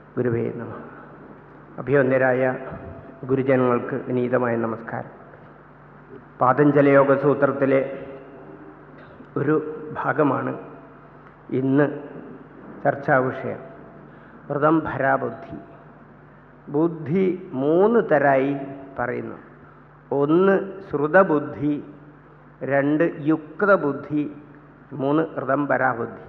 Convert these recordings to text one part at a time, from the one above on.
ഗുരുവേ നമ അഭിവന്യരായ ഗുരുജനങ്ങൾക്ക് വിനീതമായ നമസ്കാരം പാതഞ്ജലയോഗ സൂത്രത്തിലെ ഒരു ഭാഗമാണ് ഇന്ന് ചർച്ചാ വിഷയം വ്രതം ഭരാബുദ്ധി ബുദ്ധി മൂന്ന് തരായി പറയുന്നു ഒന്ന് ശ്രുതബുദ്ധി രണ്ട് യുക്തബുദ്ധി മൂന്ന് ഹൃദം പരാബുദ്ധി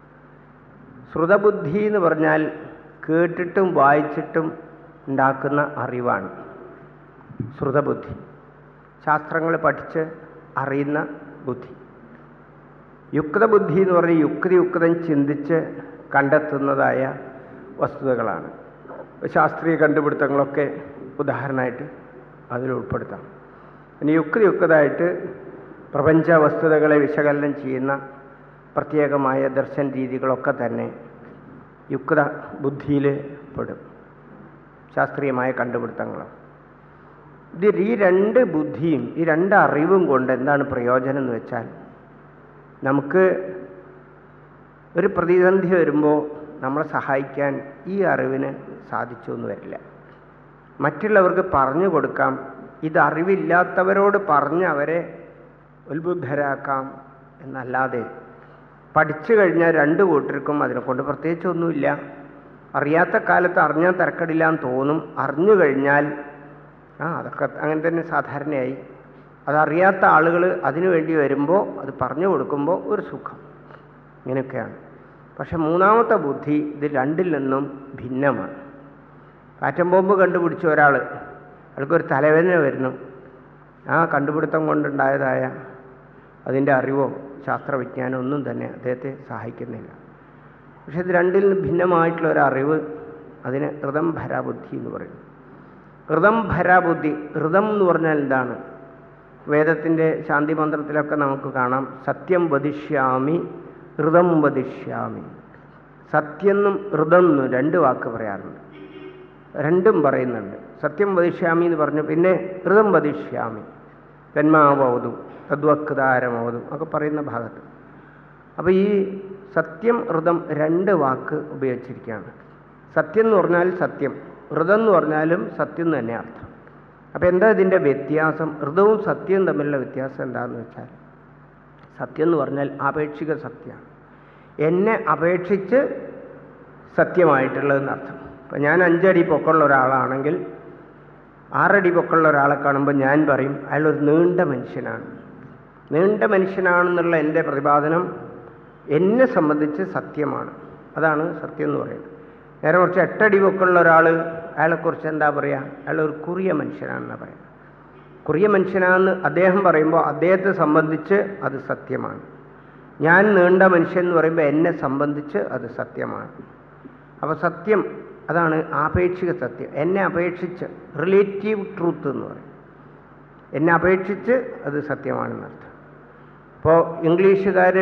ശ്രുതബുദ്ധി എന്ന് പറഞ്ഞാൽ കേട്ടിട്ടും വായിച്ചിട്ടും ഉണ്ടാക്കുന്ന അറിവാണ് ശ്രുതബുദ്ധി ശാസ്ത്രങ്ങൾ പഠിച്ച് അറിയുന്ന ബുദ്ധി യുക്തബുദ്ധി എന്ന് പറഞ്ഞാൽ യുക്തിയുക്തം ചിന്തിച്ച് കണ്ടെത്തുന്നതായ വസ്തുതകളാണ് ശാസ്ത്രീയ കണ്ടുപിടുത്തങ്ങളൊക്കെ ഉദാഹരണമായിട്ട് അതിൽ ഉൾപ്പെടുത്താം ഇനി യുക്തിയുക്തമായിട്ട് പ്രപഞ്ച വസ്തുതകളെ വിശകലനം ചെയ്യുന്ന പ്രത്യേകമായ ദർശന രീതികളൊക്കെ തന്നെ യുക്ത ബുദ്ധിയിൽ പെടും ശാസ്ത്രീയമായ കണ്ടുപിടുത്തങ്ങൾ ഇത് ഈ രണ്ട് ബുദ്ധിയും ഈ രണ്ട് അറിവും കൊണ്ട് എന്താണ് പ്രയോജനം എന്ന് വെച്ചാൽ നമുക്ക് ഒരു പ്രതിസന്ധി വരുമ്പോൾ നമ്മളെ സഹായിക്കാൻ ഈ അറിവിന് സാധിച്ചു എന്ന് വരില്ല മറ്റുള്ളവർക്ക് പറഞ്ഞു കൊടുക്കാം ഇത് അറിവില്ലാത്തവരോട് പറഞ്ഞ് അവരെ ഉത്ബുദ്ധരാക്കാം എന്നല്ലാതെ പഠിച്ചു കഴിഞ്ഞാൽ രണ്ട് കൂട്ടർക്കും അതിനെക്കൊണ്ട് പ്രത്യേകിച്ചൊന്നുമില്ല അറിയാത്ത കാലത്ത് അറിഞ്ഞാൽ തിരക്കടില്ല എന്ന് തോന്നും അറിഞ്ഞു കഴിഞ്ഞാൽ ആ അതൊക്കെ അങ്ങനെ തന്നെ സാധാരണയായി അതറിയാത്ത ആളുകൾ അതിനു വേണ്ടി വരുമ്പോൾ അത് പറഞ്ഞു കൊടുക്കുമ്പോൾ ഒരു സുഖം ഇങ്ങനെയൊക്കെയാണ് പക്ഷെ മൂന്നാമത്തെ ബുദ്ധി ഇത് രണ്ടിൽ നിന്നും ഭിന്നമാണ് കാറ്റം ബോംബ് കണ്ടുപിടിച്ച ഒരാൾ അയാൾക്കൊരു തലവേദന വരുന്നു ആ കണ്ടുപിടുത്തം കൊണ്ടുണ്ടായതായ അതിൻ്റെ അറിവോ ശാസ്ത്രവിജ്ഞാനം ഒന്നും തന്നെ അദ്ദേഹത്തെ സഹായിക്കുന്നില്ല പക്ഷെ ഇത് രണ്ടിൽ നിന്ന് ഭിന്നമായിട്ടുള്ള ഒരു അറിവ് അതിന് ഹൃദം ഭരാബുദ്ധി എന്ന് പറയുന്നു ഹൃദം ഭരാബുദ്ധി ഹൃദം എന്ന് പറഞ്ഞാൽ എന്താണ് വേദത്തിൻ്റെ ശാന്തി മന്ത്രത്തിലൊക്കെ നമുക്ക് കാണാം സത്യം വധിഷ്യാമി ഹൃദം വധിഷ്യാമി സത്യമെന്നും ഹൃദം എന്നും രണ്ട് വാക്ക് പറയാറുണ്ട് രണ്ടും പറയുന്നുണ്ട് സത്യം വധിഷ്യാമി എന്ന് പറഞ്ഞു പിന്നെ ഹൃദം വധിഷ്യാമി ജന്മാവതും തദ്വക്താരമവതും ഒക്കെ പറയുന്ന ഭാഗത്ത് അപ്പോൾ ഈ സത്യം ഹൃദം രണ്ട് വാക്ക് ഉപയോഗിച്ചിരിക്കുകയാണ് സത്യം എന്ന് പറഞ്ഞാൽ സത്യം ഹൃദം എന്ന് പറഞ്ഞാലും സത്യം എന്ന് തന്നെ അർത്ഥം അപ്പോൾ എന്താ ഇതിൻ്റെ വ്യത്യാസം ഹൃദവും സത്യവും തമ്മിലുള്ള വ്യത്യാസം എന്താണെന്ന് വെച്ചാൽ സത്യം എന്ന് പറഞ്ഞാൽ ആപേക്ഷിക സത്യമാണ് എന്നെ അപേക്ഷിച്ച് സത്യമായിട്ടുള്ളതെന്ന് അർത്ഥം ഇപ്പം ഞാൻ അഞ്ചടി പൊക്കമുള്ള ഒരാളാണെങ്കിൽ ആറടി പൊക്കമുള്ള ഒരാളെ കാണുമ്പോൾ ഞാൻ പറയും അയാളൊരു നീണ്ട മനുഷ്യനാണ് നീണ്ട മനുഷ്യനാണെന്നുള്ള എൻ്റെ പ്രതിപാദനം എന്നെ സംബന്ധിച്ച് സത്യമാണ് അതാണ് സത്യം എന്ന് പറയുന്നത് നേരെ കുറച്ച് എട്ടടി പൊക്കമുള്ള ഒരാൾ അയാളെക്കുറിച്ച് എന്താ പറയുക അയാൾ ഒരു കുറിയ മനുഷ്യനാണെന്ന് പറയാം കുറിയ മനുഷ്യനാണെന്ന് അദ്ദേഹം പറയുമ്പോൾ അദ്ദേഹത്തെ സംബന്ധിച്ച് അത് സത്യമാണ് ഞാൻ നീണ്ട മനുഷ്യൻ എന്ന് പറയുമ്പോൾ എന്നെ സംബന്ധിച്ച് അത് സത്യമാണ് അപ്പോൾ സത്യം അതാണ് ആപേക്ഷിക സത്യം എന്നെ അപേക്ഷിച്ച് റിലേറ്റീവ് ട്രൂത്ത് എന്ന് പറയും എന്നെ അപേക്ഷിച്ച് അത് സത്യമാണെന്നർത്ഥം ഇപ്പോൾ ഇംഗ്ലീഷുകാർ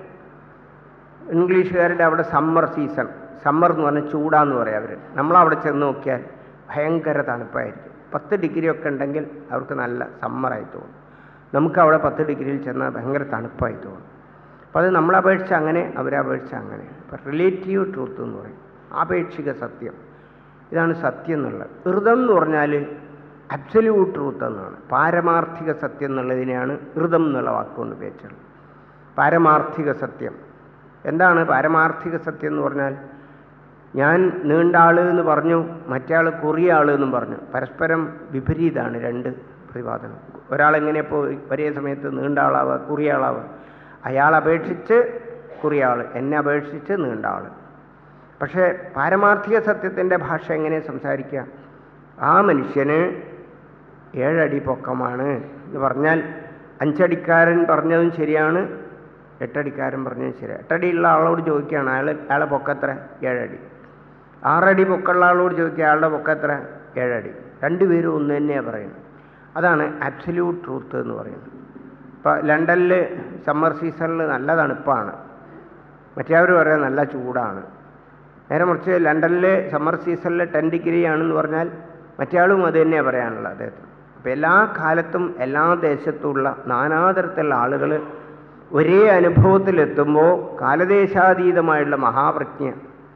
ഇംഗ്ലീഷുകാരുടെ അവിടെ സമ്മർ സീസൺ സമ്മർ എന്ന് പറഞ്ഞാൽ ചൂടാന്ന് പറയാം അവർ നമ്മളവിടെ ചെന്ന് നോക്കിയാൽ ഭയങ്കര തണുപ്പായിരിക്കും പത്ത് ഡിഗ്രി ഒക്കെ ഉണ്ടെങ്കിൽ അവർക്ക് നല്ല സമ്മറായി തോന്നും നമുക്ക് അവിടെ പത്ത് ഡിഗ്രിയിൽ ചെന്നാൽ ഭയങ്കര തണുപ്പായി തോന്നും അപ്പോൾ അത് നമ്മളെ അപേക്ഷിച്ച് അങ്ങനെ അവരെ അപേക്ഷിച്ച് അങ്ങനെ അപ്പോൾ റിലേറ്റീവ് ട്രൂത്ത് എന്ന് പറയും ആപേക്ഷിക സത്യം ഇതാണ് സത്യം എന്നുള്ളത് ഹൃദം എന്ന് പറഞ്ഞാൽ അബ്സല്യൂട്ട് ട്രൂത്ത് എന്നാണ് പാരമാർത്ഥിക സത്യം എന്നുള്ളതിനെയാണ് ഹൃദം എന്നുള്ള വാക്കുകൊണ്ട് ഉപയോഗിച്ചുള്ളത് പാരമാർത്ഥിക സത്യം എന്താണ് പാരമാർത്ഥിക സത്യം എന്ന് പറഞ്ഞാൽ ഞാൻ നീണ്ട ആൾ എന്ന് പറഞ്ഞു മറ്റേ ആൾ കുറിയ ആൾ എന്നും പറഞ്ഞു പരസ്പരം വിപരീതമാണ് രണ്ട് പ്രതിപാദനം ഒരാളെങ്ങനെ ഇപ്പോൾ ഒരേ സമയത്ത് നീണ്ട ആളാവുക കുറിയ ആളാവുക അയാൾ അപേക്ഷിച്ച് കുറിയ ആൾ എന്നെ അപേക്ഷിച്ച് നീണ്ട ആൾ പക്ഷേ പാരമാർത്ഥിക സത്യത്തിൻ്റെ ഭാഷ എങ്ങനെ സംസാരിക്കുക ആ മനുഷ്യന് ഏഴടി പൊക്കമാണ് എന്ന് പറഞ്ഞാൽ അഞ്ചടിക്കാരൻ പറഞ്ഞതും ശരിയാണ് എട്ടടിക്കാരൻ പറഞ്ഞതും ശരിയാണ് എട്ടടിയുള്ള ആളോട് ചോദിക്കുകയാണ് അയാൾ അയാളെ പൊക്കത്ര ഏഴടി ആറടി പൊക്കമുള്ള ആളോട് ചോദിക്കുക അയാളുടെ പൊക്കത്ര ഏഴടി രണ്ടുപേരും ഒന്ന് തന്നെയാണ് പറയുന്നത് അതാണ് ആബ്സല്യൂട്ട് ട്രൂത്ത് എന്ന് പറയുന്നത് ഇപ്പോൾ ലണ്ടനിൽ സമ്മർ സീസണിൽ നല്ല തണുപ്പാണ് മറ്റേവർ പറയാം നല്ല ചൂടാണ് നേരെ മറിച്ച് ലണ്ടനിൽ സമ്മർ സീസണിൽ ടെൻ ഡിഗ്രി ആണെന്ന് പറഞ്ഞാൽ മറ്റേയാളും അത് തന്നെയാണ് പറയാനുള്ളത് അദ്ദേഹത്തിന് അപ്പോൾ എല്ലാ കാലത്തും എല്ലാ ദേശത്തുമുള്ള നാനാതരത്തിലുള്ള ആളുകൾ ഒരേ അനുഭവത്തിലെത്തുമ്പോൾ കാലദേശാതീതമായുള്ള മഹാപ്രജ്ഞ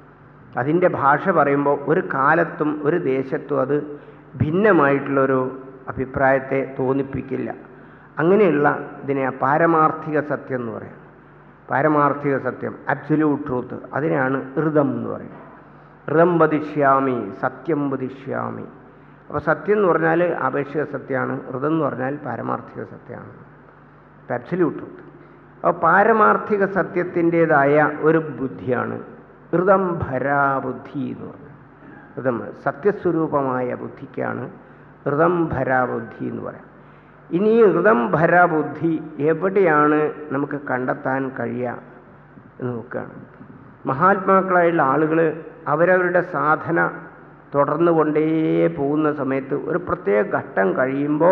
അതിൻ്റെ ഭാഷ പറയുമ്പോൾ ഒരു കാലത്തും ഒരു ദേശത്തും അത് ഭിന്നമായിട്ടുള്ളൊരു അഭിപ്രായത്തെ തോന്നിപ്പിക്കില്ല അങ്ങനെയുള്ള ഇതിനെ പാരമാർത്ഥിക സത്യം എന്ന് പറയാം പാരമാർത്ഥിക സത്യം അബ്സല്യൂട്ട് ട്രൂത്ത് അതിനെയാണ് ഋതം എന്ന് പറയുന്നത് ഋതം വദിഷ്യാമി സത്യം വദിഷ്യാമി അപ്പോൾ സത്യം എന്ന് പറഞ്ഞാൽ ആപേക്ഷിക സത്യമാണ് ഋതം എന്ന് പറഞ്ഞാൽ പാരമാർത്ഥിക സത്യമാണ് അബ്സല്യൂട്ട് ട്രൂത്ത് അപ്പോൾ പാരമാർത്ഥിക സത്യത്തിൻ്റെതായ ഒരു ബുദ്ധിയാണ് ഋതം ഭരാബുദ്ധി എന്ന് പറഞ്ഞത് ഋതം സത്യസ്വരൂപമായ ബുദ്ധിക്കാണ് ഋതം ഭരാബുദ്ധി എന്ന് പറയാം ഇനി ഈ ഋതം ഭരാബുദ്ധി എവിടെയാണ് നമുക്ക് കണ്ടെത്താൻ കഴിയുക എന്ന് നോക്കുകയാണ് മഹാത്മാക്കളായുള്ള ആളുകൾ അവരവരുടെ സാധന തുടർന്നു കൊണ്ടേ പോകുന്ന സമയത്ത് ഒരു പ്രത്യേക ഘട്ടം കഴിയുമ്പോൾ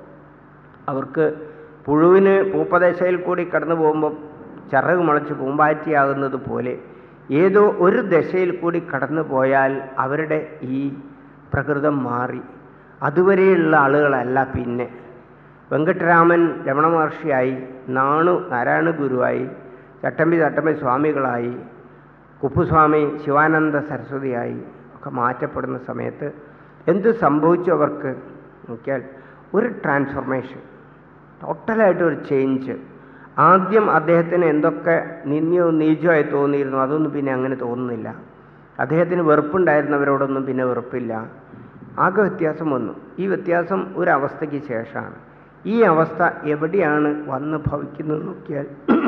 അവർക്ക് പുഴുവിന് പൂപ്പദശയിൽ കൂടി കടന്നു പോകുമ്പോൾ ചിറക് മുളച്ച് പൂമ്പാറ്റിയാകുന്നത് പോലെ ഏതോ ഒരു ദശയിൽ കൂടി കടന്നു പോയാൽ അവരുടെ ഈ പ്രകൃതം മാറി അതുവരെയുള്ള ആളുകളല്ല പിന്നെ വെങ്കട്ടരാമൻ രമണ മഹർഷിയായി നാണു നാരായണ ഗുരുവായി ചട്ടമ്പി ചട്ടമ്പി സ്വാമികളായി കുപ്പുസ്വാമി ശിവാനന്ദ സരസ്വതിയായി ഒക്കെ മാറ്റപ്പെടുന്ന സമയത്ത് എന്ത് സംഭവിച്ചു അവർക്ക് നോക്കിയാൽ ഒരു ട്രാൻസ്ഫർമേഷൻ ടോട്ടലായിട്ട് ഒരു ചേഞ്ച് ആദ്യം അദ്ദേഹത്തിന് എന്തൊക്കെ നിന്ദ്യവും നീചമായി തോന്നിയിരുന്നു അതൊന്നും പിന്നെ അങ്ങനെ തോന്നുന്നില്ല അദ്ദേഹത്തിന് വെറുപ്പുണ്ടായിരുന്നവരോടൊന്നും പിന്നെ വെറുപ്പില്ല ആകെ വ്യത്യാസം വന്നു ഈ വ്യത്യാസം ഒരവസ്ഥയ്ക്ക് ശേഷമാണ് ഈ അവസ്ഥ എവിടെയാണ് വന്ന് ഭവിക്കുന്നത് നോക്കിയാൽ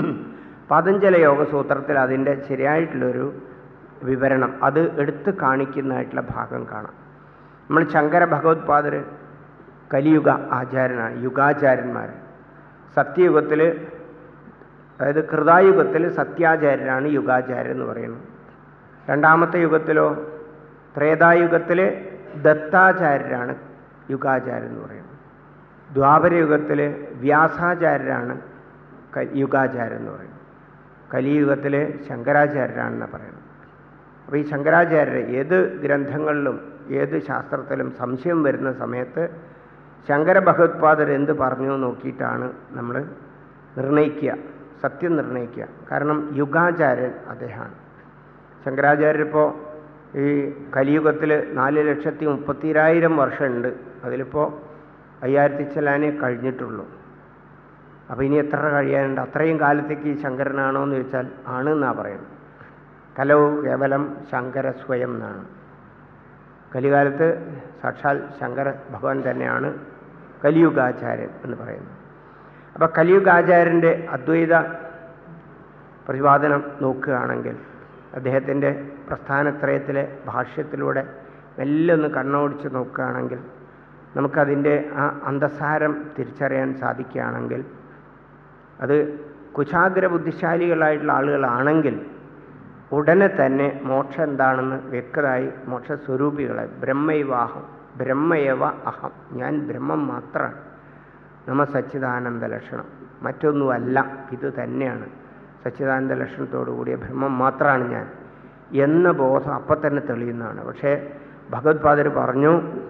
പതഞ്ജല യോഗസൂത്രത്തിൽ അതിൻ്റെ ശരിയായിട്ടുള്ളൊരു വിവരണം അത് എടുത്തു കാണിക്കുന്നതായിട്ടുള്ള ഭാഗം കാണാം നമ്മൾ ശങ്കര ഭഗവത്പാദർ കലിയുഗ ആചാര്യനാണ് യുഗാചാര്യന്മാർ സത്യയുഗത്തിൽ അതായത് കൃതായുഗത്തിൽ സത്യാചാര്യനാണ് യുഗാചാര്യൻ എന്ന് പറയുന്നത് രണ്ടാമത്തെ യുഗത്തിലോ ത്രേതായുഗത്തിൽ ദത്താചാര്യരാണ് യുഗാചാര്യൻ എന്ന് പറയുന്നത് ദ്വാപരയുഗത്തിൽ വ്യാസാചാര്യരാണ് യുഗാചാര്യൻ എന്ന് പറയുന്നത് കലിയുഗത്തിൽ ശങ്കരാചാര്യരാണെന്ന് പറയുന്നത് അപ്പോൾ ഈ ശങ്കരാചാര്യർ ഏത് ഗ്രന്ഥങ്ങളിലും ഏത് ശാസ്ത്രത്തിലും സംശയം വരുന്ന സമയത്ത് ശങ്കര ഭഗവത്പാദർ എന്ത് പറഞ്ഞു നോക്കിയിട്ടാണ് നമ്മൾ നിർണയിക്കുക സത്യം നിർണയിക്കുക കാരണം യുഗാചാര്യൻ അദ്ദേഹമാണ് ശങ്കരാചാര്യരിപ്പോൾ ഈ കലിയുഗത്തിൽ നാല് ലക്ഷത്തി മുപ്പത്തിരായിരം വർഷമുണ്ട് അതിലിപ്പോൾ അയ്യായിരത്തി ചെല്ലാനേ കഴിഞ്ഞിട്ടുള്ളൂ അപ്പോൾ ഇനി എത്ര കഴിയാനുണ്ട് അത്രയും കാലത്തേക്ക് ഈ ശങ്കരനാണോ എന്ന് ചോദിച്ചാൽ ആണ് എന്നാണ് പറയുന്നത് കലവ് കേവലം ശങ്കര സ്വയം എന്നാണ് കലികാലത്ത് സാക്ഷാൽ ശങ്കര ഭഗവാൻ തന്നെയാണ് കലിയുഗാചാര്യൻ എന്ന് പറയുന്നത് അപ്പോൾ കലിയുഗാചാര്യൻ്റെ അദ്വൈത പ്രതിപാദനം നോക്കുകയാണെങ്കിൽ അദ്ദേഹത്തിൻ്റെ പ്രസ്ഥാനത്രയത്തിലെ ഭാഷ്യത്തിലൂടെ മെല്ലെ ഒന്ന് കണ്ണോടിച്ച് നോക്കുകയാണെങ്കിൽ നമുക്കതിൻ്റെ ആ അന്തസാരം തിരിച്ചറിയാൻ സാധിക്കുകയാണെങ്കിൽ അത് കുശാഗ്ര ബുദ്ധിശാലികളായിട്ടുള്ള ആളുകളാണെങ്കിൽ ഉടനെ തന്നെ മോക്ഷം എന്താണെന്ന് വ്യക്തമായി മോക്ഷസ്വരൂപികളെ ബ്രഹ്മൈവാഹം ബ്രഹ്മയവ അഹം ഞാൻ ബ്രഹ്മം മാത്രമാണ് നമ്മ സച്ചിദാനന്ദ ലക്ഷണം മറ്റൊന്നുമല്ല ഇത് തന്നെയാണ് സച്ചിദാനന്ദ ലക്ഷണത്തോടു കൂടിയ ബ്രഹ്മം മാത്രമാണ് ഞാൻ എന്ന ബോധം അപ്പം തന്നെ തെളിയുന്നതാണ് പക്ഷേ ഭഗവത്പാദർ പറഞ്ഞു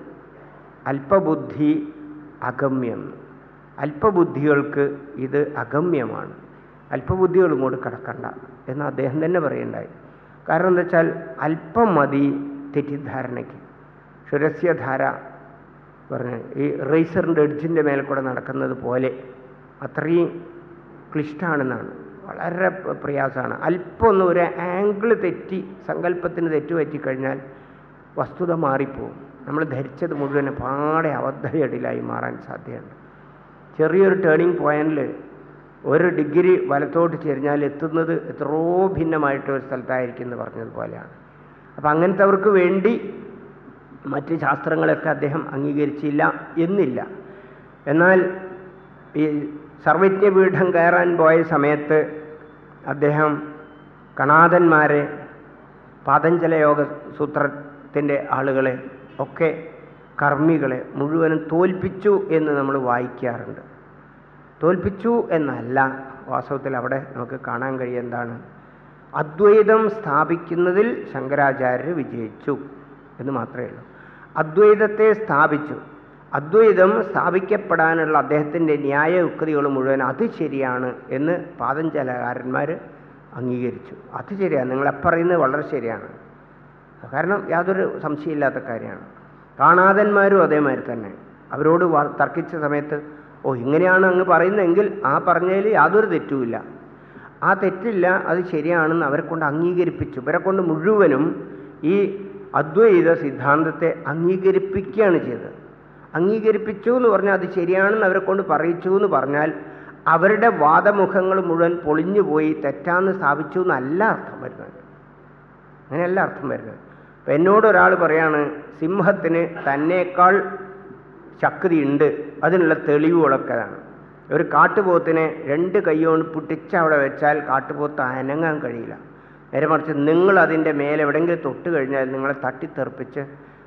അല്പബുദ്ധി അഗമ്യം അല്പബുദ്ധികൾക്ക് ഇത് അഗമ്യമാണ് അല്പബുദ്ധികൾ ഇങ്ങോട്ട് കിടക്കണ്ട എന്ന് അദ്ദേഹം തന്നെ പറയുണ്ടായി കാരണം എന്താ വെച്ചാൽ അല്പം മതി തെറ്റിദ്ധാരണയ്ക്ക് ക്ഷുരസ്യധാര പറഞ്ഞ് ഈ റേസറിൻ്റെ എഡ്ജിൻ്റെ മേലെ കൂടെ നടക്കുന്നത് പോലെ അത്രയും ക്ലിഷ്ടമാണെന്നാണ് വളരെ പ്രയാസമാണ് അല്പം ഒന്ന് ഒരു ആംഗിൾ തെറ്റി സങ്കല്പത്തിന് തെറ്റുപറ്റിക്കഴിഞ്ഞാൽ വസ്തുത മാറിപ്പോവും നമ്മൾ ധരിച്ചത് മുഴുവൻ പാടെ അബദ്ധയടിലായി മാറാൻ സാധ്യതയുണ്ട് ചെറിയൊരു ടേണിംഗ് പോയിന്റിൽ ഒരു ഡിഗ്രി വലത്തോട്ട് ചെരിഞ്ഞാൽ എത്തുന്നത് എത്രയോ ഭിന്നമായിട്ട് ഒരു സ്ഥലത്തായിരിക്കും എന്ന് പറഞ്ഞതുപോലെയാണ് അപ്പം അങ്ങനത്തെവർക്ക് വേണ്ടി മറ്റ് ശാസ്ത്രങ്ങളൊക്കെ അദ്ദേഹം അംഗീകരിച്ചില്ല എന്നില്ല എന്നാൽ ഈ സർവജ്ഞപീഠം കയറാൻ പോയ സമയത്ത് അദ്ദേഹം കണാദന്മാരെ പാതഞ്ജല യോഗ സൂത്രത്തിൻ്റെ ആളുകളെ ഒക്കെ കർമ്മികളെ മുഴുവനും തോൽപ്പിച്ചു എന്ന് നമ്മൾ വായിക്കാറുണ്ട് തോൽപ്പിച്ചു എന്നല്ല വാസ്തവത്തിൽ അവിടെ നമുക്ക് കാണാൻ കഴിയും എന്താണ് അദ്വൈതം സ്ഥാപിക്കുന്നതിൽ ശങ്കരാചാര്യർ വിജയിച്ചു എന്ന് മാത്രമേ ഉള്ളൂ അദ്വൈതത്തെ സ്ഥാപിച്ചു അദ്വൈതം സ്ഥാപിക്കപ്പെടാനുള്ള അദ്ദേഹത്തിൻ്റെ ന്യായയുക്തികൾ മുഴുവൻ അത് ശരിയാണ് എന്ന് പാതഞ്ചലകാരന്മാർ അംഗീകരിച്ചു അത് ശരിയാണ് നിങ്ങളെ പറയുന്നത് വളരെ ശരിയാണ് കാരണം യാതൊരു സംശയമില്ലാത്ത കാര്യമാണ് കാണാതന്മാരും അതേമാതിരി തന്നെ അവരോട് വ- തർക്കിച്ച സമയത്ത് ഓ ഇങ്ങനെയാണ് അങ്ങ് പറയുന്നതെങ്കിൽ ആ പറഞ്ഞതിൽ യാതൊരു തെറ്റുമില്ല ആ തെറ്റില്ല അത് ശരിയാണെന്ന് അവരെ കൊണ്ട് അംഗീകരിപ്പിച്ചു ഇവരെ കൊണ്ട് മുഴുവനും ഈ അദ്വൈത സിദ്ധാന്തത്തെ അംഗീകരിപ്പിക്കുകയാണ് ചെയ്തത് അംഗീകരിപ്പിച്ചു എന്ന് പറഞ്ഞാൽ അത് ശരിയാണെന്ന് അവരെ കൊണ്ട് പറയിച്ചു എന്ന് പറഞ്ഞാൽ അവരുടെ വാദമുഖങ്ങൾ മുഴുവൻ പൊളിഞ്ഞു പോയി തെറ്റാന്ന് സ്ഥാപിച്ചു എന്നല്ല അർത്ഥം വരുന്നത് അങ്ങനെയല്ല അർത്ഥം വരുന്നത് അപ്പം എന്നോട് ഒരാൾ പറയാണ് സിംഹത്തിന് തന്നേക്കാൾ ശക്തിയുണ്ട് അതിനുള്ള തെളിവുകളൊക്കെ അതാണ് ഒരു കാട്ടുപോത്തിനെ രണ്ട് കൈകൊണ്ട് പൊട്ടിച്ച് അവിടെ വെച്ചാൽ കാട്ടുപോത്ത് അനങ്ങാൻ കഴിയില്ല നേരെ മറിച്ച് നിങ്ങൾ അതിൻ്റെ മേലെ എവിടെയെങ്കിലും തൊട്ട് കഴിഞ്ഞാൽ നിങ്ങളെ തട്ടിത്തെറിപ്പിച്ച്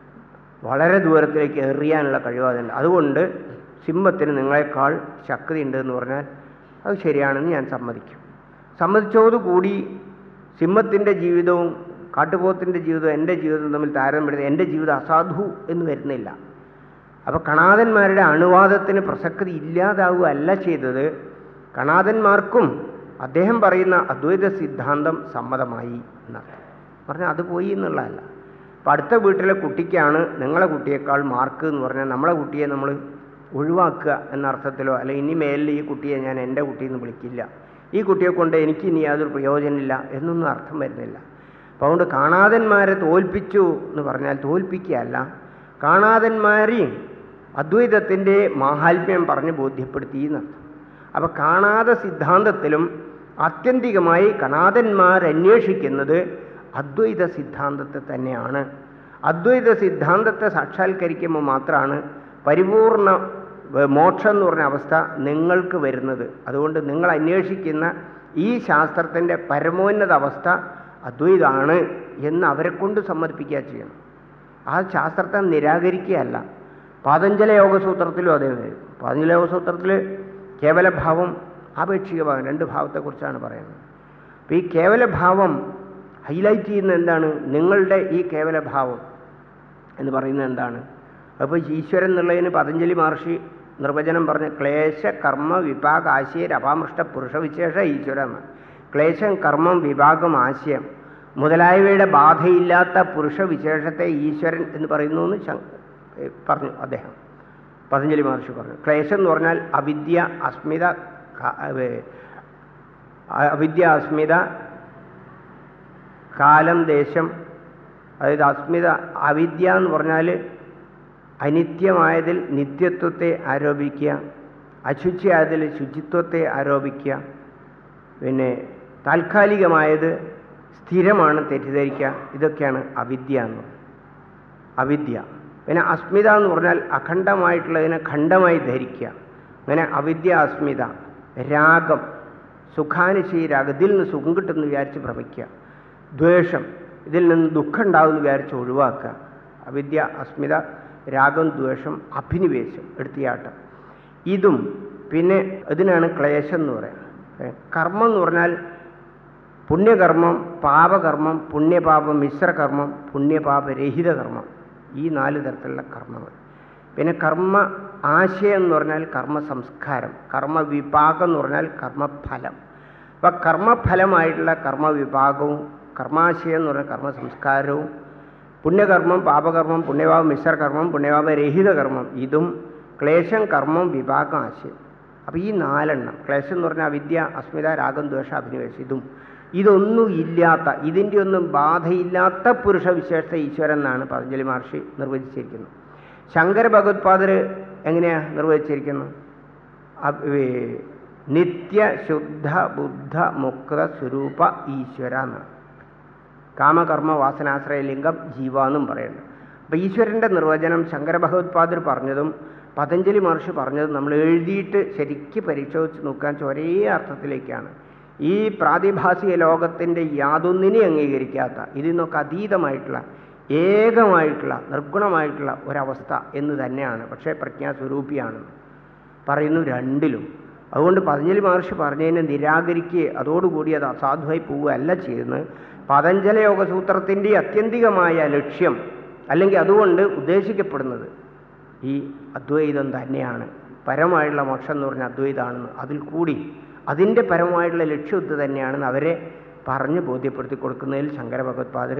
വളരെ ദൂരത്തിലേക്ക് എറിയാനുള്ള കഴിവ് അതുണ്ട് അതുകൊണ്ട് സിംഹത്തിന് നിങ്ങളെക്കാൾ ശക്തി ഉണ്ട് എന്ന് പറഞ്ഞാൽ അത് ശരിയാണെന്ന് ഞാൻ സമ്മതിക്കും സമ്മതിച്ചതോടുകൂടി സിംഹത്തിൻ്റെ ജീവിതവും കാട്ടുപോത്തിൻ്റെ ജീവിതവും എൻ്റെ ജീവിതവും തമ്മിൽ താരതമ്യപ്പെടുത്തി എൻ്റെ ജീവിതം അസാധു എന്ന് വരുന്നില്ല അപ്പോൾ കണാദന്മാരുടെ അണുവാദത്തിന് പ്രസക്തി ഇല്ലാതാവുകയല്ല ചെയ്തത് കണാദന്മാർക്കും അദ്ദേഹം പറയുന്ന അദ്വൈത സിദ്ധാന്തം സമ്മതമായി എന്നർത്ഥം പറഞ്ഞാൽ അത് പോയി എന്നുള്ളതല്ല അപ്പം അടുത്ത വീട്ടിലെ കുട്ടിക്കാണ് നിങ്ങളെ കുട്ടിയേക്കാൾ മാർക്ക് എന്ന് പറഞ്ഞാൽ നമ്മളെ കുട്ടിയെ നമ്മൾ ഒഴിവാക്കുക എന്ന അർത്ഥത്തിലോ അല്ല ഇനി മേലിൽ ഈ കുട്ടിയെ ഞാൻ എൻ്റെ കുട്ടിയെന്ന് വിളിക്കില്ല ഈ കുട്ടിയെ കൊണ്ട് എനിക്ക് ഇനി യാതൊരു പ്രയോജനമില്ല എന്നൊന്നും അർത്ഥം വരുന്നില്ല അപ്പോൾ അതുകൊണ്ട് കാണാതന്മാരെ തോൽപ്പിച്ചു എന്ന് പറഞ്ഞാൽ തോൽപ്പിക്കുകയല്ല കാണാതന്മാരെയും അദ്വൈതത്തിൻ്റെ മാഹാത്മ്യം പറഞ്ഞ് ബോധ്യപ്പെടുത്തി എന്നർത്ഥം അപ്പോൾ കാണാതെ സിദ്ധാന്തത്തിലും ആത്യന്തികമായി കണാതന്മാരന്വേഷിക്കുന്നത് അദ്വൈത സിദ്ധാന്തത്തെ തന്നെയാണ് അദ്വൈത സിദ്ധാന്തത്തെ സാക്ഷാത്കരിക്കുമ്പോൾ മാത്രമാണ് പരിപൂർണ വ- മോക്ഷം എന്ന് പറഞ്ഞ അവസ്ഥ നിങ്ങൾക്ക് വരുന്നത് അതുകൊണ്ട് നിങ്ങൾ അന്വേഷിക്കുന്ന ഈ ശാസ്ത്രത്തിൻ്റെ പരമോന്നത അവസ്ഥ അദ്വൈതാണ് എന്ന് അവരെ കൊണ്ട് സമ്മതിപ്പിക്കുക ചെയ്യണം ആ ശാസ്ത്രത്തെ നിരാകരിക്കുകയല്ല പാതഞ്ജല യോഗസൂത്രത്തിലും അതേ വരും പാതഞ്ജല യോഗസൂത്രത്തിൽ കേവലഭാവം ആപേക്ഷിക ഭാവം രണ്ട് ഭാവത്തെക്കുറിച്ചാണ് പറയുന്നത് അപ്പോൾ ഈ കേവലഭാവം ഹൈലൈറ്റ് ചെയ്യുന്ന എന്താണ് നിങ്ങളുടെ ഈ കേവലഭാവം എന്ന് പറയുന്നത് എന്താണ് അപ്പോൾ ഈശ്വരൻ എന്നുള്ളതിന് പതഞ്ജലി മഹർഷി നിർവചനം പറഞ്ഞ ക്ലേശ കർമ്മ വിഭാഗ ആശയ അപാമൃഷ്ട പുരുഷവിശേഷ ഈശ്വര എന്ന് ക്ലേശം കർമ്മം വിഭാഗം ആശയം മുതലായവയുടെ ബാധയില്ലാത്ത പുരുഷവിശേഷത്തെ ഈശ്വരൻ എന്ന് പറയുന്നു എന്ന് ശങ്ക- ഏ, പറഞ്ഞു അദ്ദേഹം പതഞ്ജലി മഹർഷി പറഞ്ഞു ക്ലേശം എന്ന് പറഞ്ഞാൽ അവിദ്യ അസ്മിത ക- ഏ, അവിദ്യ അസ്മിത കാലം ദേശം അതായത് അസ്മിത അവിദ്യ എന്ന് പറഞ്ഞാൽ അനിത്യമായതിൽ നിത്യത്വത്തെ ആരോപിക്കുക അശുചിയായതിൽ ശുചിത്വത്തെ ആരോപിക്കുക പിന്നെ താൽക്കാലികമായത് സ്ഥിരമാണ് തെറ്റിദ്ധരിക്കുക ഇതൊക്കെയാണ് അവിദ്യ എന്ന് പറയുന്നത് അവിദ്യ പിന്നെ അസ്മിത എന്ന് പറഞ്ഞാൽ അഖണ്ഡമായിട്ടുള്ളതിനെ ഖണ്ഡമായി ധരിക്കുക അങ്ങനെ അവിദ്യ അസ്മിത രാഗം സുഖാനുശീ രാഗം ഇതിൽ നിന്ന് സുഖം കിട്ടുമെന്ന് വിചാരിച്ച് ഭ്രമിക്കുക ദ്വേഷം ഇതിൽ നിന്ന് ദുഃഖം ഉണ്ടാവുമെന്ന് വിചാരിച്ച് ഒഴിവാക്കുക അവിദ്യ അസ്മിത രാഗം ദ്വേഷം അഭിനിവേശം എടുത്തിയാട്ടം ഇതും പിന്നെ ഇതിനാണ് ക്ലേശം എന്ന് പറയുന്നത് ഏ, കർമ്മം എന്ന് പറഞ്ഞാൽ പുണ്യകർമ്മം പാപകർമ്മം പുണ്യപാപം മിശ്രകർമ്മം പുണ്യപാപരഹിത കർമ്മം ഈ നാല് തരത്തിലുള്ള കർമ്മങ്ങൾ പിന്നെ കർമ്മ ആശയം എന്ന് പറഞ്ഞാൽ കർമ്മ സംസ്കാരം കർമ്മ വിഭാഗം എന്ന് പറഞ്ഞാൽ കർമ്മഫലം അപ്പം കർമ്മഫലമായിട്ടുള്ള കർമ്മവിഭാഗവും കർമാശയം എന്ന് പറഞ്ഞാൽ കർമ്മ സംസ്കാരവും പുണ്യകർമ്മം പാപകർമ്മം പുണ്യപാപം മിശ്രകർമ്മം പുണ്യപാപരഹിത കർമ്മം ഇതും ക്ലേശം കർമ്മം വിഭാഗം ആശയം അപ്പോൾ ഈ നാലെണ്ണം ക്ലേശം എന്ന് പറഞ്ഞാൽ അവിദ്യ അസ്മിത രാഗം ദ്വേഷ അഭിനിവേശം ഇതും ഇതൊന്നും ഇല്ലാത്ത ഇതിൻ്റെ ഒന്നും ബാധയില്ലാത്ത പുരുഷവിശേഷ ഈശ്വരൻ എന്നാണ് പതഞ്ജലി മഹർഷി നിർവചിച്ചിരിക്കുന്നത് ശങ്കര ഭഗവത്പാദർ എങ്ങനെയാ നിർവചിച്ചിരിക്കുന്നത് അ- ഏ, നിത്യ ശുദ്ധ ബുദ്ധ മുക്ത സ്വരൂപ ഈശ്വര എന്നാണ് കാമകർമ്മ വാസനാശ്രയ ലിംഗം ജീവ എന്നും പറയുന്നത് അപ്പം ഈശ്വരൻ്റെ നിർവചനം ശങ്കര ഭഗവത്പാദർ പറഞ്ഞതും പതഞ്ജലി മഹർഷി പറഞ്ഞതും നമ്മൾ എഴുതിയിട്ട് ശരിക്ക് പരിശോധിച്ച് നോക്കാൻ വെച്ചാൽ ഒരേ അർത്ഥത്തിലേക്കാണ് ഈ പ്രാതിഭാസിക ലോകത്തിൻ്റെ യാതൊന്നിനെ അംഗീകരിക്കാത്ത ഇതിൽ നിന്നൊക്കെ അതീതമായിട്ടുള്ള ഏകമായിട്ടുള്ള നിർഗുണമായിട്ടുള്ള ഒരവസ്ഥ എന്ന് തന്നെയാണ് പക്ഷേ പ്രജ്ഞാസ്വരൂപിയാണെന്ന് പറയുന്നു രണ്ടിലും അതുകൊണ്ട് പതഞ്ജലി മഹർഷി പറഞ്ഞതിനെ നിരാകരിക്കുക അതോടുകൂടി അത് അസാധുവായി പോവുകയല്ല ചെയ്യുന്നത് പതഞ്ജല യോഗസൂത്രത്തിൻ്റെ അത്യന്തികമായ ലക്ഷ്യം അല്ലെങ്കിൽ അതുകൊണ്ട് ഉദ്ദേശിക്കപ്പെടുന്നത് ഈ അദ്വൈതം തന്നെയാണ് പരമായിട്ടുള്ള മോക്ഷം എന്ന് പറഞ്ഞ അദ്വൈതമാണെന്ന് അതിൽ കൂടി അതിൻ്റെ പരമായിട്ടുള്ള ലക്ഷ്യം ഇത് തന്നെയാണെന്ന് അവരെ പറഞ്ഞ് ബോധ്യപ്പെടുത്തി കൊടുക്കുന്നതിൽ ശങ്കര ഭഗവത്പാദർ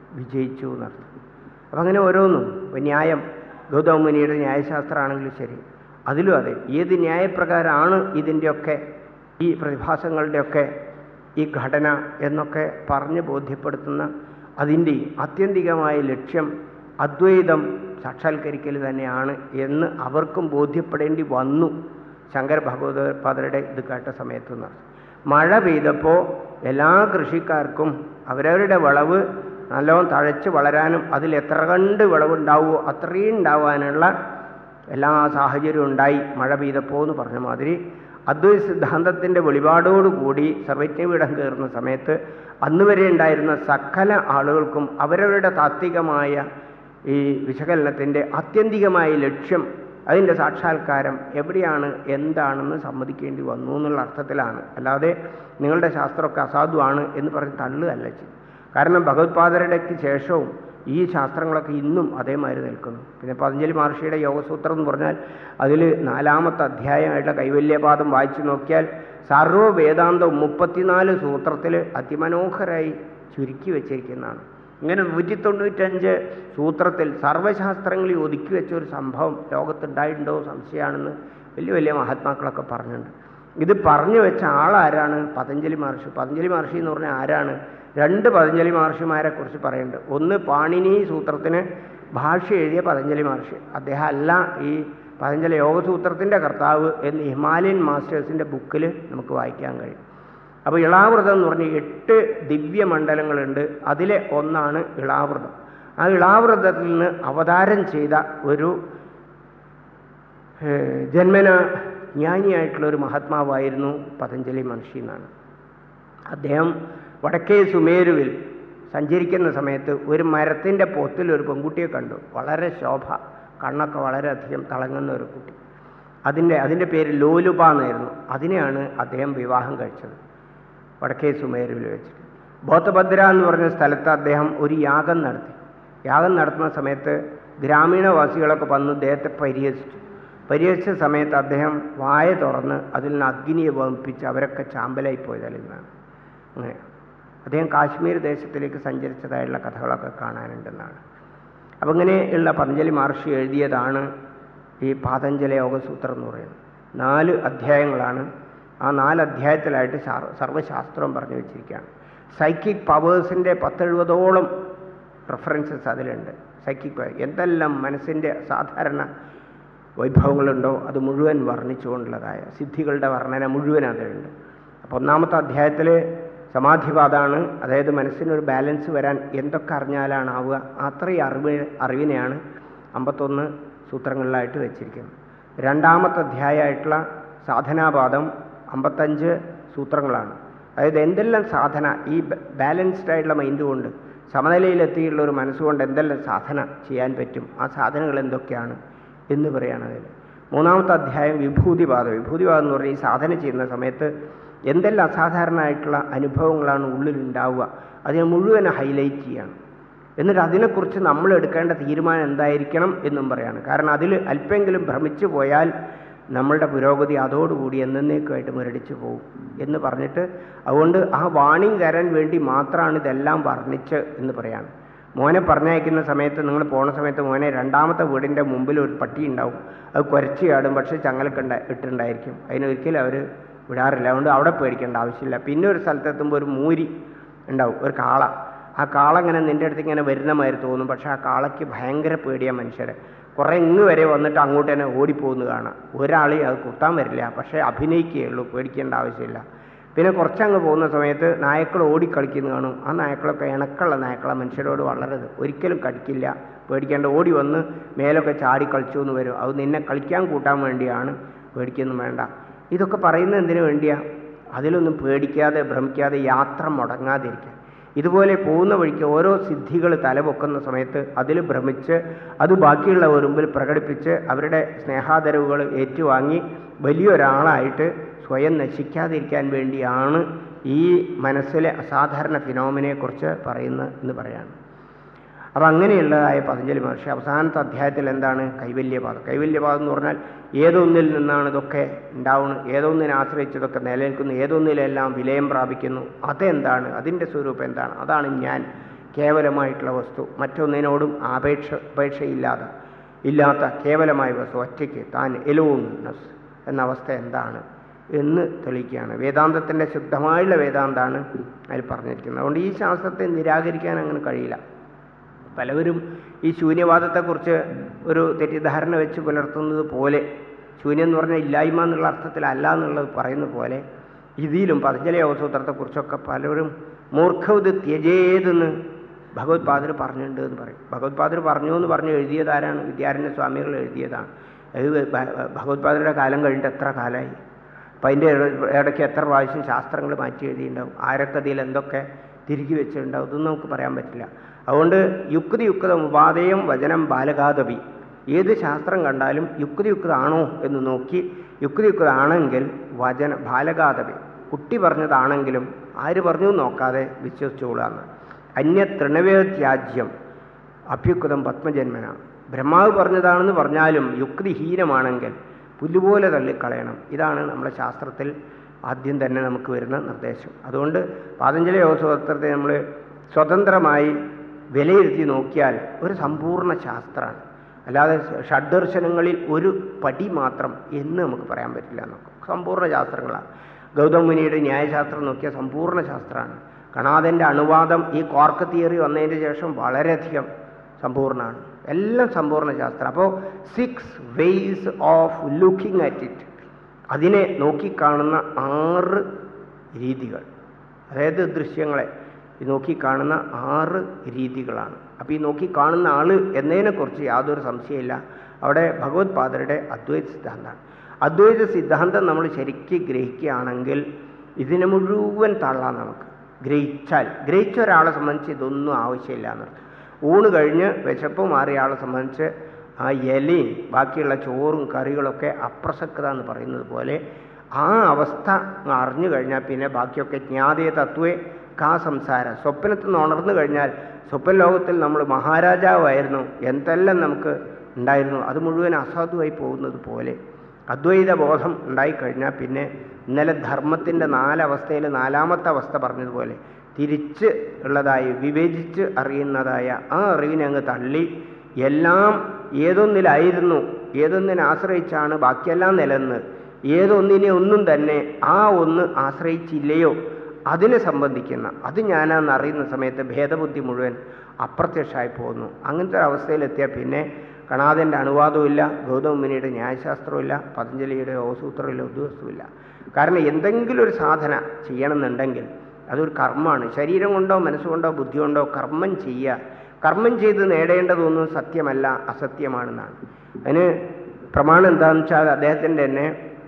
വിജയിച്ചു എന്നർത്ഥം അപ്പം അങ്ങനെ ഓരോന്നും ഇപ്പം ന്യായം ഗൗതമ മുനിയുടെ ന്യായശാസ്ത്രമാണെങ്കിലും ശരി അതിലും അതെ ഏത് ന്യായപ്രകാരമാണ് ഇതിൻ്റെയൊക്കെ ഈ പ്രതിഭാസങ്ങളുടെയൊക്കെ ഈ ഘടന എന്നൊക്കെ പറഞ്ഞ് ബോധ്യപ്പെടുത്തുന്ന അതിൻ്റെ ആത്യന്തികമായ ലക്ഷ്യം അദ്വൈതം സാക്ഷാത്കരിക്കൽ തന്നെയാണ് എന്ന് അവർക്കും ബോധ്യപ്പെടേണ്ടി വന്നു ശങ്കര ഭഗവത്പാദരുടെ ഇത് കേട്ട സമയത്ത് നിന്ന് മഴ പെയ്തപ്പോൾ എല്ലാ കൃഷിക്കാർക്കും അവരവരുടെ വിളവ് നല്ലോണം തഴച്ച് വളരാനും അതിൽ എത്ര കണ്ട് വിളവുണ്ടാവുമോ അത്രയും ഉണ്ടാവാനുള്ള എല്ലാ സാഹചര്യവും ഉണ്ടായി മഴ പെയ്തപ്പോൾ എന്ന് പറഞ്ഞ മാതിരി അദ്വൈത സിദ്ധാന്തത്തിൻ്റെ വെളിപാടോടുകൂടി സർവജ്ഞപീഠം കയറുന്ന സമയത്ത് അന്ന് വരെ ഉണ്ടായിരുന്ന സകല ആളുകൾക്കും അവരവരുടെ താത്വികമായ ഈ വിശകലനത്തിൻ്റെ ആത്യന്തികമായ ലക്ഷ്യം അതിൻ്റെ സാക്ഷാത്കാരം എവിടെയാണ് എന്താണെന്ന് സമ്മതിക്കേണ്ടി വന്നു എന്നുള്ള അർത്ഥത്തിലാണ് അല്ലാതെ നിങ്ങളുടെ ശാസ്ത്രമൊക്കെ അസാധുവാണ് എന്ന് പറഞ്ഞ് തള്ളുകയല്ല ചെയ്യും കാരണം ഭഗവത്പാദരുടെക്ക് ശേഷവും ഈ ശാസ്ത്രങ്ങളൊക്കെ ഇന്നും അതേമാതിരി നിൽക്കുന്നു പിന്നെ പതഞ്ജലി മഹർഷിയുടെ യോഗസൂത്രം എന്ന് പറഞ്ഞാൽ അതിൽ നാലാമത്തെ അധ്യായമായിട്ടുള്ള കൈവല്യപാദം വായിച്ചു നോക്കിയാൽ സർവ്വ വേദാന്തവും മുപ്പത്തിനാല് സൂത്രത്തിൽ അതിമനോഹരായി ചുരുക്കി വച്ചിരിക്കുന്നതാണ് ഇങ്ങനെ നൂറ്റി തൊണ്ണൂറ്റഞ്ച് സൂത്രത്തിൽ സർവ്വശാസ്ത്രങ്ങളിൽ ഒതുക്കി വെച്ച ഒരു സംഭവം ലോകത്തുണ്ടായിട്ടുണ്ടോ സംശയമാണെന്ന് വലിയ വലിയ മഹാത്മാക്കളൊക്കെ പറഞ്ഞിട്ടുണ്ട് ഇത് പറഞ്ഞു വെച്ച ആളാരാണ് പതഞ്ജലി മഹർഷി പതഞ്ജലി മഹർഷി എന്ന് പറഞ്ഞാൽ ആരാണ് രണ്ട് പതഞ്ജലി മഹർഷിമാരെ കുറിച്ച് പറയുന്നുണ്ട് ഒന്ന് പാണിനി സൂത്രത്തിന് ഭാഷ എഴുതിയ പതഞ്ജലി മഹർഷി അദ്ദേഹം അല്ല ഈ പതഞ്ജലി യോഗസൂത്രത്തിൻ്റെ കർത്താവ് എന്ന് ഹിമാലയൻ മാസ്റ്റേഴ്സിൻ്റെ ബുക്കിൽ നമുക്ക് വായിക്കാൻ കഴിയും അപ്പോൾ ഇളാവൃതം എന്ന് പറഞ്ഞ എട്ട് ദിവ്യമണ്ഡലങ്ങളുണ്ട് അതിലെ ഒന്നാണ് ഇളാവൃതം ആ ഇളാവൃതത്തിൽ നിന്ന് അവതാരം ചെയ്ത ഒരു ഏഹ്, ജന്മന ജ്ഞാനിയായിട്ടുള്ള ഒരു മഹാത്മാവായിരുന്നു പതഞ്ജലി മഹർഷി എന്നാണ് അദ്ദേഹം വടക്കേ സുമേരുവിൽ സഞ്ചരിക്കുന്ന സമയത്ത് ഒരു മരത്തിൻ്റെ പൊത്തിൽ ഒരു പെൺകുട്ടിയെ കണ്ടു വളരെ ശോഭ കണ്ണൊക്കെ വളരെയധികം തിളങ്ങുന്ന ഒരു കുട്ടി അതിൻ്റെ അതിൻ്റെ പേര് ലോലുപ എന്നായിരുന്നു അതിനെയാണ് അദ്ദേഹം വിവാഹം കഴിച്ചത് വടക്കേ സുമേരുവിൽ വെച്ചിട്ട് ബോധഭദ്ര എന്ന് പറഞ്ഞ സ്ഥലത്ത് അദ്ദേഹം ഒരു യാഗം നടത്തി യാഗം നടത്തുന്ന സമയത്ത് ഗ്രാമീണവാസികളൊക്കെ വന്ന് അദ്ദേഹത്തെ പരിഹസിച്ചു പരിഹസിച്ച സമയത്ത് അദ്ദേഹം വായ തുറന്ന് അതിൽ നിന്ന് അഗ്നിയെ വമിപ്പിച്ച് അവരൊക്കെ ചാമ്പലായി പോയത് അതിൽ നിന്നാണ് അങ്ങനെ അദ്ദേഹം കാശ്മീർ ദേശത്തിലേക്ക് സഞ്ചരിച്ചതായുള്ള കഥകളൊക്കെ കാണാനുണ്ടെന്നാണ് അപ്പം ഇങ്ങനെയുള്ള പതഞ്ജലി മഹർഷി എഴുതിയതാണ് ഈ പാതഞ്ജല യോഗസൂത്രം എന്ന് പറയുന്നത് നാല് അധ്യായങ്ങളാണ് ആ നാല് അധ്യായത്തിലായിട്ട് ശാ- സർവ്വശാസ്ത്രവും പറഞ്ഞു വെച്ചിരിക്കുകയാണ് സൈക്കിക് പവേഴ്സിൻ്റെ പത്തെഴുപതോളം റെഫറൻസസ് അതിലുണ്ട് സൈക്കിക് പവർ എന്തെല്ലാം മനസ്സിൻ്റെ സാധാരണ വൈഭവങ്ങളുണ്ടോ അത് മുഴുവൻ വർണ്ണിച്ചുകൊണ്ടുള്ളതായ സിദ്ധികളുടെ വർണ്ണന മുഴുവൻ അതിലുണ്ട് അപ്പോൾ ഒന്നാമത്തെ അധ്യായത്തിൽ സമാധിപാതാണ് അതായത് മനസ്സിനൊരു ബാലൻസ് വരാൻ എന്തൊക്കെ അറിഞ്ഞാലാണ് ആവുക അത്രയും അറിവ് അറിവിനെയാണ് അമ്പത്തൊന്ന് സൂത്രങ്ങളിലായിട്ട് വെച്ചിരിക്കുന്നത് രണ്ടാമത്തെ അധ്യായമായിട്ടുള്ള സാധനാപാദം അമ്പത്തഞ്ച് സൂത്രങ്ങളാണ് അതായത് എന്തെല്ലാം സാധന ഈ ബാലൻസ്ഡ് ആയിട്ടുള്ള മൈൻഡ് കൊണ്ട് സമനിലയിലെത്തിയുള്ള ഒരു മനസ്സുകൊണ്ട് എന്തെല്ലാം സാധന ചെയ്യാൻ പറ്റും ആ സാധനങ്ങൾ എന്തൊക്കെയാണ് എന്ന് പറയുകയാണ് അതിൽ മൂന്നാമത്തെ അധ്യായം വിഭൂതിപാദം വിഭൂതിപാദം എന്ന് പറഞ്ഞാൽ ഈ സാധന ചെയ്യുന്ന സമയത്ത് എന്തെല്ലാം അസാധാരണമായിട്ടുള്ള അനുഭവങ്ങളാണ് ഉള്ളിലുണ്ടാവുക അതിനെ മുഴുവൻ ഹൈലൈറ്റ് ചെയ്യണം എന്നിട്ട് അതിനെക്കുറിച്ച് നമ്മൾ എടുക്കേണ്ട തീരുമാനം എന്തായിരിക്കണം എന്നും പറയാണ് കാരണം അതിൽ അല്പമെങ്കിലും ഭ്രമിച്ചു പോയാൽ നമ്മളുടെ പുരോഗതി അതോടുകൂടി എന്നേക്കുമായിട്ട് മുരടിച്ചു പോകും എന്ന് പറഞ്ഞിട്ട് അതുകൊണ്ട് ആ വാണിംഗ് തരാൻ വേണ്ടി മാത്രമാണ് ഇതെല്ലാം വർണ്ണിച്ച് എന്ന് പറയാണ് മോനെ പറഞ്ഞയക്കുന്ന സമയത്ത് നിങ്ങൾ പോണ സമയത്ത് മോനെ രണ്ടാമത്തെ വീടിൻ്റെ മുമ്പിൽ ഒരു പട്ടി ഉണ്ടാവും അത് കുരച്ച് ചാടും പക്ഷേ ചങ്ങലക്കുണ്ട ഇട്ടുണ്ടായിരിക്കും അതിനൊരിക്കലും അവർ വിടാറില്ല അതുകൊണ്ട് അവിടെ പേടിക്കേണ്ട ആവശ്യമില്ല പിന്നെ ഒരു സ്ഥലത്തെത്തുമ്പോൾ ഒരു മൂരി ഉണ്ടാവും ഒരു കാള ആ കാള ഇങ്ങനെ നിൻ്റെ അടുത്ത് ഇങ്ങനെ വരുന്ന മാതിരി തോന്നും പക്ഷേ ആ കാളയ്ക്ക് ഭയങ്കര പേടിയാ മനുഷ്യരെ കുറേ ഇങ്ങ് വരെ വന്നിട്ട് അങ്ങോട്ട് തന്നെ ഓടിപ്പോകുന്നു കാണാം ഒരാളെയും അത് കുത്താൻ വരില്ല പക്ഷേ അഭിനയിക്കുകയുള്ളൂ പേടിക്കേണ്ട ആവശ്യമില്ല പിന്നെ കുറച്ചങ്ങ് പോകുന്ന സമയത്ത് നായക്കൾ ഓടിക്കളിക്കുന്നു കാണും ആ നായക്കളൊക്കെ ഇണക്കുള്ള നായക്കളെ മനുഷ്യരോട് വളരരുത് ഒരിക്കലും കടിക്കില്ല പേടിക്കേണ്ട ഓടി വന്ന് മേലൊക്കെ ചാടി കളിച്ചു എന്ന് വരും അത് നിന്നെ കളിക്കാൻ കൂട്ടാൻ വേണ്ടിയാണ് പേടിക്കൊന്നും വേണ്ട ഇതൊക്കെ പറയുന്നത് എന്തിനു വേണ്ടിയാ അതിലൊന്നും പേടിക്കാതെ ഭ്രമിക്കാതെ യാത്ര മുടങ്ങാതിരിക്കാൻ ഇതുപോലെ പോകുന്ന വഴിക്ക് ഓരോ സിദ്ധികൾ തലപൊക്കുന്ന സമയത്ത് അതിൽ ഭ്രമിച്ച് അത് ബാക്കിയുള്ളവർ മുമ്പിൽ പ്രകടിപ്പിച്ച് അവരുടെ സ്നേഹാദരവുകൾ ഏറ്റുവാങ്ങി വലിയൊരാളായിട്ട് സ്വയം നശിക്കാതിരിക്കാൻ വേണ്ടിയാണ് ഈ മനസ്സിലെ അസാധാരണ ഫിനോമിനെക്കുറിച്ച് പറയുന്നത് എന്ന് പറയാണ് അപ്പം അങ്ങനെയുള്ളതായ പതഞ്ജലി മഹർഷി അവസാനത്തെ അധ്യായത്തിൽ എന്താണ് കൈവല്യപാദം കൈവല്യപാദം എന്ന് പറഞ്ഞാൽ ഏതൊന്നിൽ നിന്നാണ് ഇതൊക്കെ ഉണ്ടാവുന്നത് ഏതൊന്നിനെ ആശ്രയിച്ചതൊക്കെ നിലനിൽക്കുന്നു ഏതൊന്നിലെല്ലാം വിലയം പ്രാപിക്കുന്നു അതെന്താണ് അതിൻ്റെ സ്വരൂപം എന്താണ് അതാണ് ഞാൻ കേവലമായിട്ടുള്ള വസ്തു മറ്റൊന്നിനോടും ആപേക്ഷ അപേക്ഷയില്ലാതെ ഇല്ലാത്ത കേവലമായ വസ്തു ഒറ്റയ്ക്ക് താൻ എലോൺനെസ് എന്ന അവസ്ഥ എന്താണ് എന്ന് തെളിയിക്കുകയാണ് വേദാന്തത്തിൻ്റെ ശുദ്ധമായുള്ള വേദാന്താണ് അതിൽ പറഞ്ഞിരിക്കുന്നത് അതുകൊണ്ട് ഈ ശാസ്ത്രത്തെ നിരാകരിക്കാൻ അങ്ങനെ കഴിയില്ല പലവരും ഈ ശൂന്യവാദത്തെക്കുറിച്ച് ഒരു തെറ്റിദ്ധാരണ വെച്ച് പുലർത്തുന്നത് പോലെ ശൂന്യം എന്ന് പറഞ്ഞാൽ ഇല്ലായ്മ എന്നുള്ള അർത്ഥത്തിലല്ല എന്നുള്ളത് പറയുന്ന പോലെ ഇതിലും പതഞ്ജലി അവസൂത്രത്തെക്കുറിച്ചൊക്കെ പലരും മൂർഖവത് ത്യജേതെന്ന് ഭഗവത് പാദർ പറഞ്ഞിട്ടുണ്ട് എന്ന് പറയും ഭഗവത് പാദർ പറഞ്ഞു എന്ന് പറഞ്ഞ് എഴുതിയതാരാണ് വിദ്യാരണ്യ സ്വാമികൾ എഴുതിയതാണ് അത് ഭഗവത് പാദരുടെ കാലം കഴിഞ്ഞിട്ട് എത്ര കാലമായി അപ്പം അതിൻ്റെ ഇടയ്ക്ക് എത്ര പ്രാവശ്യം ശാസ്ത്രങ്ങൾ മാറ്റി എഴുതിയിട്ടുണ്ടാവും ആരക്കഥയിൽ എന്തൊക്കെ തിരികെ വെച്ചിട്ടുണ്ടാവും ഇതൊന്നും നമുക്ക് പറയാൻ പറ്റില്ല അതുകൊണ്ട് യുക്തി യുക്തം ഉപാധേയം വചനം ബാലകാദപി ഏത് ശാസ്ത്രം കണ്ടാലും യുക്തി യുക്തമാണോ എന്ന് നോക്കി യുക്തി യുക്തമാണെങ്കിൽ വചന ബാലകാദപി കുട്ടി പറഞ്ഞതാണെങ്കിലും ആര് പറഞ്ഞു നോക്കാതെ വിശ്വസിച്ചോളാന്ന് അന്യ തൃണവേത്യാജ്യം അഭ്യുക്തം പത്മജന്മന ബ്രഹ്മാവ് പറഞ്ഞതാണെന്ന് പറഞ്ഞാലും യുക്തിഹീനമാണെങ്കിൽ പുല്ലുപോലെ തള്ളിക്കളയണം ഇതാണ് നമ്മുടെ ശാസ്ത്രത്തിൽ ആദ്യം തന്നെ നമുക്ക് വരുന്ന നിർദ്ദേശം അതുകൊണ്ട് പാതഞ്ജലി യോഗസൂത്രത്തെ നമ്മൾ സ്വതന്ത്രമായി വിലയിരുത്തി നോക്കിയാൽ ഒരു സമ്പൂർണ്ണ ശാസ്ത്രമാണ് അല്ലാതെ ഷഡ്ദർശനങ്ങളിൽ ഒരു പടി മാത്രം എന്ന് നമുക്ക് പറയാൻ പറ്റില്ല എന്നൊക്കെ സമ്പൂർണ്ണ ശാസ്ത്രങ്ങളാണ് ഗൗതം മുനിയുടെ ന്യായശാസ്ത്രം നോക്കിയ സമ്പൂർണ്ണ ശാസ്ത്രമാണ് കണാദൻ്റെ അണുവാദം ഈ കോർക്ക് തിയറി വന്നതിന് ശേഷം വളരെയധികം സമ്പൂർണ്ണമാണ് എല്ലാം സമ്പൂർണ്ണ ശാസ്ത്രം അപ്പോൾ six ways of looking at it അതിനെ നോക്കിക്കാണുന്ന ആറ് രീതികൾ അതായത് ദൃശ്യങ്ങളെ ഈ നോക്കിക്കാണുന്ന ആറ് രീതികളാണ് അപ്പോൾ ഈ നോക്കിക്കാണുന്ന ആൾ എന്നതിനെക്കുറിച്ച് യാതൊരു സംശയമില്ല അവിടെ ഭഗവത് പാദരുടെ അദ്വൈത സിദ്ധാന്തമാണ് അദ്വൈത സിദ്ധാന്തം നമ്മൾ ശരിക്ക് ഗ്രഹിക്കുകയാണെങ്കിൽ ഇതിനെ മുഴുവൻ തള്ളാം നമുക്ക് ഗ്രഹിച്ചാൽ ഗ്രഹിച്ച ഒരാളെ സംബന്ധിച്ച് ഇതൊന്നും ആവശ്യമില്ല എന്നർത്ഥം ഊണ് കഴിഞ്ഞ് വിശപ്പ് മാറിയ ആളെ സംബന്ധിച്ച് ആ ഇലയും ബാക്കിയുള്ള ചോറും കറികളൊക്കെ അപ്രസക്ത എന്ന് പറയുന്നത് പോലെ ആ അവസ്ഥ അറിഞ്ഞു കഴിഞ്ഞാൽ പിന്നെ ബാക്കിയൊക്കെ ജ്ഞാതേ തത്വേ കാ സംസാരം സ്വപ്നത്തിൽ നിന്ന് ഉണർന്നു കഴിഞ്ഞാൽ സ്വപ്ന ലോകത്തിൽ നമ്മൾ മഹാരാജാവായിരുന്നു എന്തെല്ലാം നമുക്ക് ഉണ്ടായിരുന്നു അത് മുഴുവൻ അസാധുവായി പോകുന്നത് പോലെ അദ്വൈത ബോധം ഉണ്ടായിക്കഴിഞ്ഞാൽ പിന്നെ ഇന്നലെ ധർമ്മത്തിൻ്റെ നാലവസ്ഥയിൽ നാലാമത്തെ അവസ്ഥ പറഞ്ഞതുപോലെ തിരിച്ച് ഉള്ളതായി വിവേചിച്ച് അറിയുന്നതായ ആ അറിവിനെ അങ്ങ് തള്ളി എല്ലാം ഏതൊന്നിലായിരുന്നു ഏതൊന്നിനെ ആശ്രയിച്ചാണ് ബാക്കിയെല്ലാം നിലനിന്ന് ഏതൊന്നിനെ ഒന്നും തന്നെ ആ ഒന്ന് ആശ്രയിച്ചില്ലയോ അതിനെ സംബന്ധിക്കുന്ന അത് ഞാനാന്ന് അറിയുന്ന സമയത്ത് ഭേദബുദ്ധി മുഴുവൻ അപ്രത്യക്ഷമായി പോകുന്നു അങ്ങനത്തെ ഒരു അവസ്ഥയിലെത്തിയാൽ പിന്നെ കണാദൻ്റെ അനുവാദവുമില്ല ഗൗതമുനിയുടെ ന്യായശാസ്ത്രവുമില്ല പതഞ്ജലിയുടെ ഓസൂത്രമില്ല ഉദ്വസ്തുമില്ല കാരണം എന്തെങ്കിലും ഒരു സാധന ചെയ്യണമെന്നുണ്ടെങ്കിൽ അതൊരു കർമ്മമാണ് ശരീരം കൊണ്ടോ മനസ്സുകൊണ്ടോ ബുദ്ധി കൊണ്ടോ കർമ്മം ചെയ്യുക കർമ്മം ചെയ്ത് നേടേണ്ടതൊന്നും സത്യമല്ല അസത്യമാണെന്നാണ് അതിന് പ്രമാണം എന്താണെന്ന് വെച്ചാൽ അദ്ദേഹത്തിൻ്റെ തന്നെ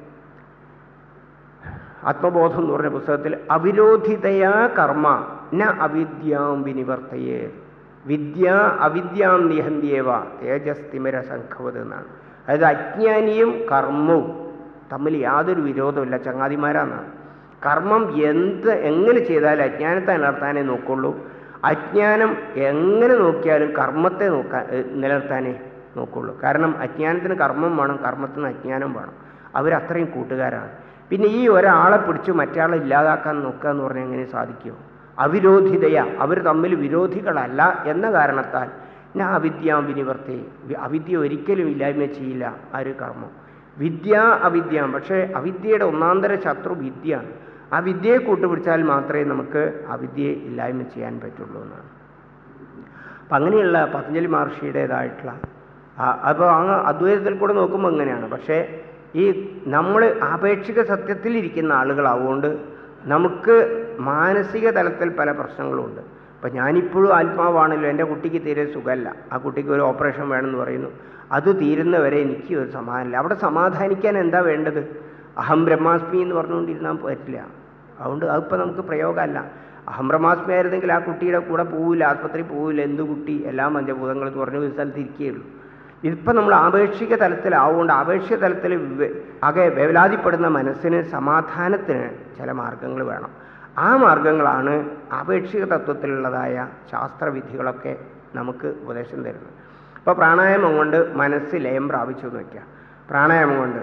ആത്മബോധം എന്ന് പറഞ്ഞ പുസ്തകത്തിൽ അവിരോധിതയാ കർമ്മ ന അവിദ്യാം വിനിവർത്തയേ വിദ്യ അവിദ്യാം നിഹന്തിയേവ തേജസ്തിമര സംഘവത് എന്നാണ് അതായത് അജ്ഞാനിയും കർമ്മവും തമ്മിൽ യാതൊരു വിരോധമില്ല ചങ്ങാതിമാരാന്നാണ് കർമ്മം എന്ത് എങ്ങനെ ചെയ്താലും അജ്ഞാനത്തെ നിലനിർത്താനേ നോക്കുള്ളൂ അജ്ഞാനം എങ്ങനെ നോക്കിയാലും കർമ്മത്തെ നോക്കാൻ നിലനിർത്താനേ നോക്കുള്ളൂ കാരണം അജ്ഞാനത്തിന് കർമ്മം വേണം കർമ്മത്തിന് അജ്ഞാനം വേണം അവരത്രയും കൂട്ടുകാരാണ് പിന്നെ ഈ ഒരാളെ പിടിച്ച് മറ്റയാളെ ഇല്ലാതാക്കാൻ നോക്കുക എന്ന് പറഞ്ഞാൽ എങ്ങനെ സാധിക്കുമോ അവിരോധിതയ അവർ തമ്മിൽ വിരോധികളല്ല എന്ന കാരണത്താൽ ഞാൻ അവിദ്യാം വിനിവർത്തി അവിദ്യ ഒരിക്കലും ഇല്ലായ്മ ചെയ്യില്ല ആര് കർമ്മം വിദ്യ അവിദ്യ പക്ഷേ അവിദ്യയുടെ ഒന്നാന്തര ശത്രു വിദ്യയാണ് ആ വിദ്യയെ കൂട്ടുപിടിച്ചാൽ മാത്രമേ നമുക്ക് അവിദ്യയെ ഇല്ലായ്മ ചെയ്യാൻ പറ്റുള്ളൂ എന്നാണ് അപ്പം അങ്ങനെയുള്ള പതഞ്ജലി മഹർഷിയുടേതായിട്ടുള്ള അപ്പോൾ ആ അദ്വൈതത്തിൽ കൂടെ നോക്കുമ്പോൾ അങ്ങനെയാണ് പക്ഷേ ഈ നമ്മൾ ആപേക്ഷിക സത്യത്തിൽ ഇരിക്കുന്ന ആളുകളാവുകൊണ്ട് നമുക്ക് മാനസിക തലത്തിൽ പല പ്രശ്നങ്ങളുമുണ്ട് അപ്പം ഞാനിപ്പോഴും ആത്മാവാണല്ലോ എൻ്റെ കുട്ടിക്ക് തീരെ സുഖമല്ല ആ കുട്ടിക്ക് ഒരു ഓപ്പറേഷൻ വേണമെന്ന് പറയുന്നു അത് തീരുന്നവരെ എനിക്ക് ഒരു സമാധാനമില്ല അവിടെ സമാധാനിക്കാൻ എന്താ വേണ്ടത് അഹം ബ്രഹ്മാസ്മി എന്ന് പറഞ്ഞുകൊണ്ടിരുന്നാൽ പറ്റില്ല അതുകൊണ്ട് അതിപ്പോൾ നമുക്ക് പ്രയോഗമല്ല അഹം ബ്രഹ്മാസ്മി ആയിരുന്നെങ്കിൽ ആ കുട്ടിയുടെ കൂടെ പോവില്ല ആസ്പത്രി പോവില്ല എന്ത് കുട്ടി എല്ലാം പഞ്ചഭൂതങ്ങൾ എന്ന് പറഞ്ഞ ഒരു സ്ഥലത്ത് ഇരിക്കുകയുള്ളൂ ഇതിപ്പോൾ നമ്മൾ ആപേക്ഷിക തലത്തിലാവുകൊണ്ട് ആപേക്ഷിക തലത്തിൽ ആകെ വേവലാതിപ്പെടുന്ന മനസ്സിന് സമാധാനത്തിന് ചില മാർഗങ്ങൾ വേണം ആ മാർഗങ്ങളാണ് ആപേക്ഷിക തത്വത്തിലുള്ളതായ ശാസ്ത്രവിധികളൊക്കെ നമുക്ക് ഉപദേശം തരുന്നത് ഇപ്പോൾ പ്രാണായാമം കൊണ്ട് മനസ്സ് ലയം പ്രാപിച്ചു എന്ന് വയ്ക്കുക പ്രാണായാമം കൊണ്ട്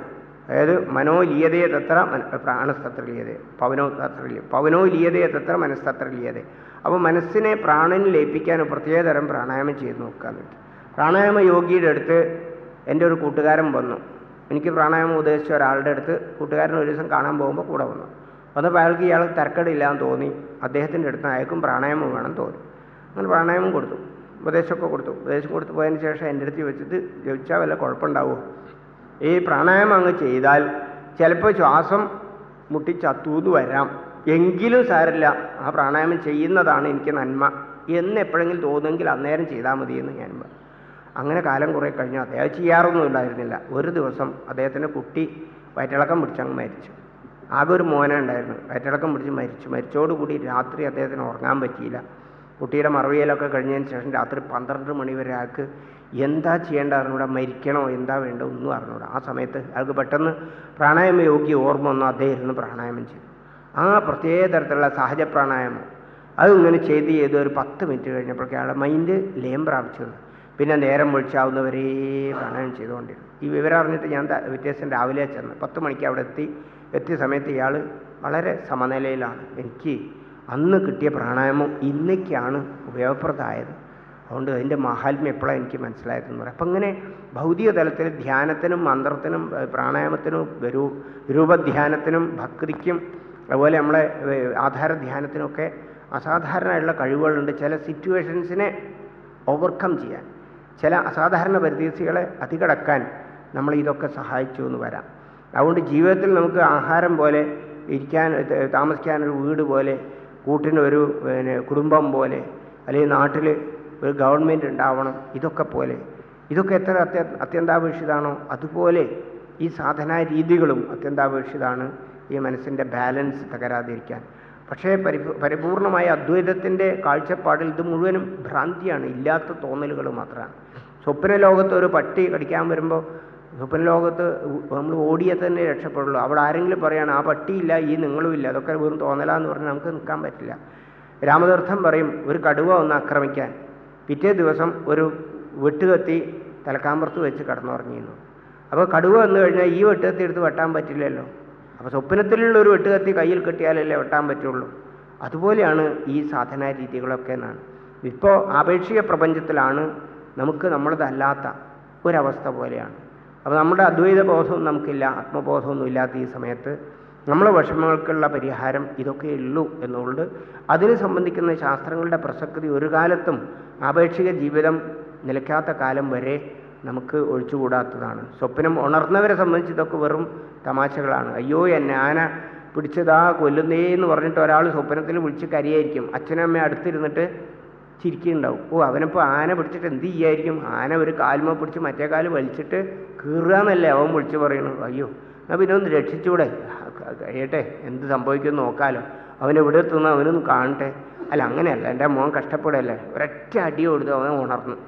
അതായത് മനോ ലീയതയെ തത്ര പ്രാണസ്തത്ര ലീയത പവനോ തത്ര ലീയ പവനോ ലീയതയെ തത്ര മനസ്തത്ര ലീയത അപ്പോൾ മനസ്സിനെ പ്രാണനിൽ ലയിപ്പിക്കാൻ ഒരു പ്രത്യേകതരം പ്രാണായാമം ചെയ്ത് നോക്കാന്ന് വെച്ചു പ്രാണായാമ യോഗിയുടെ അടുത്ത് എൻ്റെ ഒരു കൂട്ടുകാരൻ വന്നു എനിക്ക് പ്രാണായാമം ഉപദേശിച്ച ഒരാളുടെ അടുത്ത് കൂട്ടുകാരൻ ഒരു ദിവസം കാണാൻ പോകുമ്പോൾ കൂടെ വന്നു വന്നപ്പോൾ അയാൾക്ക് ഇയാൾ തിരക്കടില്ലാന്ന് തോന്നി അദ്ദേഹത്തിൻ്റെ അടുത്ത് അയാൾക്കും പ്രാണായാമം വേണം തോന്നി അങ്ങനെ പ്രാണായാമം കൊടുത്തു ഉപദേശമൊക്കെ കൊടുത്തു ഉപദേശം കൊടുത്തു പോയതിന് ശേഷം എൻ്റെ അടുത്ത് വെച്ചിട്ട് ജപിച്ചാൽ വല്ല കുഴപ്പമുണ്ടാവുമോ ഈ പ്രാണായാമം അങ്ങ് ചെയ്താൽ ചിലപ്പോൾ ശ്വാസം മുട്ടി ചത്തൂന്ന് വരാം എങ്കിലും സാരമില്ല ആ പ്രാണായാമം ചെയ്യുന്നതാണ് എനിക്ക് നന്മ എന്ന് എപ്പോഴെങ്കിലും തോന്നുമെങ്കിൽ അന്നേരം ചെയ്താൽ മതിയെന്ന് ഞാൻ പറഞ്ഞു അങ്ങനെ കാലം കുറേ കഴിഞ്ഞു അദ്ദേഹം ചെയ്യാറൊന്നും ഉണ്ടായിരുന്നില്ല ഒരു ദിവസം അദ്ദേഹത്തിൻ്റെ കുട്ടി വയറ്റിളക്കം പിടിച്ചങ്ങ് മരിച്ചു ആകെ ഒരു മോനെ ഉണ്ടായിരുന്നു വയറ്റിളക്കം പിടിച്ച് മരിച്ചു മരിച്ചോടുകൂടി രാത്രി അദ്ദേഹത്തിന് ഉറങ്ങാൻ പറ്റിയില്ല കുട്ടിയുടെ മറവിയലൊക്കെ കഴിഞ്ഞതിന് ശേഷം രാത്രി പന്ത്രണ്ട് മണി വരെ അയാൾക്ക് എന്താ ചെയ്യേണ്ട അറിഞ്ഞൂടാ മരിക്കണോ എന്താ വേണ്ടോ ഒന്നും അറിഞ്ഞൂടാ ആ സമയത്ത് അയാൾക്ക് പെട്ടെന്ന് പ്രാണായാമ യോഗ്യ ഓർമ്മ വന്നു അദ്ദേഹം ഇരുന്ന് പ്രാണായാമം ചെയ്തു ആ പ്രത്യേക തരത്തിലുള്ള സഹജ പ്രാണായാമം അത് ഇങ്ങനെ ചെയ്ത് ചെയ്ത് ഒരു പത്ത് മിനിറ്റ് കഴിഞ്ഞപ്പോഴേക്കും അയാളുടെ മൈൻഡ് ലയം പ്രാപിച്ചു വന്നു. പിന്നെ നേരം വിളിച്ചാവുന്നവരേ പ്രാണായാമം ചെയ്തുകൊണ്ടിരുന്നു ഈ വിവരം അറിഞ്ഞിട്ട് ഞാൻ ത- വ്യത്യാസം രാവിലെ ചെന്ന് പത്ത് മണിക്ക് അവിടെ എത്തി എത്തിയ സമയത്ത് ഇയാൾ വളരെ സമനിലയിലാണ് എനിക്ക് അന്ന് കിട്ടിയ പ്രാണായാമം ഇന്നേക്കാണ് ഉപയോഗപ്രദമായത് അതുകൊണ്ട് അതിൻ്റെ മഹാത്മ്യം എപ്പോഴാണ് എനിക്ക് മനസ്സിലായതെന്ന് പറയാം അപ്പം ഇങ്ങനെ ഭൗതിക തലത്തിൽ ധ്യാനത്തിനും മന്ത്രത്തിനും ഏഹ് പ്രാണായാമത്തിനും രൂ രൂപധ്യാനത്തിനും ഭക്തിക്കും അതുപോലെ നമ്മളെ ഏഹ് ആധാര ധ്യാനത്തിനൊക്കെ അസാധാരണമായിട്ടുള്ള കഴിവുകളുണ്ട് ചില സിറ്റുവേഷൻസിനെ ഓവർകം ചെയ്യാൻ ചില അസാധാരണ പരിതീസികളെ അതികടക്കാൻ നമ്മൾ ഇതൊക്കെ സഹായിച്ചു എന്ന് വരാം അതുകൊണ്ട് ജീവിതത്തിൽ നമുക്ക് ആഹാരം പോലെ ഇരിക്കാൻ ഏഹ് താമസിക്കാനൊരു വീട് പോലെ കൂട്ടിനൊരു പിന്നെ കുടുംബം പോലെ അല്ലെങ്കിൽ നാട്ടിൽ ഒരു ഗവൺമെൻറ് ഉണ്ടാവണം ഇതൊക്കെ പോലെ ഇതൊക്കെ എത്ര അത്യ അത്യന്താപേക്ഷിതാണോ അതുപോലെ ഈ സാധനാ രീതികളും അത്യന്താപേക്ഷിതാണ് ഈ മനസ്സിൻ്റെ ബാലൻസ് തകരാതിരിക്കാൻ പക്ഷേ പരിപൂ പരിപൂർണമായ അദ്വൈതത്തിൻ്റെ കാഴ്ചപ്പാടിൽ ഇത് മുഴുവനും ഭ്രാന്തിയാണ് ഇല്ലാത്ത തോന്നലുകൾ മാത്രമാണ് സ്വപ്ന ലോകത്ത് ഒരു പട്ടി കടിക്കാൻ വരുമ്പോൾ സ്വപ്ന ലോകത്ത് നമ്മൾ ഓടിയെ തന്നെ രക്ഷപ്പെടുള്ളൂ അവിടെ ആരെങ്കിലും പറയാണ് ആ പട്ടിയില്ല ഈ നിങ്ങളും ഇല്ല അതൊക്കെ വെറും തോന്നലാന്ന് പറഞ്ഞാൽ നമുക്ക് നിൽക്കാൻ പറ്റില്ല രാമതീർത്ഥം പറയും ഒരു കടുവ ഒന്ന് ആക്രമിക്കാൻ പിറ്റേ ദിവസം ഒരു വെട്ടുകത്തി തലക്കാമ്പുറത്ത് വെച്ച് കടന്നുറങ്ങിയിരുന്നു അപ്പോൾ കടുവ വന്നു കഴിഞ്ഞാൽ ഈ വെട്ടുകത്തി എടുത്ത് വെട്ടാൻ പറ്റില്ലല്ലോ അപ്പോൾ സ്വപ്നത്തിലുള്ള ഒരു വെട്ടുകത്തി കയ്യിൽ കിട്ടിയാലല്ലേ വെട്ടാൻ പറ്റുള്ളൂ അതുപോലെയാണ് ഈ സാധനാ രീതികളൊക്കെ എന്നാണ് ഇപ്പോൾ ആപേക്ഷിക പ്രപഞ്ചത്തിലാണ് നമുക്ക് നമ്മളതല്ലാത്ത ഒരവസ്ഥ പോലെയാണ് അപ്പോൾ നമ്മുടെ അദ്വൈത ബോധവും നമുക്കില്ല ആത്മബോധമൊന്നും ഇല്ലാത്ത ഈ സമയത്ത് നമ്മളെ വിഷമങ്ങൾക്കുള്ള പരിഹാരം ഇതൊക്കെ ഉള്ളൂ എന്നുകൊണ്ട് അതിനെ സംബന്ധിക്കുന്ന ശാസ്ത്രങ്ങളുടെ പ്രസക്തി ഒരു കാലത്തും ആപേക്ഷിക ജീവിതം നിലയ്ക്കാത്ത കാലം വരെ നമുക്ക് ഒഴിച്ചുകൂടാത്തതാണ് സ്വപ്നം ഉണർന്നവരെ സംബന്ധിച്ച് ഇതൊക്കെ വെറും തമാശകളാണ് അയ്യോ എന്നെ ആന പിടിച്ചതാ കൊല്ലുന്നേ എന്ന് പറഞ്ഞിട്ട് ഒരാൾ സ്വപ്നത്തിൽ വിളിച്ച് കരിയായിരിക്കും അച്ഛനും അമ്മയും അടുത്തിരുന്നിട്ട് ചിരിക്കുന്നുണ്ടാവും ഓ അവനിപ്പോൾ ആന പിടിച്ചിട്ട് എന്ത് ചെയ്യായിരിക്കും ആന ഒരു കാലുമ പിടിച്ച് മറ്റേ കാല് വലിച്ചിട്ട് കീറുകയെന്നല്ലേ അവൻ വിളിച്ച് പറയുന്നു അയ്യോ എന്നാൽ പിന്നെ ഒന്ന് രക്ഷിച്ചൂടെ കഴിയട്ടെ എന്ത് സംഭവിക്കുമെന്ന് നോക്കാലോ അവൻ എവിടെ എത്തുന്നു അവനൊന്ന് കാണട്ടെ അല്ല അങ്ങനെയല്ല എൻ്റെ മോൻ കഷ്ടപ്പെടല്ലേ ഒരൊറ്റ അടി കൊടുത്തു അവൻ ഉണർന്നു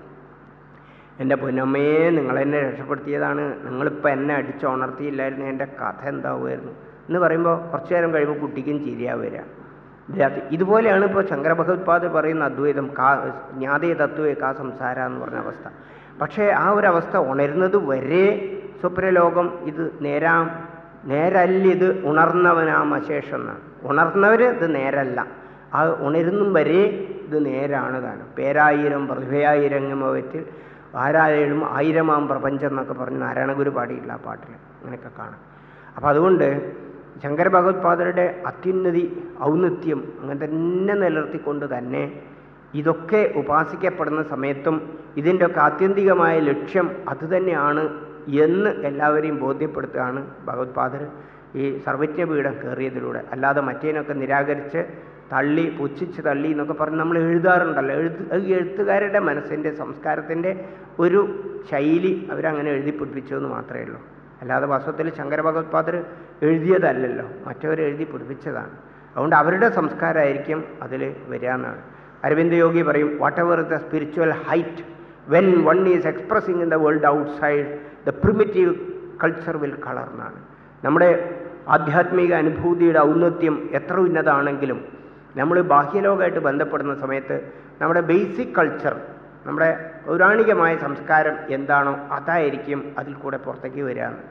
എൻ്റെ പൊന്നമ്മയെ നിങ്ങളെന്നെ രക്ഷപ്പെടുത്തിയതാണ് നിങ്ങളിപ്പോൾ എന്നെ അടിച്ച് ഉണർത്തിയില്ലായിരുന്നു എൻ്റെ കഥ എന്താവുമായിരുന്നു എന്ന് പറയുമ്പോൾ കുറച്ചു നേരം കഴിയുമ്പോൾ കുട്ടിക്കും ചിരിയാ വരിക ഇതിനകത്ത് ഇതുപോലെയാണ് ഇപ്പോൾ ശങ്കര ഭഗവത്പാദ് പറയുന്ന അദ്വൈതം കാ ജ്ഞാതേ തത്വേ കാ സംസാര എന്ന് പറഞ്ഞ അവസ്ഥ പക്ഷേ ആ ഒരു അവസ്ഥ ഉണരുന്നത് വരെ സ്വപ്നലോകം ഇത് നേരാം നേരല്ല ഇത് ഉണർന്നവനാം അശേഷം എന്നാണ് ഉണർന്നവർ ഇത് നേരല്ല ആ ഉണരുന്നും വരെ ഇത് നേരാണ് താനും പേരായിരം പ്രതിഭയായിരങ്ങും അവറ്റിൽ ആരായാലും ആയിരമാം പ്രപഞ്ചം എന്നൊക്കെ പറഞ്ഞ് നാരായണഗുരു പാടിയിട്ടില്ല ആ പാട്ടിൽ അങ്ങനെയൊക്കെ കാണാം അപ്പോൾ അതുകൊണ്ട് ശങ്കര ഭഗവത്പാദരുടെ അത്യുന്നതി ഔന്നത്യം അങ്ങനെ തന്നെ നിലനിർത്തിക്കൊണ്ട് തന്നെ ഇതൊക്കെ ഉപാസിക്കപ്പെടുന്ന സമയത്തും ഇതിൻ്റെയൊക്കെ ആത്യന്തികമായ ലക്ഷ്യം അതുതന്നെയാണ് എന്ന് എല്ലാവരെയും ബോധ്യപ്പെടുത്തുകയാണ് ഭഗവത്പാദർ ഈ സർവജ്ഞപീഠം കയറിയതിലൂടെ അല്ലാതെ മറ്റേനൊക്കെ നിരാകരിച്ച് തള്ളി പുച്ഛിച്ച് തള്ളി എന്നൊക്കെ പറഞ്ഞ് നമ്മൾ എഴുതാറുണ്ടല്ലോ എഴുത്ത് അത് എഴുത്തുകാരുടെ മനസ്സിൻ്റെ സംസ്കാരത്തിൻ്റെ ഒരു ശൈലി അവരങ്ങനെ എഴുതി പിടിപ്പിച്ചു എന്ന് മാത്രമേ ഉള്ളൂ അല്ലാതെ വാസ്തവത്തിൽ ശങ്കര ഭഗവത്പാദർ എഴുതിയതല്ലല്ലോ മറ്റവർ എഴുതി പിടിപ്പിച്ചതാണ് അതുകൊണ്ട് അവരുടെ സംസ്കാരമായിരിക്കും അതിൽ വരിക എന്നാണ് അരവിന്ദ് യോഗി പറയും whatever the spiritual height when one is expressing in the world outside the primitive culture will colour എന്നാണ് നമ്മുടെ ആധ്യാത്മിക അനുഭൂതിയുടെ ഔന്നത്യം എത്ര ഉന്നതാണെങ്കിലും നമ്മൾ ബാഹ്യലോകമായിട്ട് ബന്ധപ്പെടുന്ന സമയത്ത് നമ്മുടെ ബേസിക് കൾച്ചർ നമ്മുടെ പൗരാണികമായ സംസ്കാരം എന്താണോ അതായിരിക്കും അതിൽ കൂടെ പുറത്തേക്ക് വരികയെന്ന്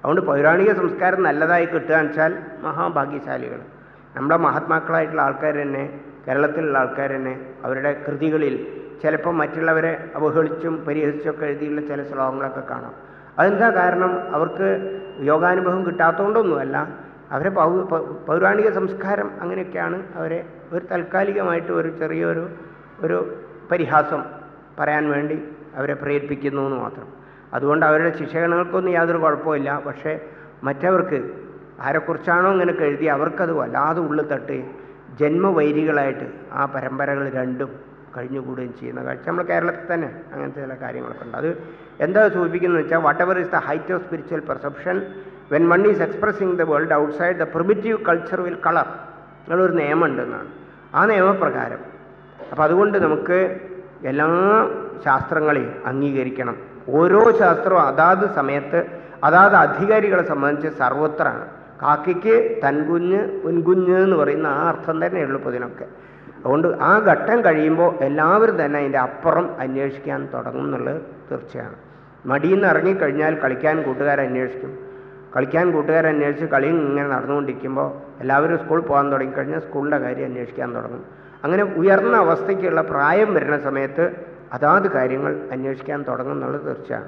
അതുകൊണ്ട് പൗരാണിക സംസ്കാരം നല്ലതായി കിട്ടുകയെന്ന് വെച്ചാൽ മഹാഭാഗ്യശാലികൾ നമ്മുടെ മഹാത്മാക്കളായിട്ടുള്ള ആൾക്കാർ തന്നെ കേരളത്തിലുള്ള ആൾക്കാർ തന്നെ അവരുടെ കൃതികളിൽ ചിലപ്പോൾ മറ്റുള്ളവരെ അവഹേളിച്ചും പരിഹസിച്ചൊക്കെ എഴുതിയുള്ള ചില ശ്ലോകങ്ങളൊക്കെ കാണാം അതെന്താ കാരണം അവർക്ക് യോഗാനുഭവം കിട്ടാത്തതുകൊണ്ടൊന്നുമല്ല അവരെ പൗ പൗ- പൗരാണിക സംസ്കാരം അങ്ങനെയൊക്കെയാണ് അവരെ ഒരു താൽക്കാലികമായിട്ട് ഒരു ചെറിയൊരു ഒരു പരിഹാസം പറയാൻ വേണ്ടി അവരെ പ്രേരിപ്പിക്കുന്നു എന്ന് മാത്രം അതുകൊണ്ട് അവരുടെ ശിക്ഷകണങ്ങൾക്കൊന്നും യാതൊരു കുഴപ്പമില്ല പക്ഷേ മറ്റവർക്ക് ആരെക്കുറിച്ചാണോ ഇങ്ങനെയൊക്കെ എഴുതി അവർക്കത് വല്ലാതെ ഉള്ളിൽ തട്ട് ജന്മവൈരികളായിട്ട് ആ പരമ്പരകൾ രണ്ടും കഴിഞ്ഞുകൂടുകയും ചെയ്യുന്ന കാഴ്ച നമ്മൾ കേരളത്തിൽ തന്നെ അങ്ങനത്തെ ചില കാര്യങ്ങളൊക്കെ ഉണ്ട് അത് എന്താ സൂചിപ്പിക്കുന്നത് വെച്ചാൽ whatever is the height of spiritual perception when one is expressing the world outside the primitive culture will colour എന്നുള്ളൊരു നിയമമുണ്ടെന്നാണ് ആ നിയമപ്രകാരം അപ്പം അതുകൊണ്ട് നമുക്ക് എല്ലാ ശാസ്ത്രങ്ങളെയും അംഗീകരിക്കണം ഓരോ ശാസ്ത്രവും അതാത് സമയത്ത് അതാത് അധികാരികളെ സംബന്ധിച്ച് സർവത്രാണ് കാക്കയ്ക്ക് തൻകുഞ്ഞ് ഉൻകുഞ്ഞ് എന്ന് പറയുന്ന ആ അർത്ഥം തന്നെയുള്ളൂ ഇപ്പോൾ ഇതിനൊക്കെ അതുകൊണ്ട് ആ ഘട്ടം കഴിയുമ്പോൾ എല്ലാവരും തന്നെ അതിൻ്റെ അപ്പുറം അന്വേഷിക്കാൻ തുടങ്ങും എന്നുള്ളത് തീർച്ചയാണ് മടിയിൽ നിന്ന് ഇറങ്ങിക്കഴിഞ്ഞാൽ കളിക്കാൻ കൂട്ടുകാരെ അന്വേഷിക്കും കളിക്കാൻ കൂട്ടുകാരെ അന്വേഷിച്ച് കളി ഇങ്ങനെ നടന്നുകൊണ്ടിരിക്കുമ്പോൾ എല്ലാവരും സ്കൂളിൽ പോകാൻ തുടങ്ങിക്കഴിഞ്ഞാൽ സ്കൂളിൻ്റെ കാര്യം അന്വേഷിക്കാൻ തുടങ്ങും അങ്ങനെ ഉയർന്ന അവസ്ഥയ്ക്കുള്ള പ്രായം വരുന്ന സമയത്ത് അതാത് കാര്യങ്ങൾ അന്വേഷിക്കാൻ തുടങ്ങും എന്നുള്ളത് തീർച്ചയാണ്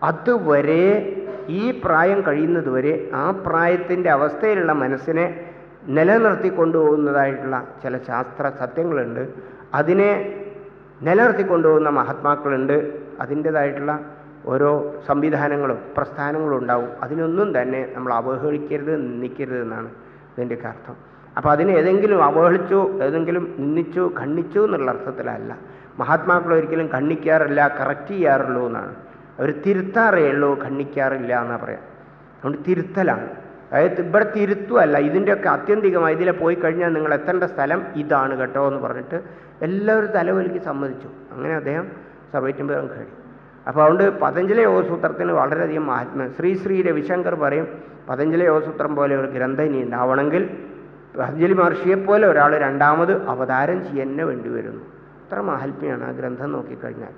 അതുവരെ ഈ പ്രായം കഴിയുന്നതുവരെ ആ പ്രായത്തിൻ്റെ അവസ്ഥയിലുള്ള മനസ്സിനെ നിലനിർത്തി കൊണ്ടുപോകുന്നതായിട്ടുള്ള ചില ശാസ്ത്ര സത്യങ്ങളുണ്ട് അതിനെ നിലനിർത്തി കൊണ്ടുപോകുന്ന മഹാത്മാക്കളുണ്ട് അതിൻ്റേതായിട്ടുള്ള ഓരോ സംവിധാനങ്ങളും പ്രസ്ഥാനങ്ങളും ഉണ്ടാവും അതിനൊന്നും തന്നെ നമ്മൾ അവഹേളിക്കരുത് നിന്ദിക്കരുത് എന്നാണ് ഇതിൻ്റെയൊക്കെ അർത്ഥം അപ്പോൾ അതിനെ ഏതെങ്കിലും അവഹേളിച്ചു ഏതെങ്കിലും നിന്ദിച്ചു ഖണ്ഡിച്ചു എന്നുള്ള അർത്ഥത്തിലല്ല മഹാത്മാക്കൾ ഒരിക്കലും ഖണ്ഡിക്കാറില്ല കറക്റ്റ് ചെയ്യാറുള്ളൂ എന്നാണ് അവർ തിരുത്താറേ ഉള്ളൂ ഖണ്ഡിക്കാറില്ല എന്നാണ് പറയാം അതുകൊണ്ട് തിരുത്തലാണ് അതായത് ഇവിടെ തിരുത്തുമല്ല ഇതിൻ്റെയൊക്കെ ആത്യന്തികമായി ഇതിലെ പോയി കഴിഞ്ഞാൽ നിങ്ങൾ എത്തേണ്ട സ്ഥലം ഇതാണ് കേട്ടോ എന്ന് പറഞ്ഞിട്ട് എല്ലാവരും തലവലിക്ക് സമ്മതിച്ചു അങ്ങനെ അദ്ദേഹം സർവൈറ്റുമ്പോൾ കഴിയും അപ്പോൾ അതുകൊണ്ട് പതഞ്ജലി യോഗസൂത്രത്തിന് വളരെയധികം മഹാത്മ്യം ശ്രീ ശ്രീ രവിശങ്കർ പറയും പതഞ്ജലി യോഗസൂത്രം പോലെ ഒരു ഗ്രന്ഥം ഇനി ഉണ്ടാവണമെങ്കിൽ പതഞ്ജലി മഹർഷിയെപ്പോലെ ഒരാൾ രണ്ടാമത് അവതാരം ചെയ്യാൻ വേണ്ടി വരുന്നു അത്ര മഹാത്മ്യമാണ് ആ ഗ്രന്ഥം നോക്കിക്കഴിഞ്ഞാൽ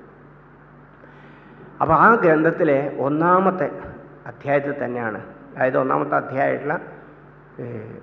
അപ്പോൾ ആ ഗ്രന്ഥത്തിലെ ഒന്നാമത്തെ അധ്യായത്തിൽ തന്നെയാണ് അതായത് ഒന്നാമത്തെ അധ്യായമായിട്ടുള്ള ഏഹ്,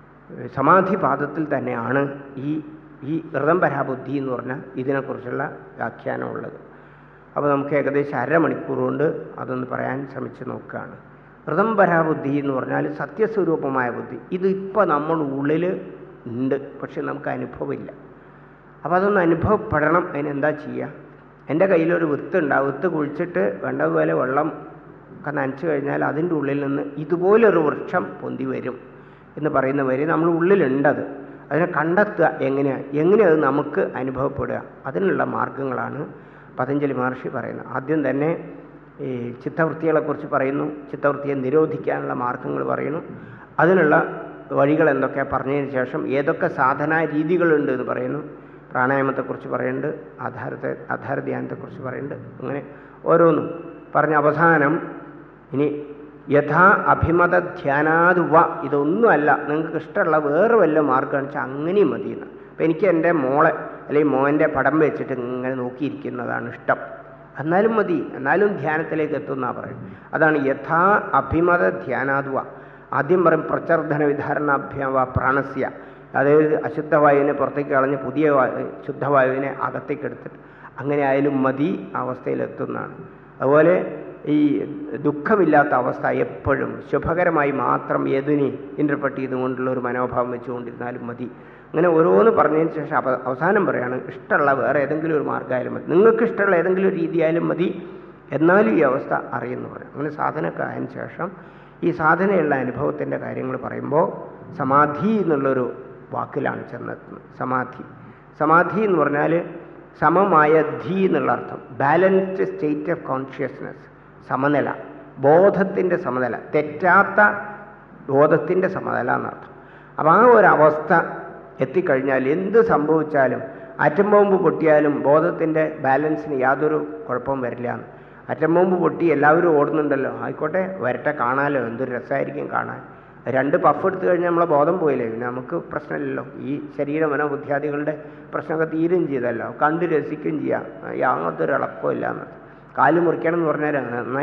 സമാധിപാദത്തിൽ തന്നെയാണ് ഈ ഈ ഋതംബരാബുദ്ധി എന്ന് പറഞ്ഞ ഇതിനെക്കുറിച്ചുള്ള വ്യാഖ്യാനമുള്ളത് അപ്പോൾ നമുക്ക് ഏകദേശം അരമണിക്കൂർ കൊണ്ട് അതൊന്ന് പറയാൻ ശ്രമിച്ച് നോക്കുകയാണ് ഋതംബരാബുദ്ധി എന്ന് പറഞ്ഞാൽ സത്യസ്വരൂപമായ ബുദ്ധി ഇത് ഇപ്പോൾ നമ്മൾ ഉള്ളിൽ ഉണ്ട് പക്ഷെ നമുക്ക് അനുഭവമില്ല അപ്പോൾ അതൊന്ന് അനുഭവപ്പെടണം അതിനെന്താ ചെയ്യുക എൻ്റെ കയ്യിലൊരു വിത്ത് ഉണ്ടാവും വിത്ത് കുഴിച്ചിട്ട് വേണ്ടതുപോലെ വെള്ളം ഒക്കെ നനച്ചു കഴിഞ്ഞാൽ അതിൻ്റെ ഉള്ളിൽ നിന്ന് ഇതുപോലൊരു വൃക്ഷം പൊന്തി വരും എന്ന് പറയുന്ന വരെ നമ്മൾ ഉള്ളിലുണ്ടത് അതിനെ കണ്ടെത്തുക എങ്ങനെയാണ് എങ്ങനെ അത് നമുക്ക് അനുഭവപ്പെടുക അതിനുള്ള മാർഗങ്ങളാണ് പതഞ്ജലി മഹർഷി പറയുന്നത് ആദ്യം തന്നെ ഈ ചിത്തവൃത്തികളെക്കുറിച്ച് പറയുന്നു ചിത്തവൃത്തിയെ നിരോധിക്കാനുള്ള മാർഗങ്ങൾ പറയുന്നു അതിനുള്ള വഴികൾ എന്തൊക്കെ പറഞ്ഞതിന് ശേഷം ഏതൊക്കെ സാധനാ രീതികളുണ്ട് എന്ന് പറയുന്നു പ്രാണായാമത്തെക്കുറിച്ച് പറയുന്നുണ്ട് ആധാരത്തെ ആധാര ധ്യാനത്തെക്കുറിച്ച് പറയുന്നുണ്ട് അങ്ങനെ ഓരോന്നും പറഞ്ഞ അവസാനം ഇനി യഥാ അഭിമത ധ്യാനാതുവ ഇതൊന്നുമല്ല നിങ്ങൾക്ക് ഇഷ്ടമുള്ള വേറെ വല്ല മാർഗം വെച്ചാൽ അങ്ങനെയും മതി എന്ന് അപ്പം എനിക്ക് എൻ്റെ മോളെ അല്ലെങ്കിൽ മോൻ്റെ പടം വെച്ചിട്ട് ഇങ്ങനെ നോക്കിയിരിക്കുന്നതാണ് ഇഷ്ടം എന്നാലും മതി എന്നാലും ധ്യാനത്തിലേക്ക് എത്തുന്നാ പറയും അതാണ് യഥാ അഭിമത ധ്യാനാതുവ ആദ്യം പറയും പ്രചർദ്ധന വിധാരണാഭ്യാവ പ്രാണസ്യ അതായത് അശുദ്ധവായുവിനെ പുറത്തേക്ക് കളഞ്ഞ് പുതിയ വായു ശുദ്ധവായുവിനെ അകത്തേക്ക് എടുത്തിട്ട് അങ്ങനെ ആയാലും മതി ആ അവസ്ഥയിലെത്തുന്നതാണ് അതുപോലെ ഈ ദുഃഖമില്ലാത്ത അവസ്ഥ എപ്പോഴും ശുഭകരമായി മാത്രം ഏതിനെ ഇൻ്റർപ്രറ്റ് ചെയ്തുകൊണ്ടുള്ള ഒരു മനോഭാവം വെച്ചുകൊണ്ടിരുന്നാലും മതി അങ്ങനെ ഓരോന്ന് പറഞ്ഞതിന് ശേഷം അവ അവസാനം പറയാണ് ഇഷ്ടമുള്ള വേറെ ഏതെങ്കിലും ഒരു മാർഗ്ഗമായാലും മതി നിങ്ങൾക്ക് ഇഷ്ടമുള്ള ഏതെങ്കിലും ഒരു രീതിയായാലും മതി എന്നാലും ഈ അവസ്ഥ അറിയുന്നു പറയും അങ്ങനെ സാധനമൊക്കെ ആയതിനു ശേഷം ഈ സാധനയുള്ള അനുഭവത്തിൻ്റെ കാര്യങ്ങൾ പറയുമ്പോൾ സമാധി എന്നുള്ളൊരു വാക്കിലാണ് ചെന്നെത്തുന്നത് സമാധി സമാധി എന്ന് പറഞ്ഞാൽ സമമായ ധി എന്നുള്ള അർത്ഥം ബാലൻസ്ഡ് സ്റ്റേറ്റ് ഓഫ് കോൺഷ്യസ്നസ് സമനില ബോധത്തിൻ്റെ സമനില തെറ്റാത്ത ബോധത്തിൻ്റെ സമനില എന്നർത്ഥം അപ്പോൾ ആ ഒരു അവസ്ഥ എത്തിക്കഴിഞ്ഞാൽ എന്ത് സംഭവിച്ചാലും ആറ്റം ബോംബ് പൊട്ടിയാലും ബോധത്തിൻ്റെ ബാലൻസിന് യാതൊരു കുഴപ്പവും വരില്ല എന്ന് ആറ്റം ബോംബ് പൊട്ടി എല്ലാവരും ഓടുന്നുണ്ടല്ലോ ആയിക്കോട്ടെ വരട്ടെ കാണാമല്ലോ എന്തൊരു രസമായിരിക്കും കാണാൻ രണ്ട് പഫ് എടുത്തു കഴിഞ്ഞാൽ നമ്മളെ ബോധം പോയില്ലേ പിന്നെ നമുക്ക് പ്രശ്നമില്ലല്ലോ ഈ ശരീര മനോബുദ്ധ്യാദികളുടെ പ്രശ്നമൊക്കെ തീരുകയും ചെയ്തല്ലോ കണ്ട് രസിക്കുകയും ചെയ്യാം യാതൊരു ഇളക്കവും ഇല്ല എന്ന് കാല് മുറിക്കണം എന്ന് പറഞ്ഞാൽ നന്നായി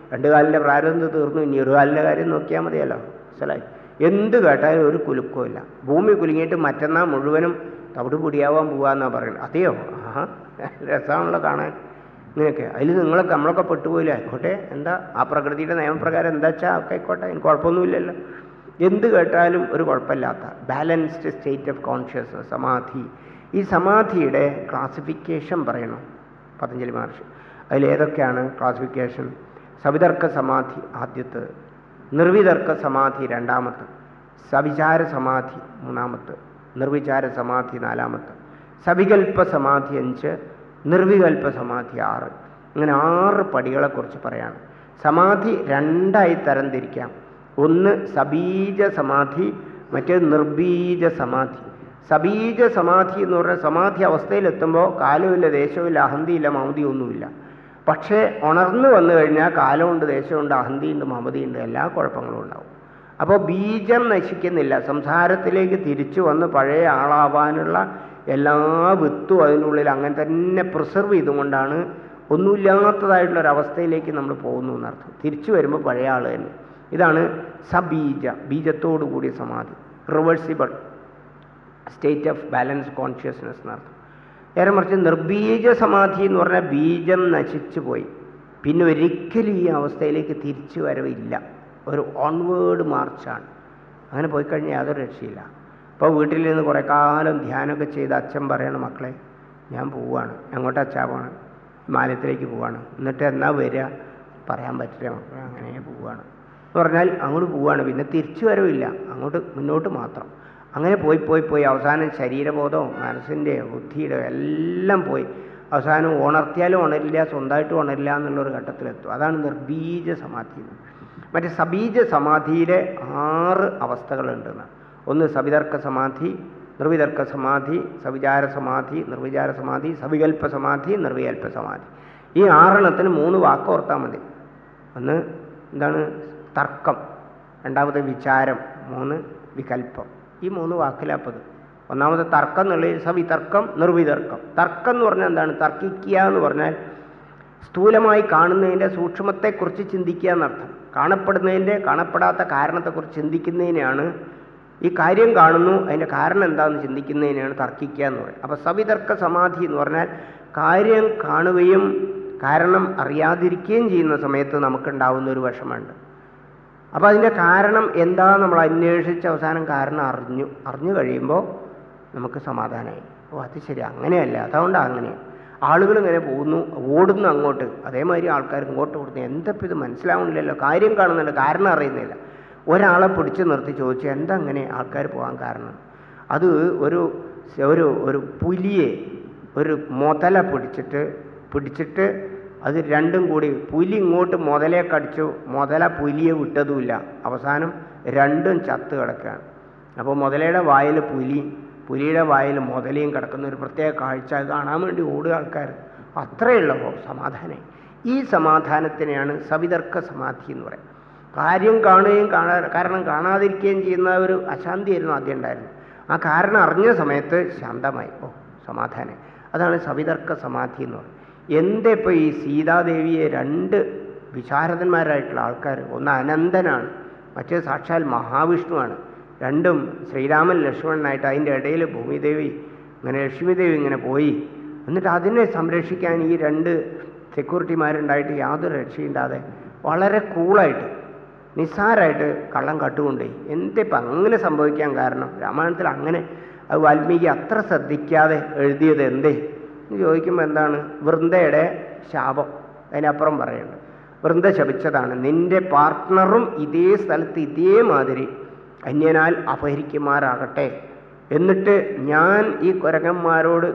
രണ്ട് കാലിൻ്റെ പ്രാരംഭം തീർന്നു ഇനി ഒരു കാലിൻ്റെ കാര്യം നോക്കിയാൽ മതിയല്ലോ മനസ്സിലായി എന്ത് കേട്ടാലും ഒരു കുലുക്കമില്ല ഭൂമി കുലുങ്ങിയിട്ട് മറ്റന്നാൾ മുഴുവനും തവിട് പൊടിയാവാൻ പോവാന്നാ പറയുന്നത് അതെയോ ആഹാ രസമാണല്ലോ കാണാൻ ഇങ്ങനെയൊക്കെ അതിൽ നിങ്ങളൊക്കെ നമ്മളൊക്കെ പെട്ടുപോയില്ല ആയിക്കോട്ടെ എന്താ ആ പ്രകൃതിയുടെ നിയമപ്രകാരം എന്താ വെച്ചാൽ ഒക്കെ ആയിക്കോട്ടെ എനിക്ക് കുഴപ്പമൊന്നുമില്ലല്ലോ എന്ത് കേട്ടാലും ഒരു കുഴപ്പമില്ലാത്ത ബാലൻസ്ഡ് സ്റ്റേറ്റ് ഓഫ് കോൺഷ്യസ്നസ് സമാധി ഈ സമാധിയുടെ ക്ലാസിഫിക്കേഷൻ പറയണം പതഞ്ജലി മഹർഷി അതിലേതൊക്കെയാണ് ക്ലാസിഫിക്കേഷൻ സവിതർക്ക സമാധി ആദ്യത്തെ നിർവിതർക്ക സമാധി രണ്ടാമത്തെ സവിചാര സമാധി മൂന്നാമത്തെ നിർവിചാര സമാധി നാലാമത്തെ സവികൽപ്പ സമാധി അഞ്ച് നിർവികൽപ്പ സമാധി ആറ് ഇങ്ങനെ ആറ് പടികളെക്കുറിച്ച് പറയാണ് സമാധി രണ്ടായി തരംതിരിക്കാം ഒന്ന് സബീജ സമാധി മറ്റേത് നിർബീജ സമാധി സബീജ സമാധി എന്ന് പറഞ്ഞാൽ സമാധി അവസ്ഥയിലെത്തുമ്പോൾ കാലമില്ല ദേശമില്ല അഹന്തിയില്ല മമതിയൊന്നുമില്ല പക്ഷേ ഉണർന്നു വന്നു കഴിഞ്ഞാൽ കാലമുണ്ട് ദേശമുണ്ട് അഹന്തിയുണ്ട് മമതിയുണ്ട് എല്ലാ കുഴപ്പങ്ങളും ഉണ്ടാവും അപ്പോൾ ബീജം നശിക്കുന്നില്ല സംസാരത്തിലേക്ക് തിരിച്ചു വന്ന് പഴയ ആളാവാനുള്ള എല്ലാ വിത്തും അതിൻ്റെ ഉള്ളിൽ അങ്ങനെ തന്നെ പ്രിസർവ് ചെയ്തുകൊണ്ടാണ് ഒന്നുമില്ലാത്തതായിട്ടുള്ളൊരവസ്ഥയിലേക്ക് നമ്മൾ പോകുന്നു എന്നർത്ഥം തിരിച്ചു വരുമ്പോൾ പഴയ ആൾ തന്നെ ഇതാണ് സബീജ ബീജത്തോടു കൂടിയ സമാധി reversible state of balance consciousness എന്നർത്ഥം നേരെ മറിച്ച് നിർബീജ സമാധി എന്ന് പറഞ്ഞാൽ ബീജം നശിച്ചു പോയി പിന്നെ ഒരിക്കലും ഈ അവസ്ഥയിലേക്ക് തിരിച്ചു വരവില്ല ഒരു ഓൺവേർഡ് മാർച്ചാണ് അങ്ങനെ പോയി കഴിഞ്ഞാൽ യാതൊരു രക്ഷയില്ല ഇപ്പോൾ വീട്ടിൽ നിന്ന് കുറേ കാലം ധ്യാനമൊക്കെ ചെയ്ത് അച്ഛൻ പറയണം മക്കളെ ഞാൻ പോവാണ് എങ്ങോട്ട് അച്ഛാ പോവാണ് ഹിമാലയത്തിലേക്ക് പോവാണ് എന്നിട്ട് എന്നാ വരിക പറയാൻ പറ്റില്ല മക്കളെ അങ്ങനെ പോവാണ് എന്ന് പറഞ്ഞാൽ അങ്ങോട്ട് പോവാണ് പിന്നെ തിരിച്ചു വരവില്ല അങ്ങോട്ട് മുന്നോട്ട് മാത്രം അങ്ങനെ പോയി പോയി പോയി അവസാനം ശരീരബോധവും മനസ്സിൻ്റെ ബുദ്ധിയുടെ എല്ലാം പോയി അവസാനം ഉണർത്തിയാലും ഉണരില്ല സ്വന്തമായിട്ട് ഉണരില്ല എന്നുള്ളൊരു ഘട്ടത്തിലെത്തും അതാണ് നിർബീജ സമാധി മറ്റേ സബീജ സമാധിയിലെ ആറ് അവസ്ഥകളുണ്ടെന്ന് ഒന്ന് സവിതർക്ക സമാധി നിർവിതർക്ക സമാധി സവിചാര സമാധി നിർവിചാര സമാധി സവികൽപ്പ സമാധി നിർവികൽപ്പ സമാധി ഈ ആറെണ്ണത്തിന് മൂന്ന് വാക്ക് ഓർത്താൽ മതി ഒന്ന് എന്താണ് തർക്കം രണ്ടാമത് വിചാരം മൂന്ന് വികൽപ്പം ഈ മൂന്ന് വാക്കിലാപ്പത് ഒന്നാമത് തർക്കം എന്നുള്ളത് സവിതർക്കം നിർവിതർക്കം തർക്കം എന്ന് പറഞ്ഞാൽ എന്താണ് തർക്കിക്കുക എന്ന് പറഞ്ഞാൽ സ്ഥൂലമായി കാണുന്നതിൻ്റെ സൂക്ഷ്മത്തെക്കുറിച്ച് ചിന്തിക്കുക എന്നർത്ഥം കാണപ്പെടുന്നതിൻ്റെ കാണപ്പെടാത്ത കാരണത്തെക്കുറിച്ച് ചിന്തിക്കുന്നതിനെയാണ് ഈ കാര്യം കാണുന്നു അതിൻ്റെ കാരണം എന്താണെന്ന് ചിന്തിക്കുന്നതിനെയാണ് തർക്കിക്കുക എന്ന് പറയുന്നത് അപ്പോൾ സവിതർക്ക സമാധി എന്ന് പറഞ്ഞാൽ കാര്യം കാണുകയും കാരണം അറിയാതിരിക്കുകയും ചെയ്യുന്ന സമയത്ത് നമുക്കുണ്ടാവുന്ന ഒരു വിഷമമുണ്ട് അപ്പോൾ അതിൻ്റെ കാരണം എന്താ നമ്മൾ അന്വേഷിച്ച് അവസാനം കാരണം അറിഞ്ഞു അറിഞ്ഞു കഴിയുമ്പോൾ നമുക്ക് സമാധാനമായി ഓ അത് ശരി അങ്ങനെയല്ല അതുകൊണ്ടാണ് അങ്ങനെ ആളുകൾ ഇങ്ങനെ പോകുന്നു ഓടുന്നു അങ്ങോട്ട് അതേമാതിരി ആൾക്കാർ ഇങ്ങോട്ട് ഓടുന്നു എന്തപ്പോൾ ഇത് മനസ്സിലാവുന്നില്ലല്ലോ കാര്യം കാണുന്നില്ല കാരണം അറിയുന്നില്ല ഒരാളെ പിടിച്ചു നിർത്തി ചോദിച്ചു എന്താ അങ്ങനെ ആൾക്കാർ പോകാൻ കാരണം അത് ഒരു ഒരു ഒരു പുലിയെ ഒരു മുതല പിടിച്ചിട്ട് പിടിച്ചിട്ട് അത് രണ്ടും കൂടി പുലി ഇങ്ങോട്ട് മുതലയെ കടിച്ചു മുതല പുലിയെ വിട്ടതുമില്ല അവസാനം രണ്ടും ചത്ത് കിടക്കുകയാണ് അപ്പോൾ മുതലയുടെ വായിൽ പുലി പുലിയുടെ വായിൽ മുതലയും കിടക്കുന്ന ഒരു പ്രത്യേക കാഴ്ച അത് കാണാൻ വേണ്ടി ഓടുക ആൾക്കാർ അത്രയേ ഉള്ളൂ സമാധാനം ഈ സമാധാനത്തിനെയാണ് സവിതർക്ക സമാധി എന്ന് പറയുന്നത് കാര്യം കാണുകയും കാണാ കാരണം കാണാതിരിക്കുകയും ചെയ്യുന്ന ഒരു അശാന്തിയായിരുന്നു ആദ്യം ഉണ്ടായിരുന്നത് ആ കാരണം അറിഞ്ഞ സമയത്ത് ശാന്തമായി ഓ സമാധാനം അതാണ് സവിതർക്ക സമാധി എന്ന് പറയുന്നത് എന്താ ഇപ്പോൾ ഈ സീതാദേവിയെ രണ്ട് വിശാരദന്മാരായിട്ടുള്ള ആൾക്കാർ ഒന്ന് അനന്തനാണ് മറ്റേ സാക്ഷാൽ മഹാവിഷ്ണുവാണ് രണ്ടും ശ്രീരാമൻ ലക്ഷ്മണനായിട്ട് അതിൻ്റെ ഇടയിൽ ഭൂമിദേവി ഇങ്ങനെ ലക്ഷ്മിദേവി ഇങ്ങനെ പോയി എന്നിട്ട് അതിനെ സംരക്ഷിക്കാൻ ഈ രണ്ട് സെക്യൂരിറ്റിമാരുണ്ടായിട്ട് യാതൊരു രക്ഷയുണ്ടാതെ വളരെ കൂളായിട്ട് നിസ്സാരമായിട്ട് കള്ളം കട്ടുകൊണ്ടേ എന്തിപ്പം അങ്ങനെ സംഭവിക്കാൻ കാരണം രാമായണത്തിൽ അങ്ങനെ അത് വാൽമീകി അത്ര ശ്രദ്ധിക്കാതെ എഴുതിയത് എന്തേ എന്ന് ചോദിക്കുമ്പോൾ എന്താണ് വൃന്ദയുടെ ശാപം അതിനപ്പുറം പറയുന്നുണ്ട് വൃന്ദ ശപിച്ചതാണ് നിന്റെ പാർട്ട്ണറും ഇതേ സ്ഥലത്ത് ഇതേമാതിരി അന്യനാൽ അപഹരിക്കുമാറാകട്ടെ എന്നിട്ട് ഞാൻ ഈ കുരങ്ങന്മാരോട്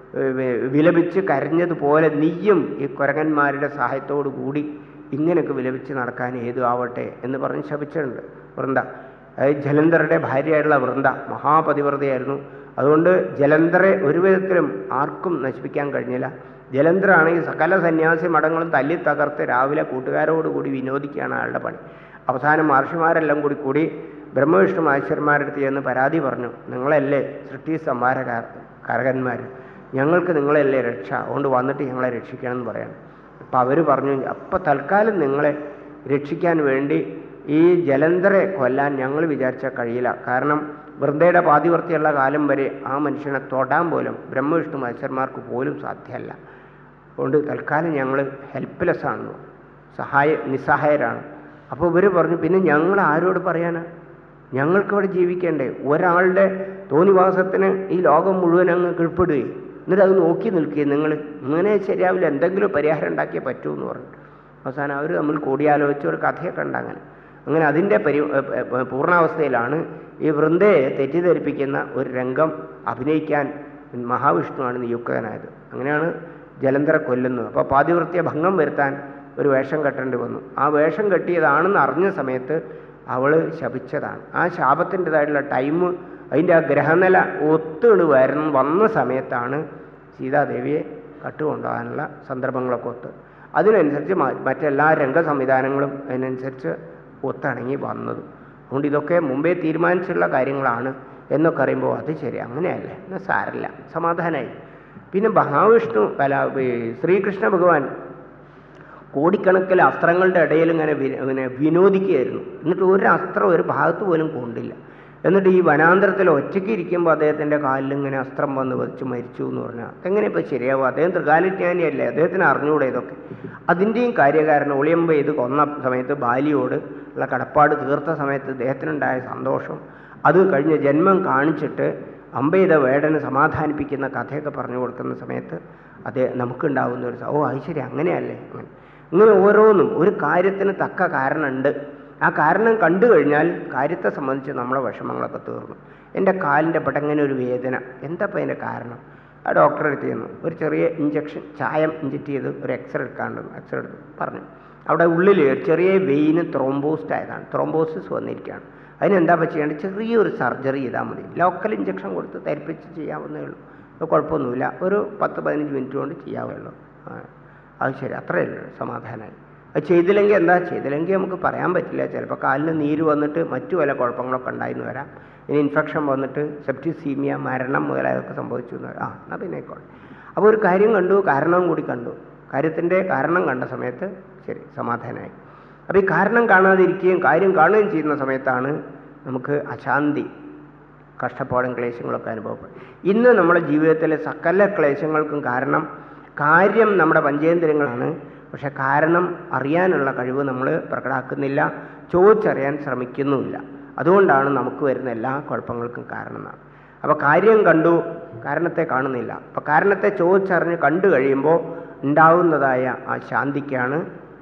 വിലപിച്ച് കരഞ്ഞതുപോലെ നീയും ഈ കുരങ്ങന്മാരുടെ സഹായത്തോടു കൂടി ഇങ്ങനെയൊക്കെ വിലപിച്ച് നടക്കാൻ ഏതു ആവട്ടെ എന്ന് പറഞ്ഞ് ശപിച്ചിട്ടുണ്ട് വൃന്ദ അതായത് ജലന്ധറുടെ ഭാര്യയായിട്ടുള്ള വൃന്ദ മഹാപതിവ്രതയായിരുന്നു അതുകൊണ്ട് ജലന്ധറെ ഒരു വിധത്തിലും ആർക്കും നശിപ്പിക്കാൻ കഴിഞ്ഞില്ല ജലന്ധറാണെങ്കിൽ സകല സന്യാസി മഠങ്ങളും തല്ലി തകർത്ത് രാവിലെ കൂട്ടുകാരോടുകൂടി വിനോദിക്കുകയാണ് അയാളുടെ പണി അവസാനം മഹർഷിമാരെല്ലാം കൂടി കൂടി ബ്രഹ്മവിഷ്ണു മഹേശ്വരന്മാരുടെ അടുത്ത് ചെന്ന് പരാതി പറഞ്ഞു നിങ്ങളല്ലേ സൃഷ്ടി സംഹാരകാർ കരകന്മാർ ഞങ്ങൾക്ക് നിങ്ങളല്ലേ രക്ഷ അതുകൊണ്ട് വന്നിട്ട് ഞങ്ങളെ രക്ഷിക്കണം എന്ന് പറയണം അപ്പം അവർ പറഞ്ഞു അപ്പം തൽക്കാലം നിങ്ങളെ രക്ഷിക്കാൻ വേണ്ടി ഈ ജലന്ധറെ കൊല്ലാൻ ഞങ്ങൾ വിചാരിച്ചാൽ കഴിയില്ല കാരണം വൃന്ദയുടെ പാതിവർത്തിയുള്ള കാലം വരെ ആ മനുഷ്യനെ തൊടാൻ പോലും ബ്രഹ്മവിഷ്ണു മത്സരന്മാർക്ക് പോലും സാധ്യമല്ല അതുകൊണ്ട് തൽക്കാലം ഞങ്ങൾ ഹെൽപ്ലെസ് ആണെന്നു സഹായ നിസ്സഹായരാണ് അപ്പോൾ ഇവർ പറഞ്ഞു പിന്നെ ഞങ്ങൾ ആരോട് പറയാനാ ഞങ്ങൾക്കിവിടെ ജീവിക്കേണ്ടേ ഒരാളുടെ തോന്നിവാസത്തിന് ഈ ലോകം മുഴുവൻ അങ്ങ് കീഴ്പ്പെടുകയും എന്നിട്ട് അത് നോക്കി നിൽക്കുകയും നിങ്ങൾ ഇങ്ങനെ ശരിയാവില്ല എന്തെങ്കിലും പരിഹാരം ഉണ്ടാക്കിയേ പറ്റൂ എന്ന് പറഞ്ഞു അവസാനം അവർ നമ്മൾ കൂടിയാലോചിച്ച് ഒരു കഥയൊക്കെ ഉണ്ട് അങ്ങനെ അങ്ങനെ അതിൻ്റെ പരി ഏ, ഏ, പൂർണ്ണാവസ്ഥയിലാണ് ഈ വൃന്ദയെ തെറ്റിദ്ധരിപ്പിക്കുന്ന ഒരു രംഗം അഭിനയിക്കാൻ മഹാവിഷ്ണുവാണ് നിയുക്തനായത് അങ്ങനെയാണ് ജലന്ധര കൊല്ലുന്നത് അപ്പോൾ പാതിവൃത്യ ഭംഗം വരുത്താൻ ഒരു വേഷം കെട്ടേണ്ടി വന്നു ആ വേഷം കെട്ടിയതാണെന്ന് അറിഞ്ഞ സമയത്ത് അവൾ ശപിച്ചതാണ് ആ ശാപത്തിൻ്റെതായിട്ടുള്ള ടൈം അതിൻ്റെ ആ ഗ്രഹനില ഒത്തുകൊണ്ട് വരുന്ന വന്ന സമയത്താണ് സീതാദേവിയെ കട്ടുകൊണ്ടുപോകാനുള്ള സന്ദർഭങ്ങളൊക്കെ ഒത്ത് അതിനനുസരിച്ച് മ- മറ്റെല്ലാ രംഗ സംവിധാനങ്ങളും അതിനനുസരിച്ച് ഒത്തിണങ്ങി വന്നത് അതുകൊണ്ട് ഇതൊക്കെ മുമ്പേ തീരുമാനിച്ചുള്ള കാര്യങ്ങളാണ് എന്നൊക്കെ അറിയുമ്പോൾ അത് ശരി അങ്ങനെയല്ലേ എന്നാൽ സാരല്ല സമാധാനമായി പിന്നെ മഹാവിഷ്ണു അല്ല ഈ ശ്രീകൃഷ്ണ ഭഗവാൻ കോടിക്കണക്കിന് അസ്ത്രങ്ങളുടെ ഇടയിൽ ഇങ്ങനെ വി- ഇങ്ങനെ വിനോദിക്കുകയായിരുന്നു എന്നിട്ട് ഒരു അസ്ത്രം ഒരു ഭാഗത്ത് പോലും കൊണ്ടില്ല എന്നിട്ട് ഈ വനാന്തരത്തിൽ ഒറ്റയ്ക്ക് ഇരിക്കുമ്പോൾ അദ്ദേഹത്തിൻ്റെ കാലിൽ ഇങ്ങനെ അസ്ത്രം വന്ന് വെച്ച് മരിച്ചു എന്ന് പറഞ്ഞാൽ അതെങ്ങനെ ഇപ്പോൾ ശരിയാവും അദ്ദേഹം ത്രികാലജ്ഞാനിയല്ലേ അദ്ദേഹത്തിന് അറിഞ്ഞുകൂടെ ഇതൊക്കെ അതിൻ്റെയും കാര്യകാരണം ഒളിയമ്പ ഇത് കൊന്ന സമയത്ത് ബാലിയോട് ഉള്ള കടപ്പാട് തീർത്ത സമയത്ത് ഇദ്ദേഹത്തിനുണ്ടായ സന്തോഷം അത് കഴിഞ്ഞ ജന്മം കാണിച്ചിട്ട് അമ്പെയ്ത വേടന് സമാധാനിപ്പിക്കുന്ന കഥയൊക്കെ പറഞ്ഞു കൊടുക്കുന്ന സമയത്ത് അത് നമുക്കുണ്ടാവുന്ന ഒരു സ- ഓ അത് ശരി അങ്ങനെയല്ലേ അങ്ങനെ ഇങ്ങനെ ഓരോന്നും ഒരു കാര്യത്തിന് തക്ക കാരണമുണ്ട് ആ കാരണം കണ്ടു കഴിഞ്ഞാൽ കാര്യത്തെ സംബന്ധിച്ച് നമ്മളെ വിഷമങ്ങളൊക്കെ തീർന്നു എൻ്റെ കാലിൻ്റെ പടങ്ങനെ ഒരു വേദന എന്താ ഇപ്പം അതിൻ്റെ കാരണം ആ ഡോക്ടറെ അടുത്ത് ചെന്നു ഒരു ചെറിയ ഇഞ്ചക്ഷൻ ചായം ഇഞ്ചക്ട് ചെയ്ത് ഒരു എക്സ്റേ എടുക്കാണ്ടെന്ന് എക്സ്റേ എടുത്ത് പറഞ്ഞു അവിടെ ഉള്ളിൽ ഒരു ചെറിയ വെയിന് ത്രോംബോസ്റ്റ് ആയതാണ് ത്രോംബോസിസ് വന്നിരിക്കുകയാണ് അതിനെന്താ ഇപ്പം ചെയ്യേണ്ടത് ചെറിയൊരു സർജറി ചെയ്താൽ മതി ലോക്കൽ ഇഞ്ചക്ഷൻ കൊടുത്ത് തരിപ്പിച്ച് ചെയ്യാവുന്നേ ഉള്ളൂ അത് കുഴപ്പമൊന്നുമില്ല ഒരു പത്ത് പതിനഞ്ച് മിനിറ്റ് കൊണ്ട് ചെയ്യാവേ ഉള്ളൂ ആ, അത് ശരി അത്രയേ ഉള്ളൂ സമാധാനമായി അത് ചെയ്തില്ലെങ്കിൽ എന്താ ചെയ്തില്ലെങ്കിൽ നമുക്ക് പറയാൻ പറ്റില്ല ചിലപ്പോൾ കാലിന് നീര് വന്നിട്ട് മറ്റു പല കുഴപ്പങ്ങളൊക്കെ ഉണ്ടായിരുന്നു വരാം ഇനി ഇൻഫെക്ഷൻ വന്നിട്ട് സെപ്റ്റിസീമിയ മരണം മുതലായതൊക്കെ സംഭവിച്ചു എന്ന് വരാം ആ എന്നാൽ പിന്നെ ആയിക്കോട്ടെ അപ്പോൾ ഒരു കാര്യം കണ്ടു കാരണവും കൂടി കണ്ടു കാര്യത്തിൻ്റെ കാരണം കണ്ട സമയത്ത് ശരി സമാധാനമായി അപ്പോൾ ഈ കാരണം കാണാതിരിക്കുകയും കാര്യം കാണുകയും ചെയ്യുന്ന സമയത്താണ് നമുക്ക് അശാന്തി കഷ്ടപ്പാടും ക്ലേശങ്ങളൊക്കെ അനുഭവപ്പെടും ഇന്ന് നമ്മുടെ ജീവിതത്തിലെ സകല ക്ലേശങ്ങൾക്കും കാരണം കാര്യം നമ്മുടെ പഞ്ചേന്ദ്രിയങ്ങളാണ് പക്ഷെ കാരണം അറിയാനുള്ള കഴിവ് നമ്മൾ പ്രകടാക്കുന്നില്ല ചോദിച്ചറിയാൻ ശ്രമിക്കുന്നുമില്ല അതുകൊണ്ടാണ് നമുക്ക് വരുന്ന എല്ലാ കുഴപ്പങ്ങൾക്കും കാരണം എന്നാണ് അപ്പോൾ കാര്യം കണ്ടു കാരണത്തെ കാണുന്നില്ല അപ്പോൾ കാരണത്തെ ചോദിച്ചറിഞ്ഞ് കണ്ടു കഴിയുമ്പോൾ ഉണ്ടാവുന്നതായ ആ ശാന്തിക്കാണ്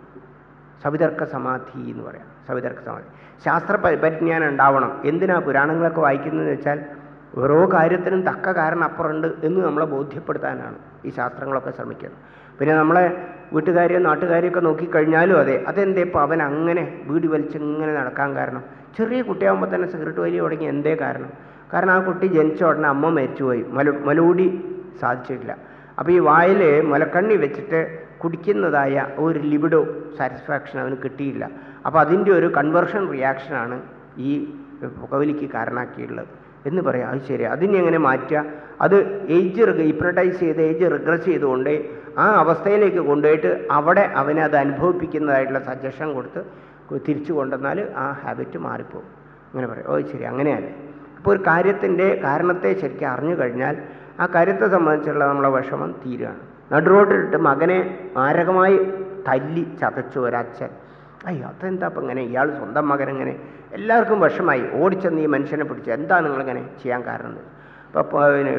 സവിതർക്ക സമാധി എന്ന് പറയാം സവിതർക്ക സമാധി ശാസ്ത്ര പരി- പരിജ്ഞാനം ഉണ്ടാവണം എന്തിനാ പുരാണങ്ങളൊക്കെ വായിക്കുന്നതെന്ന് വെച്ചാൽ ഓരോ കാര്യത്തിനും തക്ക കാരണം അപ്പുറമുണ്ട് എന്ന് നമ്മളെ ബോധ്യപ്പെടുത്താനാണ് ഈ ശാസ്ത്രങ്ങളൊക്കെ ശ്രമിക്കുന്നത് പിന്നെ നമ്മളെ വീട്ടുകാരെയോ നാട്ടുകാരെയോ ഒക്കെ നോക്കിക്കഴിഞ്ഞാലും അതെ അതെന്തേ ഇപ്പോൾ അവൻ അങ്ങനെ വീടി വലിച്ച് ഇങ്ങനെ നടക്കാൻ കാരണം ചെറിയ കുട്ടിയാകുമ്പോൾ തന്നെ സിഗരറ്റ് വലിയ തുടങ്ങി എന്തേ കാരണം കാരണം ആ കുട്ടി ജനിച്ച ഉടനെ അമ്മ മരിച്ചുപോയി മല മലൂടി സാധിച്ചിട്ടില്ല അപ്പോൾ ഈ വായിൽ മുലക്കണ്ണി വെച്ചിട്ട് കുടിക്കുന്നതായ ഒരു ലിബിഡോ സാറ്റിസ്ഫാക്ഷൻ അവന് കിട്ടിയില്ല അപ്പോൾ അതിൻ്റെ ഒരു കൺവേർഷൻ റിയാക്ഷനാണ് ഈ പുകവലിക്ക് കാരണമാക്കിയിട്ടുള്ളത് എന്ന് പറയാം അത് ശരി അതിനെ എങ്ങനെ മാറ്റുക അത് ഏജ് ഹിപ്നട്ടൈസ് ചെയ്ത് ഏജ് റിഗ്രസ് ചെയ്തുകൊണ്ട് ആ അവസ്ഥയിലേക്ക് കൊണ്ടുപോയിട്ട് അവിടെ അവനെ അത് അനുഭവിപ്പിക്കുന്നതായിട്ടുള്ള സജഷൻ കൊടുത്ത് തിരിച്ചു കൊണ്ടുവന്നാൽ ആ ഹാബിറ്റ് മാറിപ്പോകും അങ്ങനെ പറയും ഓ ശരി അങ്ങനെയല്ലേ അപ്പോൾ ഒരു കാര്യത്തിൻ്റെ കാരണത്തെ ശരിക്കും അറിഞ്ഞു കഴിഞ്ഞാൽ ആ കാര്യത്തെ സംബന്ധിച്ചുള്ള നമ്മളെ വിഷമം തീരുകയാണ് നടുറോട്ടിലിട്ട് മകനെ മാരകമായി തല്ലി ചതച്ചു ഒരച്ഛൻ അയ്യോ അതെന്താ അപ്പം ഇങ്ങനെ ഇയാൾ സ്വന്തം മകനെങ്ങനെ എല്ലാവർക്കും വിഷമായി ഓടിച്ചെന്ന് ഈ മനുഷ്യനെ പിടിച്ച് എന്താ നിങ്ങളിങ്ങനെ ചെയ്യാൻ കാരണം എന്ന്. അപ്പോൾ പിന്നെ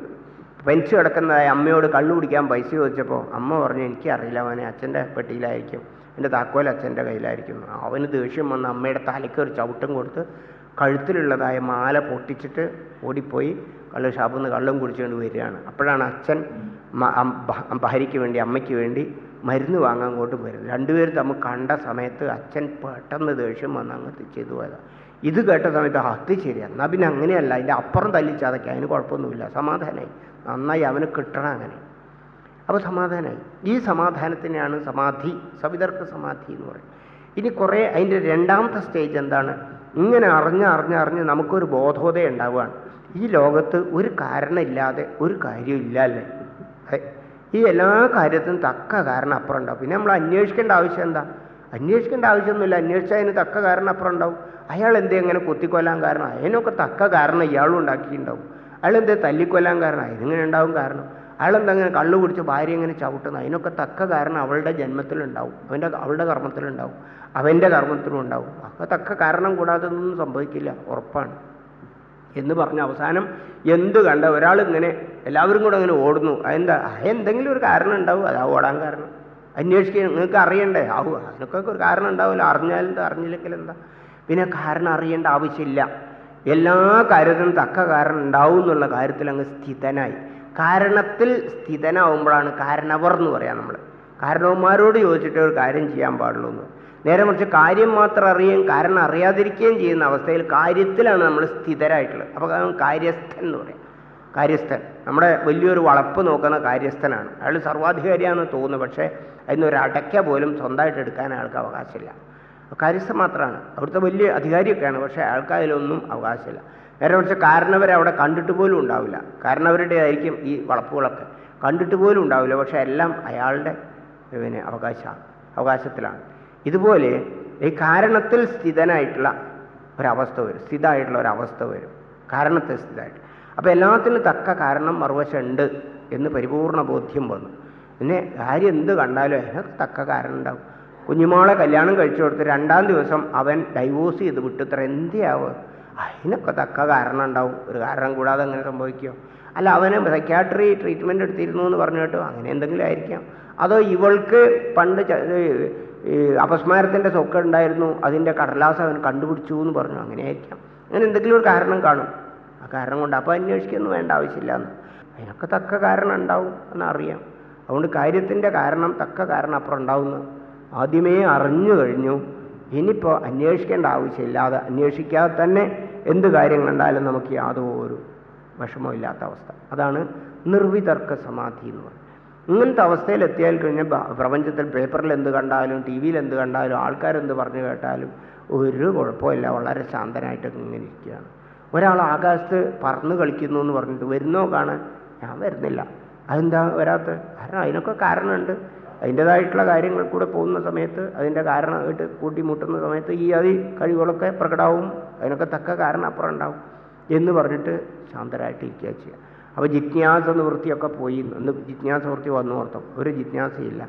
പെൻസ് കിടക്കുന്നതായ അമ്മയോട് കള്ളു കുടിക്കാൻ പൈസ ചോദിച്ചപ്പോൾ അമ്മ പറഞ്ഞു എനിക്കറിയില്ല അവനെ അച്ഛൻ്റെ പെട്ടിയിലായിരിക്കും എൻ്റെ താക്കോൽ അച്ഛൻ്റെ കയ്യിലായിരിക്കും അവന് ദേഷ്യം വന്ന് അമ്മയുടെ തലയ്ക്ക് ഒരു ചവിട്ടം കൊടുത്ത് കഴുത്തിലുള്ളതായ മാല പൊട്ടിച്ചിട്ട് ഓടിപ്പോയി കള്ള് ഷാപ്പിൽ നിന്ന് കള്ളും കുടിച്ചുകൊണ്ട് വരികയാണ് അപ്പോഴാണ് അച്ഛൻ മ- അം- ഭ- ഭാര്യയ്ക്ക് വേണ്ടി അമ്മയ്ക്ക് വേണ്ടി മരുന്ന് വാങ്ങാൻ അങ്ങോട്ട് വരുന്നത് രണ്ടുപേരും തമ്മിൽ കണ്ട സമയത്ത് അച്ഛൻ പെട്ടെന്ന് ദേഷ്യം വന്ന് അങ്ങ് ചെയ്തു പോയതാണ് ഇത് കേട്ട സമയത്ത് ആ, അത് ശരിയാ എന്നാൽ പിന്നെ അങ്ങനെയല്ല അതിൻ്റെ അപ്പുറം തല്ലിച്ചതയ്ക്ക് അതിന് കുഴപ്പമൊന്നുമില്ല സമാധാനമായി നന്നായി അവന് കിട്ടണം അങ്ങനെ അപ്പോൾ സമാധാനമായി ഈ സമാധാനത്തിനെയാണ് സമാധി സവിതർക്ക സമാധി എന്ന് പറയും ഇനി കുറേ അതിൻ്റെ രണ്ടാമത്തെ സ്റ്റേജ് എന്താണ് ഇങ്ങനെ അറിഞ്ഞ് അറിഞ്ഞ് അറിഞ്ഞ് നമുക്കൊരു ബോധോദയം ഉണ്ടാവുകയാണ് ഈ ലോകത്ത് ഒരു കാരണമില്ലാതെ ഒരു കാര്യമില്ല അല്ലേ അതെ. ഈ എല്ലാ കാര്യത്തിനും തക്ക കാരണം അപ്പുറം ഉണ്ടാവും പിന്നെ നമ്മൾ അന്വേഷിക്കേണ്ട ആവശ്യം എന്താ അന്വേഷിക്കേണ്ട ആവശ്യമൊന്നുമില്ല അന്വേഷിച്ചാൽ അതിന് തക്ക കാരണം അപ്പുറം ഉണ്ടാവും അയാൾ എന്തേ എങ്ങനെ കുത്തിക്കൊല്ലാൻ കാരണം അതിനൊക്കെ തക്ക കാരണം ഇയാളും ഉണ്ടാക്കിയിട്ടുണ്ടാവും അയാൾ എന്തേ തല്ലിക്കൊല്ലാൻ കാരണം അതിനിങ്ങനെ ഉണ്ടാവും കാരണം അയാളെന്താ അങ്ങനെ കള്ളു കുടിച്ച് ഭാര്യ ഇങ്ങനെ ചവിട്ടുന്നു അതിനൊക്കെ തക്ക കാരണം അവളുടെ ജന്മത്തിലുണ്ടാവും അവൻ്റെ അവളുടെ കർമ്മത്തിലുണ്ടാവും അവൻ്റെ കർമ്മത്തിലും ഉണ്ടാവും ഒക്കെ തക്ക കാരണം കൂടാതെ ഒന്നും സംഭവിക്കില്ല ഉറപ്പാണ് എന്ന് പറഞ്ഞ അവസാനം എന്ത് കണ്ട ഒരാൾ ഇങ്ങനെ എല്ലാവരും കൂടെ അങ്ങനെ ഓടുന്നു അതെന്താ എന്തെങ്കിലും ഒരു കാരണം ഉണ്ടാവും അതാ ഓടാൻ കാരണം അന്വേഷിക്കുക നിങ്ങൾക്ക് അറിയണ്ടേ ആവും അതിനൊക്കെ ഒരു കാരണം ഉണ്ടാവില്ല അറിഞ്ഞാലെന്താ അറിഞ്ഞില്ലെങ്കിൽ എന്താ പിന്നെ കാരണം അറിയേണ്ട ആവശ്യമില്ല എല്ലാ കാര്യത്തിനും തക്ക കാരണം ഉണ്ടാവും എന്നുള്ള കാര്യത്തിൽ അങ്ങ് സ്ഥിതനായി കാരണത്തിൽ സ്ഥിതനാവുമ്പോഴാണ് കാരണവർ എന്ന് പറയാം നമ്മൾ കാരണവന്മാരോട് ചോദിച്ചിട്ട് ഒരു കാര്യം ചെയ്യാൻ പാടുള്ളൂ എന്ന് നേരെ മറിച്ച് കാര്യം മാത്രം അറിയുകയും കാരണം അറിയാതിരിക്കുകയും ചെയ്യുന്ന അവസ്ഥയിൽ കാര്യത്തിലാണ് നമ്മൾ സ്ഥിതരായിട്ടുള്ളത് അപ്പോൾ അതാണ് കാര്യസ്ഥൻ എന്ന് പറയും കാര്യസ്ഥൻ നമ്മുടെ വലിയൊരു വളപ്പ് നോക്കുന്ന കാര്യസ്ഥനാണ് അയാൾ സർവാധികാരിയാണെന്ന് തോന്നുന്നു പക്ഷേ അതിനൊരു അടയ്ക്ക പോലും സ്വന്തമായിട്ട് എടുക്കാൻ അയാൾക്ക് അവകാശമില്ല കാര്യസ്ഥൻ മാത്രമാണ് അവിടുത്തെ വലിയ അധികാരിയൊക്കെയാണ് പക്ഷേ അയാൾക്ക് അതിലൊന്നും അവകാശമില്ല നേരെ മറിച്ച് കാരണവരെ അവിടെ കണ്ടിട്ട് പോലും ഉണ്ടാവില്ല കാരണവരുടെ ആയിരിക്കും ഈ വളപ്പുകളൊക്കെ കണ്ടിട്ട് പോലും ഉണ്ടാവില്ല പക്ഷേ എല്ലാം അയാളുടെ പിന്നെ അവകാശമാണ് അവകാശത്തിലാണ് ഇതുപോലെ ഈ കാരണത്തിൽ സ്ഥിതനായിട്ടുള്ള ഒരവസ്ഥ വരും സ്ഥിതമായിട്ടുള്ള ഒരവസ്ഥ വരും കാരണത്തിൽ സ്ഥിതമായിട്ട് അപ്പോൾ എല്ലാത്തിനും തക്ക കാരണം മറുവശം ഉണ്ട് എന്ന് പരിപൂർണ ബോധ്യം വന്നു പിന്നെ കാര്യം എന്ത് കണ്ടാലും അതിനൊക്കെ തക്ക കാരണം ഉണ്ടാവും കുഞ്ഞുമോളെ കല്യാണം കഴിച്ചു കൊടുത്ത് രണ്ടാം ദിവസം അവൻ ഡൈവോഴ്സ് ചെയ്ത് വിട്ടു ഇത്ര എന്തിയാവ് അതിനൊക്കെ തക്ക കാരണം ഉണ്ടാവും ഒരു കാരണം കൂടാതെ അങ്ങനെ സംഭവിക്കുമോ അല്ല അവന് സൈക്യാട്രി ട്രീറ്റ്മെൻറ്റ് എടുത്തിരുന്നു എന്ന് പറഞ്ഞു കേട്ടോ അങ്ങനെ എന്തെങ്കിലും ആയിരിക്കാം അതോ ഇവൾക്ക് പണ്ട് ച- ഈ അപസ്മാരത്തിൻ്റെ സൊക്ക ഉണ്ടായിരുന്നു അതിൻ്റെ കടലാസ് അവൻ കണ്ടുപിടിച്ചു എന്ന് പറഞ്ഞു അങ്ങനെ ആയിരിക്കാം അങ്ങനെ എന്തെങ്കിലും ഒരു കാരണം കാണും ആ കാരണം കൊണ്ട് അപ്പോൾ അന്വേഷിക്കൊന്നും വേണ്ട ആവശ്യമില്ല എന്ന് അതിനൊക്കെ തക്ക കാരണം ഉണ്ടാവും എന്നറിയാം അതുകൊണ്ട് കാര്യത്തിൻ്റെ കാരണം തക്ക കാരണം അപ്പുറം ഉണ്ടാവുന്നു ആദ്യമേ അറിഞ്ഞു കഴിഞ്ഞു ഇനിയിപ്പോൾ അന്വേഷിക്കേണ്ട ആവശ്യമില്ലാതെ അന്വേഷിക്കാതെ തന്നെ എന്ത് കാര്യം കണ്ടാലും നമുക്ക് യാതൊരു വിഷമമില്ലാത്ത അവസ്ഥ അതാണ് നിർവിതർക്ക സമാധി എന്ന് പറയുന്നത് ഇങ്ങനത്തെ അവസ്ഥയിലെത്തിയാൽ കഴിഞ്ഞാൽ ബ- പ്രപഞ്ചത്തിൽ പേപ്പറിൽ എന്ത് കണ്ടാലും ടി വിയിൽ എന്ത് കണ്ടാലും ആൾക്കാരെന്ത് പറഞ്ഞു കേട്ടാലും ഒരു കുഴപ്പമില്ല വളരെ ശാന്തനായിട്ട് ഇങ്ങനെ ഇരിക്കുകയാണ് ഒരാൾ ആകാശത്ത് പറന്ന് കളിക്കുന്നു എന്ന് പറഞ്ഞിട്ട് വരുന്നോ കാണാൻ ഞാൻ വരുന്നില്ല അതെന്താ വരാത്ത കാരണം അതിനൊക്കെ കാരണമുണ്ട് അതിൻ്റെതായിട്ടുള്ള കാര്യങ്ങൾ കൂടെ പോകുന്ന സമയത്ത് അതിൻ്റെ കാരണമായിട്ട് കൂട്ടിമുട്ടുന്ന സമയത്ത് ഈ അതി കഴിവുകളൊക്കെ പ്രകടമാവും അതിനൊക്കെ തക്ക കാരണം അപ്പുറം ഉണ്ടാവും എന്ന് പറഞ്ഞിട്ട് ശാന്തരായിട്ട് ഇരിക്കുക ചെയ്യുക അപ്പോൾ ജിജ്ഞാസ നിവൃത്തിയൊക്കെ പോയി എന്ന് ജിജ്ഞാസ നിവൃത്തി വന്നു ഓർത്തം ഒരു ജിജ്ഞാസയില്ല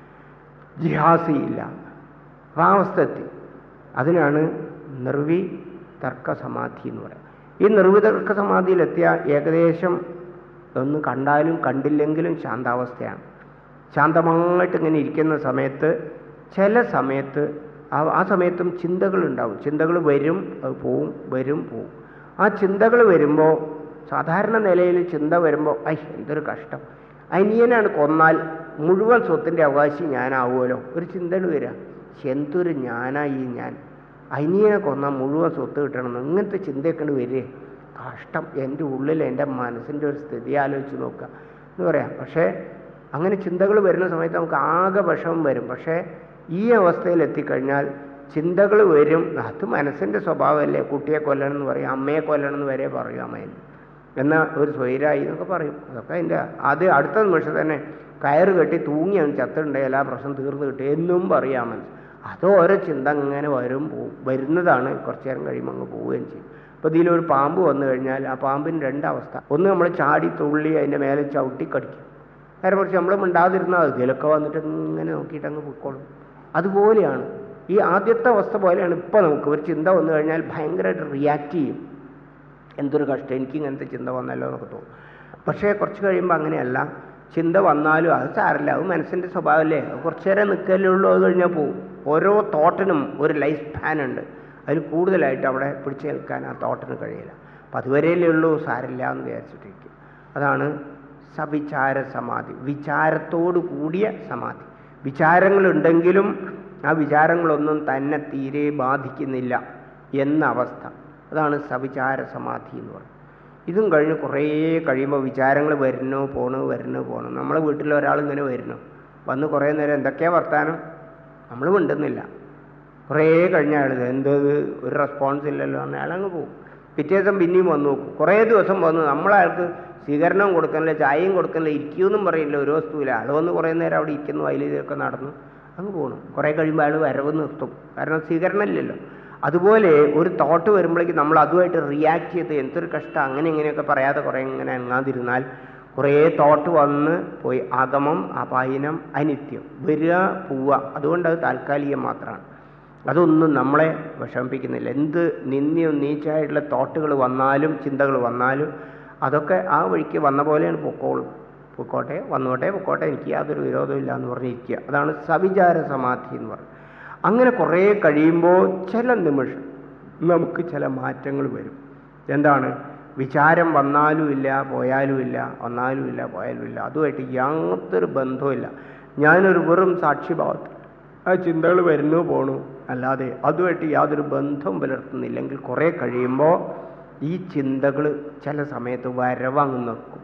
ജിഹാസയില്ല അപ്പോൾ ആ അവസ്ഥ എത്തി അതിനാണ് നിർവി തർക്ക സമാധി എന്ന് പറയുന്നത് ഈ നിർവിതർക്ക സമാധിയിലെത്തിയ ഏകദേശം ഒന്ന് കണ്ടാലും കണ്ടില്ലെങ്കിലും ശാന്താവസ്ഥയാണ് ശാന്തമായിട്ട് ഇങ്ങനെ ഇരിക്കുന്ന സമയത്ത് ചില സമയത്ത് ആ ആ സമയത്തും ചിന്തകൾ ഉണ്ടാവും ചിന്തകൾ വരും അത് പോവും വരും പോവും ആ ചിന്തകൾ വരുമ്പോൾ സാധാരണ നിലയിൽ ചിന്ത വരുമ്പോൾ ഐ എന്തൊരു കഷ്ടം അനിയനാണ് കൊന്നാൽ മുഴുവൻ സ്വത്തിൻ്റെ അവകാശി ഞാനാവുമല്ലോ ഒരു ചിന്തകൾ വരിക ശ്ശെ, എന്തൊരു ഞാനായി ഞാൻ അനിയനെ കൊന്നാൽ മുഴുവൻ സ്വത്ത് കിട്ടണമെന്ന് ഇങ്ങനത്തെ ചിന്തയൊക്കെ ഉണ്ട് വരികയെ കഷ്ടം എൻ്റെ ഉള്ളിൽ എൻ്റെ മനസ്സിൻ്റെ ഒരു സ്ഥിതി ആലോചിച്ച് നോക്കുക എന്ന് പറയാം പക്ഷേ അങ്ങനെ ചിന്തകൾ വരുന്ന സമയത്ത് നമുക്ക് ആകെ വിഷമം വരും പക്ഷേ ഈ അവസ്ഥയിൽ എത്തിക്കഴിഞ്ഞാൽ ചിന്തകൾ വരും അത് മനസ്സിൻ്റെ സ്വഭാവമല്ലേ കുട്ടിയെ കൊല്ലണം എന്ന് പറയും അമ്മയെ കൊല്ലണം എന്ന് വരെ പറയും അമ്മയിൽ എന്നാൽ ഒരു സ്വൈരായി എന്നൊക്കെ പറയും അതൊക്കെ അതിൻ്റെ അത് അടുത്ത നിമിഷം തന്നെ കയറ് കെട്ടി തൂങ്ങി അവൻ ചത്തുണ്ടെങ്കിൽ എല്ലാ പ്രശ്നം തീർന്നു കിട്ടും എന്നും പറയാം മനസ്സ് അത് ഓരോ ചിന്ത അങ്ങനെ വരും പോവും വരുന്നതാണ് കുറച്ചു നേരം കഴിയുമ്പോൾ അങ്ങ് പോവുകയും ചെയ്യും അപ്പോൾ ഇതിലൊരു പാമ്പ് വന്നു കഴിഞ്ഞാൽ ആ പാമ്പിന് രണ്ടവസ്ഥ ഒന്ന് നമ്മൾ ചാടി തുള്ളി അതിൻ്റെ മേലെ ചവിട്ടി കടിക്കും നേരെ മറിച്ച് നമ്മൾ മിണ്ടാതിരുന്നാൽ ഇതിലൊക്കെ വന്നിട്ട് ഇങ്ങനെ നോക്കിയിട്ട് അങ്ങ് പൊയ്ക്കോളും അതുപോലെയാണ് ഈ ആദ്യത്തെ അവസ്ഥ പോലെയാണ് ഇപ്പോൾ നമുക്ക് ഒരു ചിന്ത വന്നു കഴിഞ്ഞാൽ ഭയങ്കരമായിട്ട് റിയാക്ട് ചെയ്യും എന്തൊരു കഷ്ടം എനിക്ക് ഇങ്ങനത്തെ ചിന്ത വന്നല്ലോ എന്നൊക്കെ തോന്നും പക്ഷേ കുറച്ച് കഴിയുമ്പോൾ അങ്ങനെയല്ല ചിന്ത വന്നാലും അത് സാരല്ല അത് മനസ്സിൻ്റെ സ്വഭാവമല്ലേ അത് കുറച്ച് നേരം നിൽക്കല്ലേ ഉള്ളൂ അത് കഴിഞ്ഞാൽ പോകും ഓരോ തോട്ടിനും ഒരു ലൈഫ് സ്പാൻ ഉണ്ട് അതിൽ കൂടുതലായിട്ട് അവിടെ പിടിച്ചു നിൽക്കാൻ ആ തോട്ടിന് കഴിയില്ല അപ്പം അതുവരെയല്ലേ ഉള്ളൂ സാരില്ല എന്ന് വിചാരിച്ചിട്ടിരിക്കും അതാണ് സവിചാര സമാധി വിചാരത്തോടു കൂടിയ സമാധി വിചാരങ്ങളുണ്ടെങ്കിലും ആ വിചാരങ്ങളൊന്നും തന്നെ തീരെ ബാധിക്കുന്നില്ല എന്ന അവസ്ഥ അതാണ് സവിചാര സമാധി എന്ന് പറയുന്നത് ഇതും കഴിഞ്ഞ് കുറേ കഴിയുമ്പോൾ വിചാരങ്ങൾ വരുന്നു പോണു വരുന്നു പോണു നമ്മളെ വീട്ടിൽ ഒരാൾ ഇങ്ങനെ വരുന്നു വന്ന് കുറേ നേരം എന്തൊക്കെയാ വർത്താനം നമ്മൾ മിണ്ടുന്നില്ല കുറേ കഴിഞ്ഞ അയാൾ എന്തത് ഒരു റെസ്പോൺസ് ഇല്ലല്ലോ എന്ന് അയാളങ്ങ് പോകും പിറ്റേ ദിവസം പിന്നെയും വന്ന് നോക്കും കുറേ ദിവസം വന്നു നമ്മളയാൾക്ക് സ്വീകരണം കൊടുക്കണില്ല ചായയും കൊടുക്കണില്ല ഇരിക്കുമെന്നും പറയില്ല ഒരു വസ്തുവില്ല ആൾ വന്ന് കുറേ നേരം അവിടെ ഇരിക്കുന്നു അതിൽ ഇതൊക്കെ നടന്നു അങ്ങ് പോകണം കുറേ കഴിയുമ്പോൾ അയാൾ വരവ് നിർത്തും കാരണം സ്വീകരണമില്ലല്ലോ അതുപോലെ ഒരു തോട്ട് വരുമ്പോഴേക്ക് നമ്മൾ അതുമായിട്ട് റിയാക്ട് ചെയ്ത് എന്തൊരു കഷ്ടം അങ്ങനെ ഇങ്ങനെയൊക്കെ പറയാതെ കുറേ ഇങ്ങനെ അനങ്ങാതിരുന്നാൽ കുറേ തോട്ട് വന്ന് പോയി ആഗമം അപായനം അനിത്യം വരിക പോവുക അതുകൊണ്ട് അത് താൽക്കാലികം മാത്രമാണ് അതൊന്നും നമ്മളെ വിഷമിപ്പിക്കുന്നില്ല എന്ത് നിന്ദ്യം നീച്ചായിട്ടുള്ള തോട്ടുകൾ വന്നാലും ചിന്തകൾ വന്നാലും അതൊക്കെ ആ വഴിക്ക് വന്ന പോലെയാണ് പൊക്കോളും പൊക്കോട്ടെ വന്നോട്ടെ പൊക്കോട്ടെ എനിക്ക് യാതൊരു വിരോധമില്ല എന്ന് പറഞ്ഞിരിക്കുക അതാണ് സവിചാര സമാധി എന്ന് പറയുന്നത് അങ്ങനെ കുറേ കഴിയുമ്പോൾ ചില നിമിഷം നമുക്ക് ചില മാറ്റങ്ങൾ വരും എന്താണ് വിചാരം വന്നാലും ഇല്ല പോയാലും ഇല്ല വന്നാലും ഇല്ല പോയാലും ഇല്ല അതുമായിട്ട് യാതൊരു ബന്ധവുമില്ല ഞാനൊരു വെറും സാക്ഷിഭാവത്തിൽ ആ ചിന്തകൾ വരുന്നു പോണു അല്ലാതെ അതുമായിട്ട് യാതൊരു ബന്ധവും പുലർത്തുന്നില്ലെങ്കിൽ കുറേ കഴിയുമ്പോൾ ഈ ചിന്തകൾ ചില സമയത്ത് വരവങ്ങ് നിൽക്കും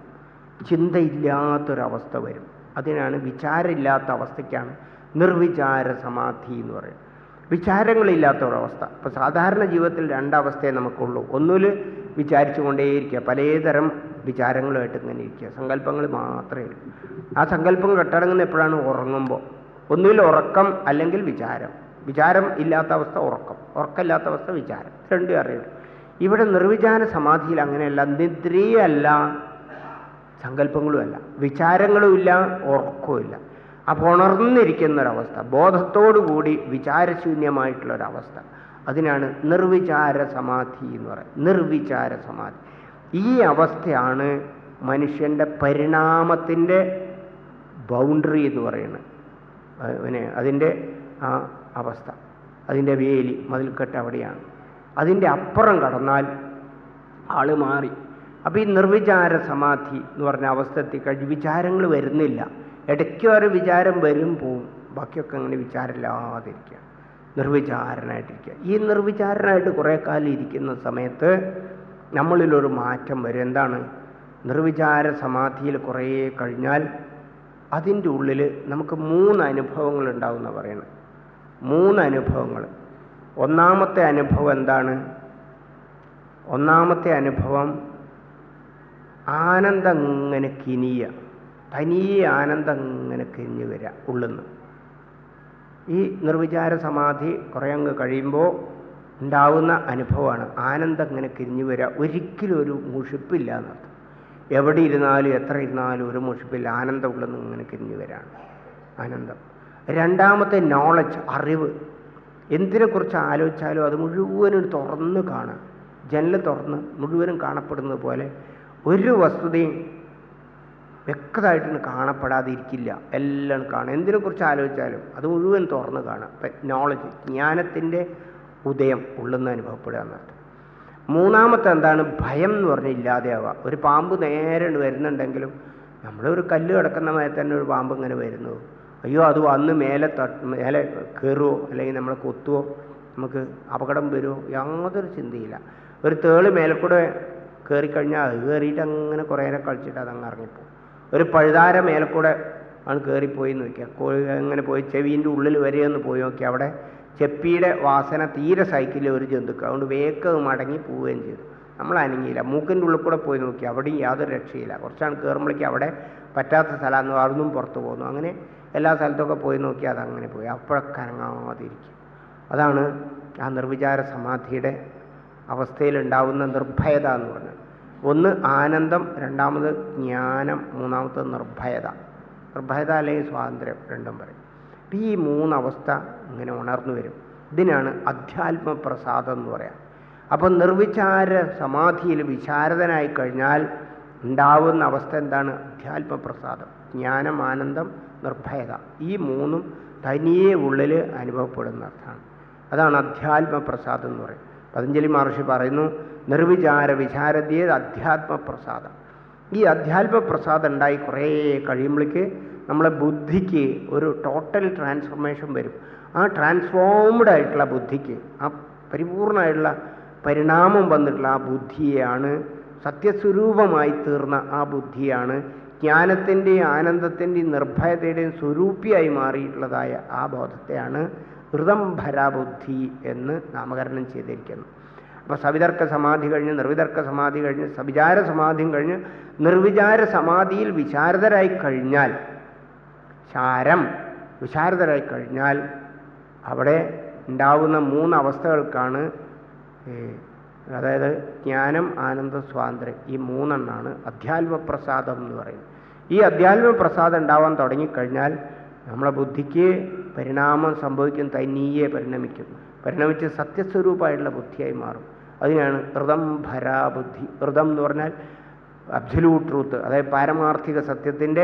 ചിന്തയില്ലാത്തൊരവസ്ഥ വരും അതിനാണ് വിചാരമില്ലാത്ത അവസ്ഥയ്ക്കാണ് നിർവിചാര സമാധി എന്ന് പറയുന്നത് വിചാരങ്ങളില്ലാത്ത ഒരവസ്ഥ അപ്പോൾ സാധാരണ ജീവിതത്തിൽ രണ്ടവസ്ഥയെ നമുക്കുള്ളൂ ഒന്നിൽ വിചാരിച്ചു കൊണ്ടേയിരിക്കുക പലതരം വിചാരങ്ങളുമായിട്ട് ഇങ്ങനെ ഇരിക്കുക സങ്കല്പങ്ങൾ മാത്രമേ ഉള്ളൂ ആ സങ്കല്പം കെട്ടടങ്ങുന്ന എപ്പോഴാണ് ഉറങ്ങുമ്പോൾ ഒന്നുകിൽ ഉറക്കം അല്ലെങ്കിൽ വിചാരം വിചാരം ഇല്ലാത്ത അവസ്ഥ ഉറക്കം ഉറക്കമില്ലാത്ത അവസ്ഥ വിചാരം രണ്ടും അറിയുള്ളൂ ഇവിടെ നിർവിചാര സമാധിയിൽ അങ്ങനെയല്ല നിദ്രയല്ല സങ്കല്പങ്ങളുമല്ല വിചാരങ്ങളുമില്ല ഉറക്കവുമില്ല അപ്പോൾ ഉണർന്നിരിക്കുന്ന ഒരവസ്ഥ ബോധത്തോടുകൂടി വിചാരശൂന്യമായിട്ടുള്ള ഒരവസ്ഥ അതിനാണ് നിർവിചാര സമാധി എന്ന് പറയുന്നത് നിർവിചാര സമാധി ഈ അവസ്ഥയാണ് മനുഷ്യൻ്റെ പരിണാമത്തിൻ്റെ ബൗണ്ടറി എന്ന് പറയുന്നത് പിന്നെ അതിൻ്റെ ആ അവസ്ഥ അതിൻ്റെ വേലി മതിൽക്കെട്ട് അവിടെയാണ് അതിൻ്റെ അപ്പുറം കടന്നാൽ ആള് മാറി അപ്പോൾ ഈ നിർവിചാര സമാധി എന്ന് പറഞ്ഞ അവസ്ഥ എത്തിക്കഴിഞ്ഞ് വിചാരങ്ങൾ വരുന്നില്ല ഇടയ്ക്ക് ഒരു വിചാരം വരും പോവും ബാക്കിയൊക്കെ അങ്ങനെ വിചാരമില്ലാതിരിക്കുക നിർവിചാരനായിട്ടിരിക്കുക ഈ നിർവിചാരനായിട്ട് കുറേ കാലം ഇരിക്കുന്ന സമയത്ത് നമ്മളിലൊരു മാറ്റം വരും എന്താണ് നിർവിചാര സമാധിയിൽ കുറേ കഴിഞ്ഞാൽ അതിൻ്റെ ഉള്ളിൽ നമുക്ക് മൂന്ന് അനുഭവങ്ങൾ ഉണ്ടാവുന്ന പറയണം മൂന്ന് അനുഭവങ്ങൾ ഒന്നാമത്തെ അനുഭവം എന്താണ് ഒന്നാമത്തെ അനുഭവം ആനന്ദം ഇങ്ങനെ കിനിയ തനിയെ ആനന്ദം ഇങ്ങനെ കിനിഞ്ഞു വരിക ഉള്ളുന്ന് ഈ നിർവിചാര സമാധി കുറേ അങ്ങ് കഴിയുമ്പോൾ ഉണ്ടാവുന്ന അനുഭവമാണ് ആനന്ദം ഇങ്ങനെ കിരിഞ്ഞു വരിക ഒരിക്കലും ഒരു മുഷിപ്പില്ല എന്നർത്ഥം എവിടെ ഇരുന്നാലും എത്ര ഇരുന്നാലും ഒരു മുഷിപ്പില്ല ആനന്ദം ഉള്ളെന്ന് ഇങ്ങനെ കിരിഞ്ഞു വരാണ് ആനന്ദം രണ്ടാമത്തെ നോളജ് അറിവ് എന്തിനെക്കുറിച്ച് ആലോചിച്ചാലും അത് മുഴുവനും തുറന്ന് കാണാം ജനൽ തുറന്ന് മുഴുവനും കാണപ്പെടുന്നത് പോലെ ഒരു വസ്തുതയും വ്യക്തമായിട്ട് കാണപ്പെടാതെ ഇരിക്കില്ല എല്ലാം കാണാം എന്തിനെക്കുറിച്ച് ആലോചിച്ചാലും അത് മുഴുവൻ തുറന്ന് കാണാം ഇപ്പം നോളജ് ജ്ഞാനത്തിൻ്റെ ഉദയം ഉള്ളെന്ന് അനുഭവപ്പെടുക എന്നർത്ഥം മൂന്നാമത്തെ എന്താണ് ഭയം എന്ന് പറഞ്ഞാൽ ഇല്ലാതെയാവുക ഒരു പാമ്പ് നേരെ വരുന്നുണ്ടെങ്കിലും നമ്മളൊരു കല്ല് കിടക്കുന്ന മേലെ തന്നെ ഒരു പാമ്പ് ഇങ്ങനെ വരുന്നു അയ്യോ അത് വന്ന് മേലെ തട്ട് മേലെ കയറുമോ അല്ലെങ്കിൽ നമ്മളെ കൊത്തുവോ നമുക്ക് അപകടം വരുമോ യാതൊരു ചിന്തയില്ല ഒരു തേള് മേലെ കൂടെ കയറിക്കഴിഞ്ഞാൽ അത് കയറിയിട്ട് അങ്ങനെ കുറേ നേരം കളിച്ചിട്ട് അതങ്ങ് ഇറങ്ങിപ്പോവും ഒരു പഴുതാര മേലെ കൂടെ ആണ് കയറിപ്പോയി എന്ന് നോക്കിയാൽ കോഴി അങ്ങനെ പോയി ചെവീൻ്റെ ഉള്ളിൽ വരെ ഒന്ന് പോയി നോക്കി അവിടെ ചെപ്പിയുടെ വാസന തീരെ സൈക്കിളിൽ ഒരു ജന്തുക്കൾ അതുകൊണ്ട് വേക്കത് മടങ്ങി പോവുകയും ചെയ്തു നമ്മൾ അനങ്ങിയില്ല മൂക്കിൻ്റെ ഉള്ളിൽ കൂടെ പോയി നോക്കി അവിടെയും യാതൊരു രക്ഷയില്ല കുറച്ചാണ് കയറുമ്പോഴേക്കും അവിടെ പറ്റാത്ത സ്ഥലമാണെന്ന് അവിടുന്നും പുറത്ത് പോകുന്നു അങ്ങനെ എല്ലാ സ്ഥലത്തൊക്കെ പോയി നോക്കി അതങ്ങനെ പോയി അപ്പോഴൊക്കെ അനങ്ങാതിരിക്കും അതാണ് ആ നിർവിചാര സമാധിയുടെ അവസ്ഥയിലുണ്ടാവുന്ന നിർഭയത എന്ന് പറഞ്ഞത് ഒന്ന് ആനന്ദം രണ്ടാമത് ജ്ഞാനം മൂന്നാമത്തത് നിർഭയത നിർഭയത അല്ലെങ്കിൽ സ്വാതന്ത്ര്യം രണ്ടും പറയും അപ്പം ഈ മൂന്നവസ്ഥ ഇങ്ങനെ ഉണർന്നു വരും ഇതിനാണ് അധ്യാത്മ പ്രസാദം എന്ന് പറയാം അപ്പം നിർവിചാര സമാധിയിൽ വിശാരദനായി കഴിഞ്ഞാൽ ഉണ്ടാവുന്ന അവസ്ഥ എന്താണ് അധ്യാത്മ പ്രസാദം ജ്ഞാനം ആനന്ദം നിർഭയത ഈ മൂന്നും തനിയെ ഉള്ളിൽ അനുഭവപ്പെടുന്ന അർത്ഥമാണ് അതാണ് അധ്യാത്മ പ്രസാദം എന്ന് പറയും പതഞ്ജലി മഹർഷി പറയുന്നു നിർവിചാര വിചാരതയെ അധ്യാത്മപ്രസാദം ഈ അധ്യാത്മപ്രസാദം ഉണ്ടായി കുറേ കഴിയുമ്പോഴേക്ക് നമ്മളെ ബുദ്ധിക്ക് ഒരു ടോട്ടൽ ട്രാൻസ്ഫോർമേഷൻ വരും ആ ട്രാൻസ്ഫോംഡ് ആയിട്ടുള്ള ബുദ്ധിക്ക് ആ പരിപൂർണമായിട്ടുള്ള പരിണാമം വന്നിട്ടുള്ള ആ ബുദ്ധിയെയാണ് സത്യസ്വരൂപമായി തീർന്ന ആ ബുദ്ധിയാണ് ജ്ഞാനത്തിൻ്റെയും ആനന്ദത്തിൻ്റെയും നിർഭയതയുടെയും സ്വരൂപിയായി മാറിയിട്ടുള്ളതായ ആ ബോധത്തെയാണ് ഋതംഭരാബുദ്ധി എന്ന് നാമകരണം ചെയ്തിരിക്കുന്നു അപ്പോൾ സവിതർക്ക സമാധി കഴിഞ്ഞ് നിർവിതർക്ക സമാധി കഴിഞ്ഞ് സവിചാര സമാധിയും കഴിഞ്ഞ് നിർവിചാര സമാധിയിൽ വിശാരദരായി കഴിഞ്ഞാൽ ചാരം വിശാരദരായി കഴിഞ്ഞാൽ അവിടെ ഉണ്ടാവുന്ന മൂന്ന് അവസ്ഥകൾക്കാണ് ഈ അതായത് ജ്ഞാനം ആനന്ദ സ്വാതന്ത്ര്യം ഈ മൂന്നെണ്ണാണ് അധ്യാത്മപ്രസാദം എന്ന് പറയുന്നത് ഈ അധ്യാത്മപ്രസാദം ഉണ്ടാവാൻ തുടങ്ങിക്കഴിഞ്ഞാൽ നമ്മളെ ബുദ്ധിക്ക് പരിണാമം സംഭവിക്കും തനിയെ പരിണമിക്കും പരിണമിച്ച് സത്യസ്വരൂപമായിട്ടുള്ള ബുദ്ധിയായി മാറും അതിനാണ് ഹൃദം ഭരാബുദ്ധി ഹൃദം എന്ന് പറഞ്ഞാൽ അബ്സല്യൂട്ട് ട്രൂത്ത് അതായത് പാരമാർത്ഥിക സത്യത്തിൻ്റെ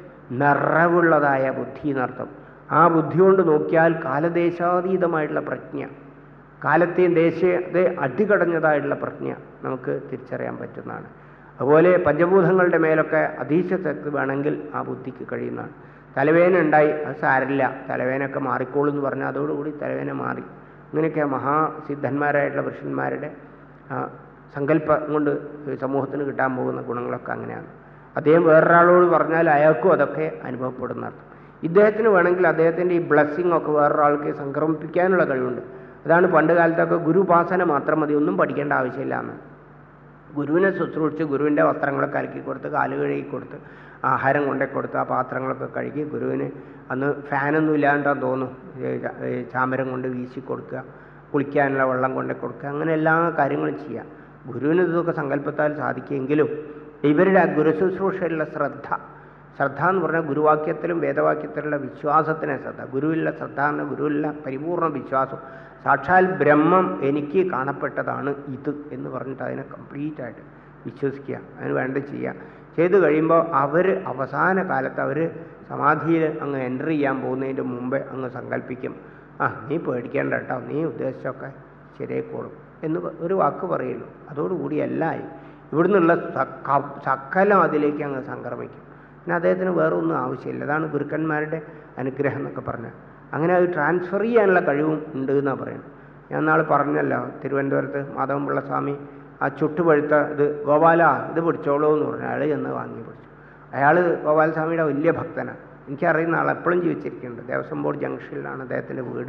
നിറവുള്ളതായ ബുദ്ധി എന്നർത്ഥം ആ ബുദ്ധി കൊണ്ട് നോക്കിയാൽ കാലദേശാതീതമായിട്ടുള്ള പ്രജ്ഞ കാലത്തെയും ദേശീയത്തെ അടികടഞ്ഞതായിട്ടുള്ള പ്രജ്ഞ നമുക്ക് തിരിച്ചറിയാൻ പറ്റുന്നതാണ് അതുപോലെ പഞ്ചഭൂതങ്ങളുടെ മേലൊക്കെ അതീശ ശക്തി വേണമെങ്കിൽ ആ ബുദ്ധിക്ക് കഴിയുന്നതാണ് തലവേന ഉണ്ടായി അത് സാരില്ല തലവേനൊക്കെ മാറിക്കോളൂ എന്ന് പറഞ്ഞാൽ അതോടുകൂടി തലവേന മാറി ഇങ്ങനെയൊക്കെ മഹാസിദ്ധന്മാരായിട്ടുള്ള പുരുഷന്മാരുടെ ആ, സങ്കല്പം കൊണ്ട് സമൂഹത്തിന് കിട്ടാൻ പോകുന്ന ഗുണങ്ങളൊക്കെ അങ്ങനെയാണ് അദ്ദേഹം വേറൊരാളോട് പറഞ്ഞാൽ അയാൾക്കും അതൊക്കെ അനുഭവപ്പെടുന്ന അർത്ഥം ഇദ്ദേഹത്തിന് വേണമെങ്കിൽ അദ്ദേഹത്തിൻ്റെ ഈ ബ്ലെസ്സിങ് ഒക്കെ വേറൊരാൾക്ക് സംക്രമിപ്പിക്കാനുള്ള കഴിവുണ്ട് അതാണ് പണ്ട് കാലത്തൊക്കെ ഗുരുപാസന മാത്രം മതി ഒന്നും പഠിക്കേണ്ട ആവശ്യമില്ല എന്ന് ഗുരുവിനെ ശുശ്രൂഷിച്ച് ഗുരുവിൻ്റെ വസ്ത്രങ്ങളൊക്കെ അലക്കി കൊടുത്ത് കാല് കഴുകി കൊടുത്ത് ആഹാരം കൊണ്ടേ കൊടുത്ത് ആ പാത്രങ്ങളൊക്കെ കഴുകി ഗുരുവിന് അന്ന് ഫാനൊന്നും ഇല്ലാണ്ടാന്ന് തോന്നും ഈ ച- ഈ ചാമരം കൊണ്ട് വീശി കൊടുക്കുക കുളിക്കാനുള്ള വെള്ളം കൊണ്ടേ കൊടുക്കുക അങ്ങനെ എല്ലാ കാര്യങ്ങളും ചെയ്യാം ഗുരുവിന് ഇതൊക്കെ സങ്കല്പത്താൽ സാധിക്കുമെങ്കിലും ഇവരുടെ ആ ഗുരുശുശ്രൂഷയിലുള്ള ശ്രദ്ധ ശ്രദ്ധ എന്ന് പറഞ്ഞാൽ ഗുരുവാക്യത്തിലും വേദവാക്യത്തിലുള്ള വിശ്വാസത്തിനെ ശ്രദ്ധ ഗുരുവിലുള്ള ശ്രദ്ധ എന്ന ഗുരുവിലുള്ള പരിപൂർണ്ണ വിശ്വാസം സാക്ഷാൽ ബ്രഹ്മം എനിക്ക് കാണപ്പെട്ടതാണ് ഇത് എന്ന് പറഞ്ഞിട്ട് അതിനെ കംപ്ലീറ്റ് ആയിട്ട് വിശ്വസിക്കുക അതിന് വേണ്ട ചെയ്യുക ചെയ്തു കഴിയുമ്പോൾ അവർ അവസാന കാലത്ത് അവർ സമാധിയിൽ അങ്ങ് എൻ്റർ ചെയ്യാൻ പോകുന്നതിൻ്റെ മുമ്പേ അങ്ങ് സങ്കല്പിക്കും ആ നീ പേടിക്കേണ്ട കേട്ടോ നീ ഉദ്ദേശിച്ചൊക്കെ ശരിയായിക്കോളും എന്ന് ഒരു വാക്ക് പറയുള്ളൂ അതോടുകൂടി എല്ലായി ഇവിടുന്നുള്ള സക സകലം അതിലേക്ക് അങ്ങ് സംക്രമിക്കും പിന്നെ അദ്ദേഹത്തിന് വേറെ ഒന്നും ആവശ്യമില്ല അതാണ് ഗുരുക്കന്മാരുടെ അനുഗ്രഹം എന്നൊക്കെ പറഞ്ഞത് അങ്ങനെ അത് ട്രാൻസ്ഫർ ചെയ്യാനുള്ള കഴിവും ഉണ്ട് എന്നാണ് പറയുന്നത് ഞാൻ നാൾ പറഞ്ഞല്ലോ തിരുവനന്തപുരത്ത് മാധവൻപിള്ള സ്വാമി ആ ചുട്ടുപഴുത്ത ഇത് ഗോപാല ഇത് പിടിച്ചോളൂ എന്ന് പറഞ്ഞു അയാൾ ചെന്ന് വാങ്ങി പിടിച്ചു അയാൾ ഗോപാലസ്വാമിയുടെ വലിയ ഭക്തനാണ് എനിക്കറിയുന്ന ആൾ എപ്പോഴും ജീവിച്ചിരിക്കുന്നുണ്ട് ദേവസ്വം ബോർഡ് ജംഗ്ഷനിലാണ് അദ്ദേഹത്തിൻ്റെ വീട്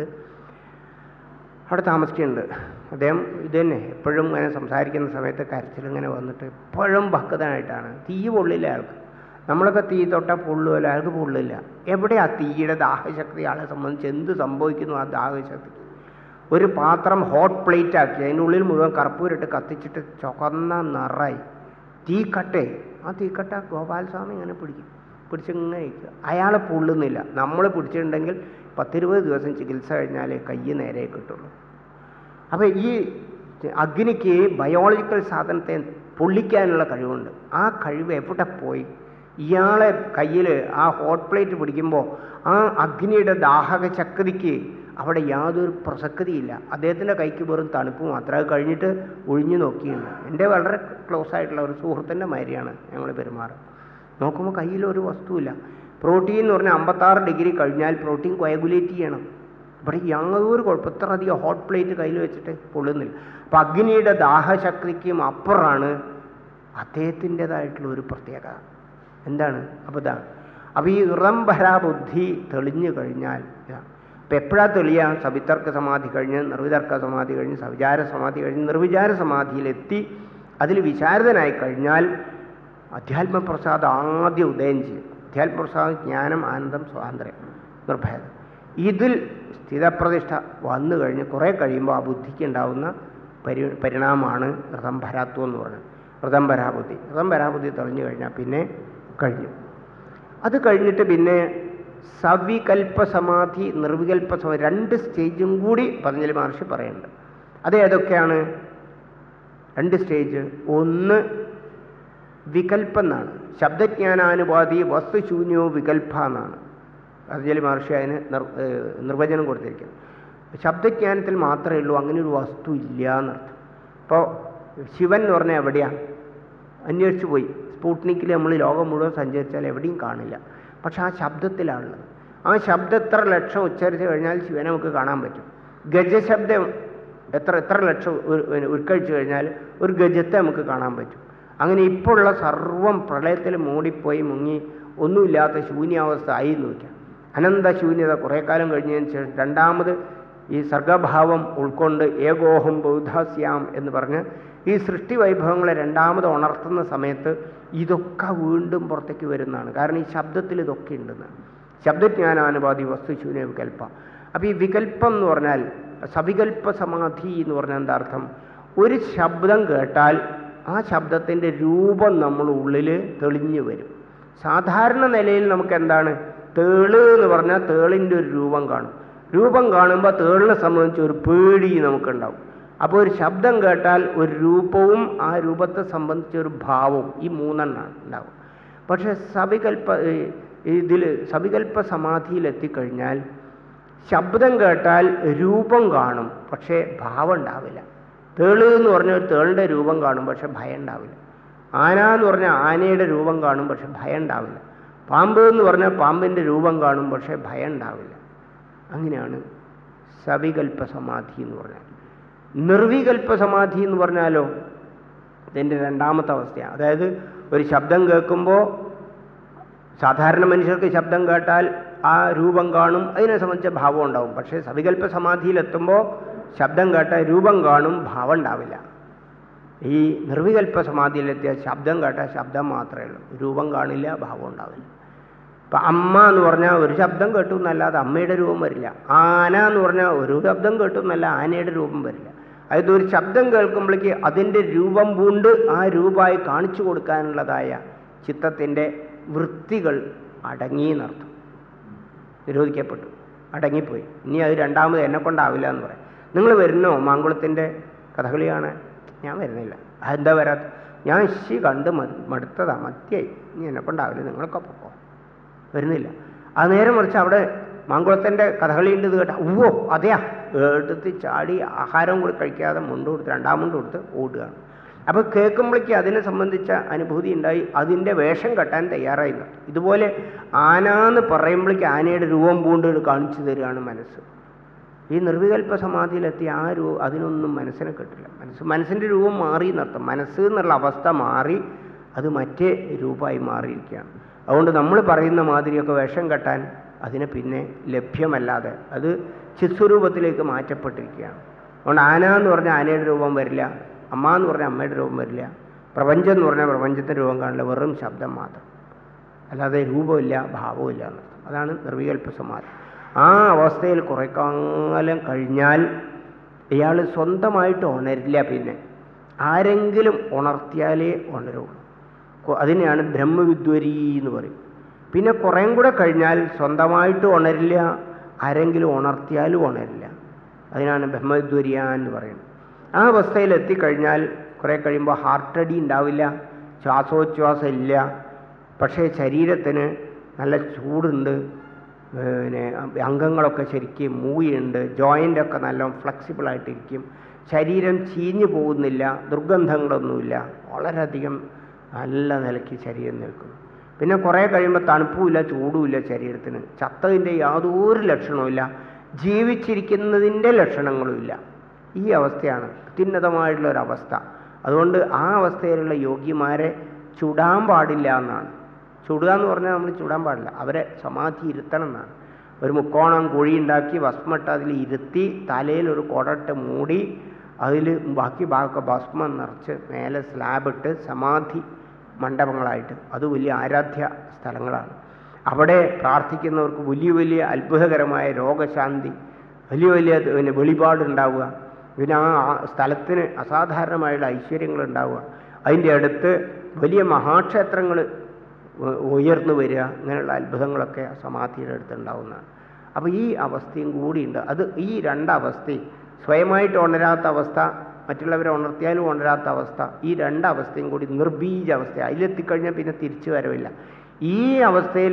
അവിടെ താമസിക്കുന്നുണ്ട് അദ്ദേഹം ഇത് തന്നെ എപ്പോഴും ഇങ്ങനെ സംസാരിക്കുന്ന സമയത്ത് കരച്ചിലിങ്ങനെ വന്നിട്ട് എപ്പോഴും ഭക്തനായിട്ടാണ് തീ പൊള്ളില്ല അയാൾക്ക് നമ്മളൊക്കെ തീ തൊട്ടാൽ പൊള്ളുമല്ലോ അയാൾക്ക് പൊള്ളില്ല എവിടെ ആ തീയുടെ ദാഹശക്തി ആളെ സംബന്ധിച്ച് എന്ത് സംഭവിക്കുന്നു ആ ദാഹശക്തി ഒരു പാത്രം ഹോട്ട് പ്ലേറ്റ് ആക്കി അതിൻ്റെ ഉള്ളിൽ മുഴുവൻ കർപ്പൂരിട്ട് കത്തിച്ചിട്ട് ചുവന്ന നിറായി തീക്കട്ടെ ആ തീക്കട്ട ഗോപാലസ്വാമി ഇങ്ങനെ പിടിക്കും പിടിച്ചിങ്ങനെ ഇരിക്കുക അയാളെ പൊള്ളുന്നില്ല നമ്മൾ പിടിച്ചിട്ടുണ്ടെങ്കിൽ പത്തിരുപത് ദിവസം ചികിത്സ കഴിഞ്ഞാലേ കൈ നേരെ കിട്ടുള്ളൂ അപ്പോൾ ഈ അഗ്നിക്ക് ബയോളജിക്കൽ സാധനത്തെ പൊള്ളിക്കാനുള്ള കഴിവുണ്ട് ആ കഴിവ് എവിടെ പോയി ഇയാളെ കയ്യിൽ ആ ഹോട്ട് പ്ലേറ്റ് പിടിക്കുമ്പോൾ ആ അഗ്നിയുടെ ദാഹക ശക്തിക്ക് അവിടെ യാതൊരു പ്രസക്തിയില്ല അദ്ദേഹത്തിൻ്റെ കൈക്ക് വെറും തണുപ്പ് മാത്രം അത് കഴിഞ്ഞിട്ട് ഒഴിഞ്ഞു നോക്കിയിട്ടുണ്ട് എൻ്റെ വളരെ ക്ലോസ് ആയിട്ടുള്ള ഒരു സുഹൃത്തിൻ്റെ മാതിരിയാണ് ഞങ്ങൾ പെരുമാറുക നോക്കുമ്പോൾ കയ്യിൽ ഒരു വസ്തുവില്ല പ്രോട്ടീൻ എന്ന് പറഞ്ഞാൽ അമ്പത്താറ് ഡിഗ്രി കഴിഞ്ഞാൽ പ്രോട്ടീൻ കൊയഗുലേറ്റ് ചെയ്യണം ഇവിടെ യാതൊരു കുഴപ്പം ഇത്ര അധികം ഹോട്ട് പ്ലേറ്റ് കയ്യിൽ വെച്ചിട്ട് പൊള്ളുന്നില്ല അപ്പം അഗ്നിയുടെ ദാഹശക്തിക്കും അപ്പുറമാണ് അദ്ദേഹത്തിൻ്റെതായിട്ടുള്ള ഒരു പ്രത്യേകത എന്താണ് അപ്പോൾ ഇതാണ് അപ്പോൾ ഈ ഇറംഭരാ ബുദ്ധി തെളിഞ്ഞു കഴിഞ്ഞാൽ ഇതാണ് അപ്പം എപ്പോഴാണ് തെളിയാ സവിതർക്ക സമാധി കഴിഞ്ഞ് നിർവിതർക്ക സമാധി കഴിഞ്ഞ് സവിചാര സമാധി കഴിഞ്ഞ് നിർവിചാര സമാധിയിലെത്തി അതിൽ വിചാരിതനായി കഴിഞ്ഞാൽ അധ്യാത്മപ്രസാദ് ആദ്യം ഉദയം ചെയ്യും അധ്യാത്മപ്രസാദ് ജ്ഞാനം ആനന്ദം സ്വാതന്ത്ര്യം നിർഭേദം ഇതിൽ സ്ഥിതപ്രതിഷ്ഠ വന്നു കഴിഞ്ഞ് കുറേ കഴിയുമ്പോൾ ആ ബുദ്ധിക്ക് ഉണ്ടാവുന്ന പരി പരിണാമമാണ് ഋതംഭരാത്വം എന്ന് പറയുന്നത് ഋതംഭരാബുദ്ധി ഋതംഭരാബുദ്ധി തെളിഞ്ഞു കഴിഞ്ഞാൽ പിന്നെ കഴിഞ്ഞു അത് കഴിഞ്ഞിട്ട് പിന്നെ സവികൽപ്പ സമാധി നിർവികൽപ്പ സമാധി രണ്ട് സ്റ്റേജും കൂടി പതഞ്ജലി മഹർഷി പറയുന്നുണ്ട് അത് ഏതൊക്കെയാണ് രണ്ട് സ്റ്റേജ് ഒന്ന് വികൽപ്പം എന്നാണ് ശബ്ദജ്ഞാനാനുപാതി വസ്തുശൂന്യോ വികൽപ്പ എന്നാണ് പതഞ്ജലി മഹർഷി അതിന് നിർ ഏഹ് നിർവചനം കൊടുത്തിരിക്കുന്നത് ശബ്ദജ്ഞാനത്തിൽ മാത്രമേ ഉള്ളൂ അങ്ങനെ ഒരു വസ്തു ഇല്ല എന്നർത്ഥം ഇപ്പോൾ ശിവൻ എന്ന് പറഞ്ഞാൽ എവിടെയാണ് അന്വേഷിച്ചു പോയി സ്പൂട്നിക്കിൽ നമ്മൾ ലോകം മുഴുവൻ സഞ്ചരിച്ചാൽ എവിടെയും കാണില്ല പക്ഷെ ആ ശബ്ദത്തിലാണുള്ളത് ആ ശബ്ദം എത്ര ലക്ഷം ഉച്ചരിച്ച് കഴിഞ്ഞാൽ ശിവനെ നമുക്ക് കാണാൻ പറ്റും ഗജശബ്ദം എത്ര എത്ര ലക്ഷം ഉ- ഉ- ഉരുക്കഴിച്ച് കഴിഞ്ഞാൽ ഒരു ഗജത്തെ നമുക്ക് കാണാൻ പറ്റും അങ്ങനെ ഇപ്പോൾ ഉള്ള സർവം പ്രളയത്തിൽ മൂടിപ്പോയി മുങ്ങി ഒന്നുമില്ലാത്ത ശൂന്യാവസ്ഥ ആയി എന്ന് വയ്ക്കാം അനന്ത ശൂന്യത കുറേ കാലം കഴിഞ്ഞതിന് ശേഷം രണ്ടാമത് ഈ സർഗഭാവം ഉൾക്കൊണ്ട് ഏകോഹം ബൗദ്ധാസ്യാം എന്ന് പറഞ്ഞ് ഈ സൃഷ്ടി വൈഭവങ്ങളെ രണ്ടാമത് ഉണർത്തുന്ന സമയത്ത് ഇതൊക്കെ വീണ്ടും പുറത്തേക്ക് വരുന്നതാണ് കാരണം ഈ ശബ്ദത്തിൽ ഇതൊക്കെ ഉണ്ടെന്ന് ശബ്ദജ്ഞാനാനുപാതി വസ്തുശൂന്യ വികല്പ അപ്പോൾ ഈ വികല്പം എന്ന് പറഞ്ഞാൽ സവികല്പ സമാധി എന്ന് പറഞ്ഞാൽ എന്താ അർത്ഥം ഒരു ശബ്ദം കേട്ടാൽ ആ ശബ്ദത്തിൻ്റെ രൂപം നമ്മൾ ഉള്ളിൽ തെളിഞ്ഞു വരും സാധാരണ നിലയിൽ നമുക്ക് എന്താണ് തേള് എന്ന് പറഞ്ഞാൽ തേളിൻ്റെ ഒരു രൂപം കാണും രൂപം കാണുമ്പോൾ തേളിനെ സംബന്ധിച്ച് ഒരു പേടി നമുക്കുണ്ടാവും അപ്പോൾ ഒരു ശബ്ദം കേട്ടാൽ ഒരു രൂപവും ആ രൂപത്തെ സംബന്ധിച്ച ഒരു ഭാവവും ഈ മൂന്നെണ്ണമാണ് ഉണ്ടാവും പക്ഷേ സവികൽപ്പ ഇതിൽ സവികൽപ്പ സമാധിയിലെത്തിക്കഴിഞ്ഞാൽ ശബ്ദം കേട്ടാൽ രൂപം കാണും പക്ഷേ ഭാവം ഉണ്ടാവില്ല തേള് എന്ന് പറഞ്ഞ ഒരു തേളിൻ്റെ രൂപം കാണും പക്ഷെ ഭയം ഉണ്ടാവില്ല ആന എന്ന് പറഞ്ഞാൽ ആനയുടെ രൂപം കാണും പക്ഷെ ഭയം ഉണ്ടാവില്ല പാമ്പ് എന്ന് പറഞ്ഞാൽ പാമ്പിൻ്റെ രൂപം കാണും പക്ഷേ ഭയം ഉണ്ടാവില്ല അങ്ങനെയാണ് സവികൽപ്പ സമാധി എന്ന് പറഞ്ഞാൽ നിർവികൽപ്പ സമാധി എന്ന് പറഞ്ഞാലോ ഇതിൻ്റെ രണ്ടാമത്തെ അവസ്ഥയാണ് അതായത് ഒരു ശബ്ദം കേൾക്കുമ്പോൾ സാധാരണ മനുഷ്യർക്ക് ശബ്ദം കേട്ടാൽ ആ രൂപം കാണും അതിനെ സംബന്ധിച്ച ഭാവം ഉണ്ടാവും പക്ഷേ സവികൽപ്പ സമാധിയിലെത്തുമ്പോൾ ശബ്ദം കേട്ടാൽ രൂപം കാണും ഭാവം ഉണ്ടാവില്ല ഈ നിർവികൽപ്പ സമാധിയിലെത്തിയ ശബ്ദം കേട്ടാൽ ശബ്ദം മാത്രമേ ഉള്ളൂ രൂപം കാണില്ല ഭാവം ഉണ്ടാവില്ല ഇപ്പം അമ്മ എന്ന് പറഞ്ഞാൽ ഒരു ശബ്ദം കേട്ടു എന്നല്ലാതെ അമ്മയുടെ രൂപം വരില്ല ആന എന്ന് പറഞ്ഞാൽ ഒരു ശബ്ദം കേട്ടു എന്നല്ല ആനയുടെ രൂപം വരില്ല അതായത് ഒരു ശബ്ദം കേൾക്കുമ്പോഴേക്ക് അതിൻ്റെ രൂപം പൂണ്ട് ആ രൂപമായി കാണിച്ചു കൊടുക്കാനുള്ളതായ ചിത്തത്തിൻ്റെ വൃത്തികൾ അടങ്ങി എന്നർത്ഥം നിരോധിക്കപ്പെട്ടു അടങ്ങിപ്പോയി ഇനി അത് രണ്ടാമത് എന്നെ കൊണ്ടാവില്ല എന്ന് പറയാം നിങ്ങൾ വരുന്നോ മാങ്കുളത്തിൻ്റെ കഥകളി കാണാൻ ഞാൻ വരുന്നില്ല അതെന്താ വരാത്ത ഞാൻ ശി കണ്ട് മടുത്തതാ മത്തിയായി ഇനി എന്നെ കൊണ്ടാവില്ല നിങ്ങളൊക്കെ പൊക്കോ വരുന്നില്ല അത് നേരെ മറിച്ച് അവിടെ മാങ്കുളത്തിൻ്റെ കഥകളി ഉണ്ട് ഇത് കേട്ടാ ഓ അതെയാ എടുത്ത് ചാടി ആഹാരം കൂടി കഴിക്കാതെ മുണ്ട് കൊടുത്ത് രണ്ടാം മുണ്ട് കൊടുത്ത് ഓടുകയാണ് അപ്പോൾ കേൾക്കുമ്പോഴേക്ക് അതിനെ സംബന്ധിച്ച അനുഭൂതി ഉണ്ടായി അതിൻ്റെ വേഷം കെട്ടാൻ തയ്യാറായി ഇതുപോലെ ആന എന്ന് പറയുമ്പോഴേക്ക് ആനയുടെ രൂപം പൂണ്ട് കാണിച്ചു തരികയാണ് മനസ്സ് ഈ നിർവികൽപ്പ സമാധിയിലെത്തി ആ രൂ അതിനൊന്നും മനസ്സിനെ കിട്ടില്ല മനസ്സ് മനസ്സിൻ്റെ രൂപം മാറി എന്നർത്ഥം മനസ്സ് എന്നുള്ള അവസ്ഥ മാറി അത് മറ്റേ രൂപമായി മാറിയിരിക്കുകയാണ് അതുകൊണ്ട് നമ്മൾ പറയുന്ന മാതിരിയൊക്കെ വേഷം കെട്ടാൻ അതിന് പിന്നെ ലഭ്യമല്ലാതെ അത് ചിസ്വരൂപത്തിലേക്ക് മാറ്റപ്പെട്ടിരിക്കുകയാണ് അതുകൊണ്ട് ആന എന്ന് പറഞ്ഞാൽ ആനയുടെ രൂപം വരില്ല അമ്മ എന്ന് പറഞ്ഞാൽ അമ്മയുടെ രൂപം വരില്ല പ്രപഞ്ചം എന്ന് പറഞ്ഞാൽ പ്രപഞ്ചത്തിൻ്റെ രൂപം കാണില്ല വെറും ശബ്ദം മാത്രം അല്ലാതെ രൂപമില്ല ഭാവമില്ല എന്നർത്ഥം അതാണ് നിർവികൽപ്പ സമാധി ആ അവസ്ഥയിൽ കുറേ കാലം കഴിഞ്ഞാൽ ഇയാൾ സ്വന്തമായിട്ട് ഉണരില്ല പിന്നെ ആരെങ്കിലും ഉണർത്തിയാലേ ഉണരുള്ളൂ അതിനെയാണ് ബ്രഹ്മവിദ്വരി എന്ന് പറയും പിന്നെ കുറേം കൂടെ കഴിഞ്ഞാൽ സ്വന്തമായിട്ട് ഉണരില്ല ആരെങ്കിലും ഉണർത്തിയാലും ഉണരില്ല അതിനാണ് ബ്രഹ്മവിദ്വരിയ എന്ന് പറയുന്നത് ആ അവസ്ഥയിൽ എത്തിക്കഴിഞ്ഞാൽ കുറേ കഴിയുമ്പോൾ ഹാർട്ടടി ഉണ്ടാവില്ല ശ്വാസോച്ഛ്വാസം ഇല്ല പക്ഷേ ശരീരത്തിന് നല്ല ചൂടുണ്ട് പിന്നെ അംഗങ്ങളൊക്കെ ശരിക്കും മൂയുണ്ട് ജോയിൻ്റൊക്കെ നല്ല ഫ്ലെക്സിബിളായിട്ടിരിക്കും ശരീരം ചീഞ്ഞു പോകുന്നില്ല ദുർഗന്ധങ്ങളൊന്നുമില്ല വളരെയധികം നല്ല നിലയ്ക്ക് ശരീരം നിൽക്കും പിന്നെ കുറേ കഴിയുമ്പോൾ തണുപ്പുമില്ല ചൂടുമില്ല ശരീരത്തിന് ചത്തതിൻ്റെ യാതൊരു ലക്ഷണവുമില്ല ജീവിച്ചിരിക്കുന്നതിൻ്റെ ലക്ഷണങ്ങളുമില്ല ഈ അവസ്ഥയാണ് അത്യുന്നതമായിട്ടുള്ള ഒരവസ്ഥ അതുകൊണ്ട് ആ അവസ്ഥയിലുള്ള യോഗിമാരെ ചുടാൻ പാടില്ല എന്നാണ് ചുടുക എന്ന് പറഞ്ഞാൽ നമ്മൾ ചുടാൻ പാടില്ല അവരെ സമാധി ഇരുത്തണം എന്നാണ് ഒരു മുക്കോണം കുഴി ഉണ്ടാക്കി ഭസ്മിട്ട് അതിൽ ഇരുത്തി തലയിൽ ഒരു കുടട്ട് മൂടി അതിൽ ബാക്കി ഭാഗമൊക്കെ ഭസ്മം നിറച്ച് മേലെ സ്ലാബിട്ട് സമാധി മണ്ഡപങ്ങളായിട്ട് അത് വലിയ ആരാധ്യ സ്ഥലങ്ങളാണ് അവിടെ പ്രാർത്ഥിക്കുന്നവർക്ക് വലിയ വലിയ അത്ഭുതകരമായ രോഗശാന്തി വലിയ വലിയ പിന്നെ വെളിപാടുണ്ടാവുക പിന്നെ ആ സ്ഥലത്തിന് അസാധാരണമായുള്ള ഐശ്വര്യങ്ങൾ ഉണ്ടാവുക അതിൻ്റെ അടുത്ത് വലിയ മഹാക്ഷേത്രങ്ങൾ ഉയർന്നു വരിക ഇങ്ങനെയുള്ള അത്ഭുതങ്ങളൊക്കെ സമാധിയുടെ അടുത്ത് ഉണ്ടാവുന്നതാണ് അപ്പോൾ ഈ അവസ്ഥയും കൂടിയുണ്ട് അത് ഈ രണ്ടവസ്ഥയും സ്വയമായിട്ട് ഉണരാത്ത അവസ്ഥ മറ്റുള്ളവരെ ഉണർത്തിയാലും ഉണരാത്ത അവസ്ഥ ഈ രണ്ടവസ്ഥയും കൂടി നിർബീജ അവസ്ഥ അതിലെത്തിക്കഴിഞ്ഞാൽ പിന്നെ തിരിച്ചു വരവില്ല ഈ അവസ്ഥയിൽ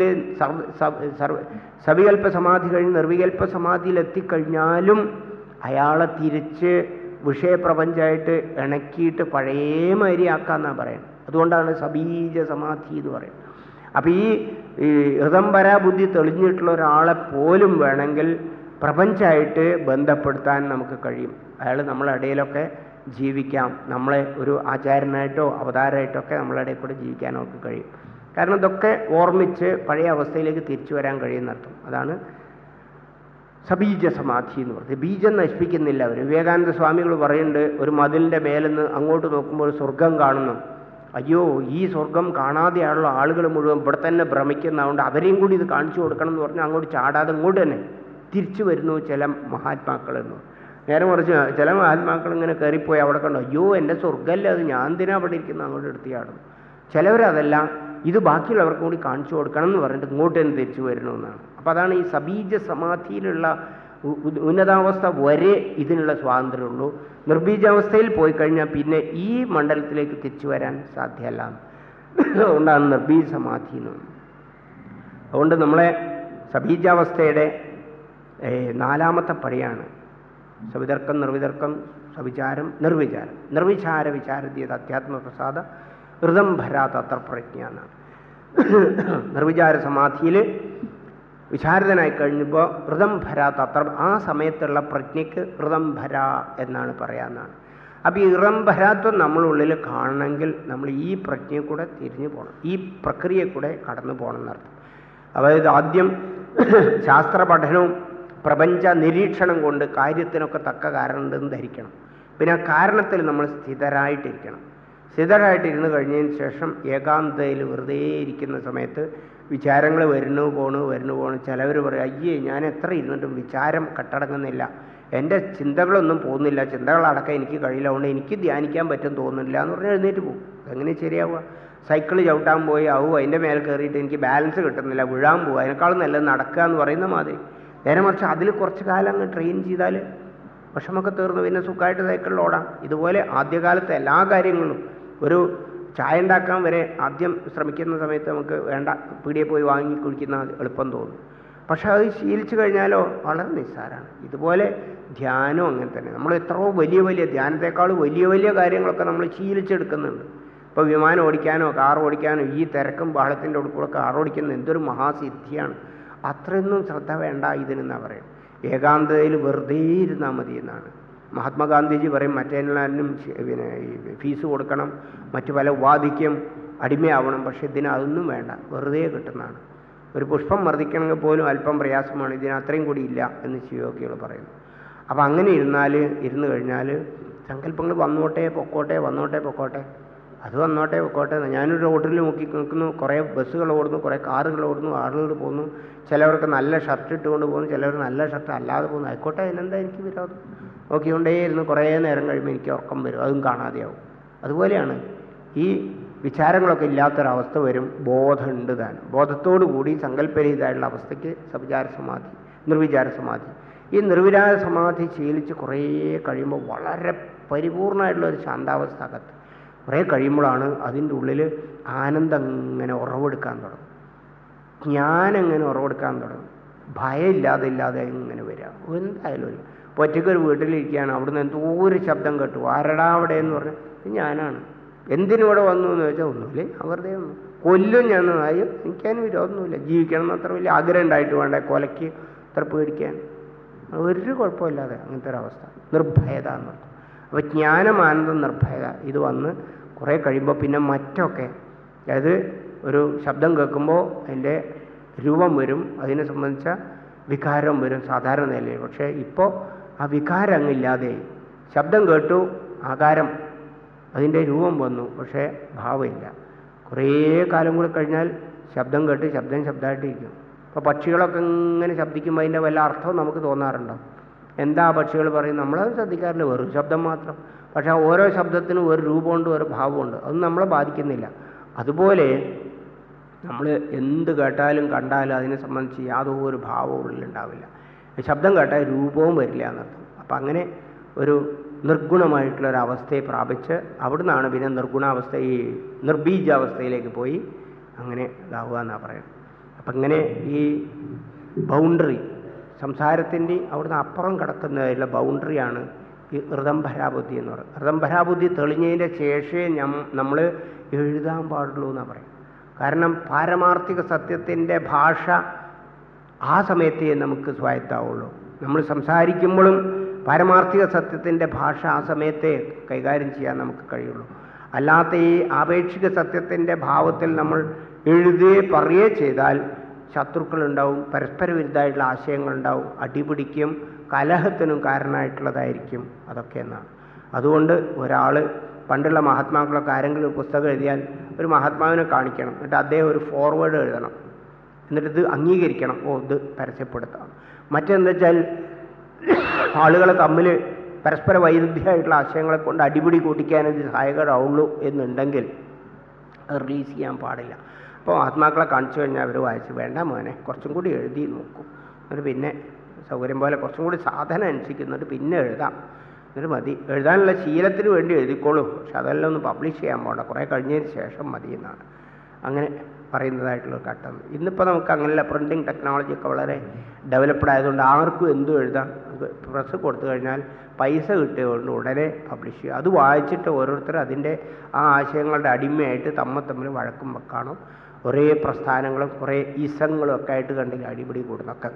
സവികൽപ്പ സമാധി കഴിഞ്ഞ് നിർവികൽപ്പ സമാധിയിൽ എത്തിക്കഴിഞ്ഞാലും അയാളെ തിരിച്ച് വിഷയപ്രപഞ്ചമായിട്ട് ഇണക്കിയിട്ട് പഴയ മാതിരിയാക്കാന്നാണ് പറയുന്നത് അതുകൊണ്ടാണ് സബീജ സമാധി എന്ന് പറയുന്നത് അപ്പം ഈ ഈ ഹൃദംബര ബുദ്ധി തെളിഞ്ഞിട്ടുള്ള ഒരാളെ പോലും വേണമെങ്കിൽ പ്രപഞ്ചമായിട്ട് ബന്ധപ്പെടുത്താൻ നമുക്ക് കഴിയും അയാൾ നമ്മളെ ഇടയിലൊക്കെ ജീവിക്കാം നമ്മളെ ഒരു ആചാര്യനായിട്ടോ അവതാരമായിട്ടോ ഒക്കെ നമ്മളെ ഇടയിൽ കൂടെ ജീവിക്കാനൊക്കെ കഴിയും കാരണം ഇതൊക്കെ ഓർമ്മിച്ച് പഴയ അവസ്ഥയിലേക്ക് തിരിച്ചു വരാൻ കഴിയുന്നർത്ഥം അതാണ് സബീജ സമാധി എന്ന് പറയുന്നത് ബീജം നശിപ്പിക്കുന്നില്ല അവർ വിവേകാനന്ദ സ്വാമികൾ പറയുന്നുണ്ട് ഒരു മതിലിൻ്റെ മേലെന്ന് അങ്ങോട്ട് നോക്കുമ്പോൾ സ്വർഗം കാണുന്നു അയ്യോ ഈ സ്വർഗം കാണാതെയുള്ള ആളുകൾ മുഴുവൻ ഇവിടെ തന്നെ ഭ്രമിക്കുന്നതുകൊണ്ട് അവരെയും കൂടി ഇത് കാണിച്ചു കൊടുക്കണം എന്ന് പറഞ്ഞാൽ അങ്ങോട്ട് ചാടാതെ ഇങ്ങോട്ട് തന്നെ തിരിച്ചു വരുന്നു ചില മഹാത്മാക്കളെന്ന് നേരെ മറിച്ച് ചില മഹാത്മാക്കൾ ഇങ്ങനെ കയറിപ്പോയി അവിടെ കണ്ടു അയ്യോ എൻ്റെ സ്വർഗ്ഗമല്ലേ അത് ഞാൻ എന്തിനാ അവിടെ ഇരിക്കുന്നത് അങ്ങോട്ട് എടുത്ത് ചാടുന്നു ചിലവരതല്ല ഇത് ബാക്കിയുള്ളവർക്കും കൂടി കാണിച്ചു കൊടുക്കണം എന്ന് പറഞ്ഞിട്ട് ഇങ്ങോട്ട് തന്നെ തിരിച്ചു വരണമെന്നാണ് അപ്പോൾ അതാണ് ഈ സബീജ സമാധിയിലുള്ള ഉ- ഉ- ഉന്നതാവസ്ഥ വരെ ഇതിനുള്ള സ്വാതന്ത്ര്യമുള്ളൂ നിർബീജാവസ്ഥയിൽ പോയി കഴിഞ്ഞാൽ പിന്നെ ഈ മണ്ഡലത്തിലേക്ക് തിരിച്ചു വരാൻ സാധ്യമല്ല അതുകൊണ്ടാണ് നിർബീജ സമാധി എന്ന് പറയുന്നത്. അതുകൊണ്ട് നമ്മളെ സബീജാവസ്ഥയുടെ ഏ, നാലാമത്തെ പടിയാണ് സവിതർക്കം നിർവിതർക്കം സവിചാരം നിർവിചാരം നിർവിചാര വിചാരതീയത അധ്യാത്മപ്രസാദ ഋതംഭര തത്ര പ്രജ്ഞ എന്നാണ് നിർവിചാര സമാധിയിൽ വിചാരിതനായി കഴിഞ്ഞപ്പോൾ ഋതംഭര തത്ര ആ സമയത്തുള്ള പ്രജ്ഞയ്ക്ക് ഋതംഭര എന്നാണ് പറയാന്നാണ് അപ്പോൾ ഈ ഇറംഭരാത്വം നമ്മളുള്ളിൽ കാണണമെങ്കിൽ നമ്മൾ ഈ പ്രജ്ഞയെ കൂടെ തിരിഞ്ഞു പോകണം ഈ പ്രക്രിയയെ കൂടെ കടന്നു പോകണം എന്നർത്ഥം അതായത് ആദ്യം ശാസ്ത്ര പഠനവും പ്രപഞ്ച നിരീക്ഷണം കൊണ്ട് കാര്യത്തിനൊക്കെ തക്ക കാരണമുണ്ടെന്ന് ധരിക്കണം പിന്നെ ആ കാരണത്തിൽ നമ്മൾ സ്ഥിതരായിട്ടിരിക്കണം സ്ഥിതരായിട്ടിരുന്ന് കഴിഞ്ഞതിന് ശേഷം ഏകാന്തതയിൽ വെറുതെ ഇരിക്കുന്ന സമയത്ത് വിചാരങ്ങൾ വരുന്നു പോണു വരുന്നു പോണു ചിലവർ പറയും അയ്യേ ഞാൻ എത്ര ഇരുന്നിട്ടും വിചാരം കട്ടടങ്ങുന്നില്ല എൻ്റെ ചിന്തകളൊന്നും പോകുന്നില്ല ചിന്തകളടക്കം എനിക്ക് കഴിയില്ല അതുകൊണ്ട് എനിക്ക് ധ്യാനിക്കാൻ പറ്റും തോന്നുന്നില്ല എന്ന് പറഞ്ഞാൽ എഴുന്നേറ്റ് പോകും എങ്ങനെ ശരിയാവുക സൈക്കിൾ ചവിട്ടാൻ പോയി ആവും അതിൻ്റെ മേലെ കയറിയിട്ട് എനിക്ക് ബാലൻസ് കിട്ടുന്നില്ല വീഴാൻ പോകും അതിനേക്കാളും നല്ലത് നടക്കുക എന്ന് പറയുന്ന മാതിരി നേരെ മറിച്ച് അതിൽ കുറച്ച് കാലം അങ്ങ് ട്രെയിൻ ചെയ്താൽ വിഷമൊക്കെ തീർന്നു പിന്നെ സുഖമായിട്ട് സൈക്കിളിൽ ഓടാം ഇതുപോലെ ആദ്യകാലത്തെ എല്ലാ കാര്യങ്ങളും ഒരു ചായ ഉണ്ടാക്കാൻ വരെ ആദ്യം ശ്രമിക്കുന്ന സമയത്ത് നമുക്ക് വേണ്ട പീടിയെ പോയി വാങ്ങി കുടിക്കുന്ന എളുപ്പം തോന്നും പക്ഷെ അത് ശീലിച്ചു കഴിഞ്ഞാലോ വളരെ നിസ്സാരമാണ് ഇതുപോലെ ധ്യാനം അങ്ങനെ തന്നെ നമ്മൾ എത്രയോ വലിയ വലിയ ധ്യാനത്തെക്കാൾ വലിയ വലിയ കാര്യങ്ങളൊക്കെ നമ്മൾ ശീലിച്ചെടുക്കുന്നുണ്ട് ഇപ്പോൾ വിമാനം ഓടിക്കാനോ കാർ ഓടിക്കാനോ ഈ തിരക്കും ബഹളത്തിൻ്റെ ഉൾക്കൂടെ കാർ ഓടിക്കുന്ന എന്തൊരു മഹാസിദ്ധിയാണ് അത്രയൊന്നും ശ്രദ്ധ വേണ്ട ഇതിനെന്നാ പറയും ഏകാന്തതയിൽ വെറുതെ ഇരുന്നാൽ മതി എന്നാണ് മഹാത്മാഗാന്ധിജി പറയും മറ്റേതിനും പിന്നെ ഈ ഫീസ് കൊടുക്കണം മറ്റു പല ഉപാധിക്കും അടിമയാവണം പക്ഷെ ഇതിന് അതൊന്നും വേണ്ട വെറുതെ കിട്ടുന്നതാണ് ഒരു പുഷ്പം മർദ്ദിക്കണമെങ്കിൽ പോലും അല്പം പ്രയാസമാണ് ഇതിന് അത്രയും കൂടി ഇല്ല എന്ന് ശിവയോഗ്യങ്ങൾ പറയുന്നു അപ്പം അങ്ങനെ ഇരുന്നാൽ ഇരുന്ന് കഴിഞ്ഞാൽ സങ്കല്പങ്ങൾ വന്നോട്ടെ പൊക്കോട്ടെ വന്നോട്ടെ പൊക്കോട്ടെ അത് വന്നോട്ടെ പൊക്കോട്ടെ ഞാനൊരു റോഡിൽ നോക്കി നിൽക്കുന്നു കുറേ ബസ്സുകൾ ഓടുന്നു കുറേ കാറുകൾ ഓടുന്നു ആളുകൾ പോകുന്നു ചിലവർക്ക് നല്ല ഷർട്ട് ഇട്ടുകൊണ്ട് പോകുന്നു ചിലവർ നല്ല ഷർട്ട് അല്ലാതെ പോകുന്നു ആയിക്കോട്ടെ അതിനെന്താ എനിക്ക് വിരോധം നോക്കിക്കൊണ്ടേ ഇരുന്ന് കുറേ നേരം കഴിയുമ്പോൾ എനിക്ക് ഉറക്കം വരും അതും കാണാതെയാവും അതുപോലെയാണ് ഈ വിചാരങ്ങളൊക്കെ ഇല്ലാത്തൊരവസ്ഥ വരും ബോധമുണ്ട് താൻ ബോധത്തോടു കൂടി സങ്കല്പരഹിതമായിട്ടുള്ള അവസ്ഥയ്ക്ക് സവിചാര സമാധി നിർവിചാര സമാധി ഈ നിർവിചാര സമാധി ശീലിച്ച് കുറേ കഴിയുമ്പോൾ വളരെ പരിപൂർണമായിട്ടുള്ള ഒരു ശാന്താവസ്ഥ അകത്ത് കുറേ കഴിയുമ്പോഴാണ് അതിൻ്റെ ഉള്ളിൽ ആനന്ദം ഇങ്ങനെ ഉറവെടുക്കാൻ തുടങ്ങും ജ്ഞാനെങ്ങനെ ഉറവെടുക്കാൻ തുടങ്ങും ഭയമില്ലാതെ ഇല്ലാതെ ഇങ്ങനെ വരിക എന്തായാലും ഇല്ല ഇപ്പോൾ ഒറ്റയ്ക്കൊരു വീട്ടിലിരിക്കുകയാണ് അവിടുന്ന് എന്തോ ഒരു ശബ്ദം കേട്ടു ആരടാ അവിടെ എന്ന് പറഞ്ഞു "ഇത് ഞാനാണ് എന്തിനിവിടെ വന്നു എന്ന് ചോദിച്ചാൽ ഒന്നുമില്ല ഞാൻ വെറുതെ വന്നു കൊല്ലും ഞാൻ അയ്യോ എനിക്കതിന് വിരോധമൊന്നുമില്ല ജീവിക്കണം എന്ന് അത്ര വലിയ ആഗ്രഹം ഉണ്ടായിട്ട് വേണ്ടേ കൊലയ്ക്ക് അത്ര പേടിക്കാൻ ഒരു കുഴപ്പമില്ലാതെ അങ്ങനത്തെ ഒരു അവസ്ഥ നിർഭയത എന്ന് പറഞ്ഞു അപ്പോൾ ജ്ഞാനമാനന്ദം നിർഭയത ഇത് വന്ന് കുറേ കഴിയുമ്പോൾ പിന്നെ മറ്റൊക്കെ അതായത് ഒരു ശബ്ദം കേൾക്കുമ്പോൾ അതിൻ്റെ രൂപം വരും അതിനെ സംബന്ധിച്ച വികാരം വരും സാധാരണ നിലയിൽ പക്ഷേ ഇപ്പോൾ ആ വികാരം അങ്ങില്ലാതെയായി ശബ്ദം കേട്ടു ആകാരം അതിൻ്റെ രൂപം വന്നു പക്ഷേ ഭാവമില്ല കുറേ കാലം കൂടി കഴിഞ്ഞാൽ ശബ്ദം കേട്ട് ശബ്ദം ശബ്ദമായിട്ടിരിക്കും അപ്പോൾ പക്ഷികളൊക്കെ ഇങ്ങനെ ശബ്ദിക്കുമ്പോൾ അതിൻ്റെ വല്ല അർത്ഥവും നമുക്ക് തോന്നാറുണ്ടോ എന്താ പക്ഷികൾ പറയും നമ്മളത് ശ്രദ്ധിക്കാറില്ല വെറും ശബ്ദം മാത്രം പക്ഷേ ആ ഓരോ ശബ്ദത്തിനും ഒരു രൂപമുണ്ട് ഒരു ഭാവമുണ്ട് അതൊന്നും നമ്മളെ ബാധിക്കുന്നില്ല അതുപോലെ നമ്മൾ എന്ത് കേട്ടാലും കണ്ടാലും അതിനെ സംബന്ധിച്ച് യാതൊരു ഭാവവും ഉള്ളിലുണ്ടാവില്ല ശബ്ദം കേട്ടാൽ രൂപവും വരില്ല എന്നർത്ഥം അപ്പം അങ്ങനെ ഒരു നിർഗുണമായിട്ടുള്ള ഒരു അവസ്ഥയെ പ്രാപിച്ച് അവിടുന്നാണ് പിന്നെ നിർഗുണാവസ്ഥ ഈ നിർബീജാവസ്ഥയിലേക്ക് പോയി അങ്ങനെ ഇതാവുക എന്നാണ് പറയുന്നത് അപ്പം ഇങ്ങനെ ഈ ബൗണ്ടറി സംസാരത്തിൻ്റെ അവിടുന്ന് അപ്പുറം കിടക്കുന്നതിലുള്ള ബൗണ്ടറിയാണ് ഈ ഋതംഭരാബുദ്ധി എന്ന് പറയുന്നത് ഋതംഭരാബുദ്ധി തെളിഞ്ഞതിൻ്റെ ശേഷമേ നമ്മൾ എഴുതാൻ പാടുള്ളൂ എന്നാണ് പറയും കാരണം പാരമാർത്ഥിക സത്യത്തിൻ്റെ ഭാഷ ആ സമയത്തേ നമുക്ക് സ്വായത്താവുള്ളൂ നമ്മൾ സംസാരിക്കുമ്പോഴും പാരമാർത്ഥിക സത്യത്തിൻ്റെ ഭാഷ ആ സമയത്തെ കൈകാര്യം ചെയ്യാൻ നമുക്ക് കഴിയുള്ളൂ അല്ലാത്ത ഈ ആപേക്ഷിക സത്യത്തിൻ്റെ ഭാവത്തിൽ നമ്മൾ എഴുതുകയെ പറയുകയെ ചെയ്താൽ ശത്രുക്കളുണ്ടാവും പരസ്പര വിരുദ്ധമായിട്ടുള്ള ആശയങ്ങളുണ്ടാവും അടിപിടിക്കും കലഹത്തിനും കാരണമായിട്ടുള്ളതായിരിക്കും അതൊക്കെ എന്നാണ് അതുകൊണ്ട് ഒരാൾ പണ്ടുള്ള മഹാത്മാക്കളൊക്കെ ആരെങ്കിലും ഒരു പുസ്തകം എഴുതിയാൽ ഒരു മഹാത്മാവിനെ കാണിക്കണം എന്നിട്ട് അദ്ദേഹം ഒരു ഫോർവേഡ് എഴുതണം എന്നിട്ട് ഇത് അംഗീകരിക്കണം ഓ ഇത് പരസ്യപ്പെടുത്താം മറ്റെന്താ വെച്ചാൽ ആളുകൾ തമ്മിൽ പരസ്പര വൈരുദ്ധ്യമായിട്ടുള്ള ആശയങ്ങളെ കൊണ്ട് അടിപിടി കൂട്ടിക്കാൻ ഇത് സഹായകരാവുള്ളൂ എന്നുണ്ടെങ്കിൽ അത് റിലീസ് ചെയ്യാൻ പാടില്ല അപ്പോൾ ആത്മാക്കളെ കാണിച്ചു കഴിഞ്ഞാൽ അവർ വായിച്ച് വേണ്ട മോനെ കുറച്ചും കൂടി എഴുതി നോക്കും എന്നിട്ട് പിന്നെ സൗകര്യം പോലെ കുറച്ചും കൂടി സാധനം അനുസരിക്കുന്നുണ്ട് പിന്നെ എഴുതാം എന്നിട്ട് മതി എഴുതാനുള്ള ശീലത്തിന് വേണ്ടി എഴുതിക്കോളൂ പക്ഷെ അതെല്ലാം ഒന്ന് പബ്ലിഷ് ചെയ്യാൻ പോകണ്ട കുറേ കഴിഞ്ഞതിന് ശേഷം മതി എന്നാണ് അങ്ങനെ പറയുന്നതായിട്ടുള്ള ഒരു ഘട്ടം ഇന്നിപ്പോൾ നമുക്ക് അങ്ങനെയുള്ള പ്രിൻറ്റിങ് ടെക്നോളജി ഒക്കെ വളരെ ഡെവലപ്ഡ് ആയതുകൊണ്ട് ആർക്കും എന്തും എഴുതാം പ്രസ് കൊടുത്തു കഴിഞ്ഞാൽ പൈസ കിട്ടിയതുകൊണ്ട് ഉടനെ പബ്ലിഷ് ചെയ്യുക അത് വായിച്ചിട്ട് ഓരോരുത്തർ അതിൻ്റെ ആ ആശയങ്ങളുടെ അടിമയായിട്ട് തമ്മ തമ്മിൽ വഴക്കും വെക്കാനും ഒരേ പ്രസ്ഥാനങ്ങളും കുറേ ഇസങ്ങളും ഒക്കെ ആയിട്ട് കണ്ടില്ല അടിപിടി കൂടുന്നൊക്കെ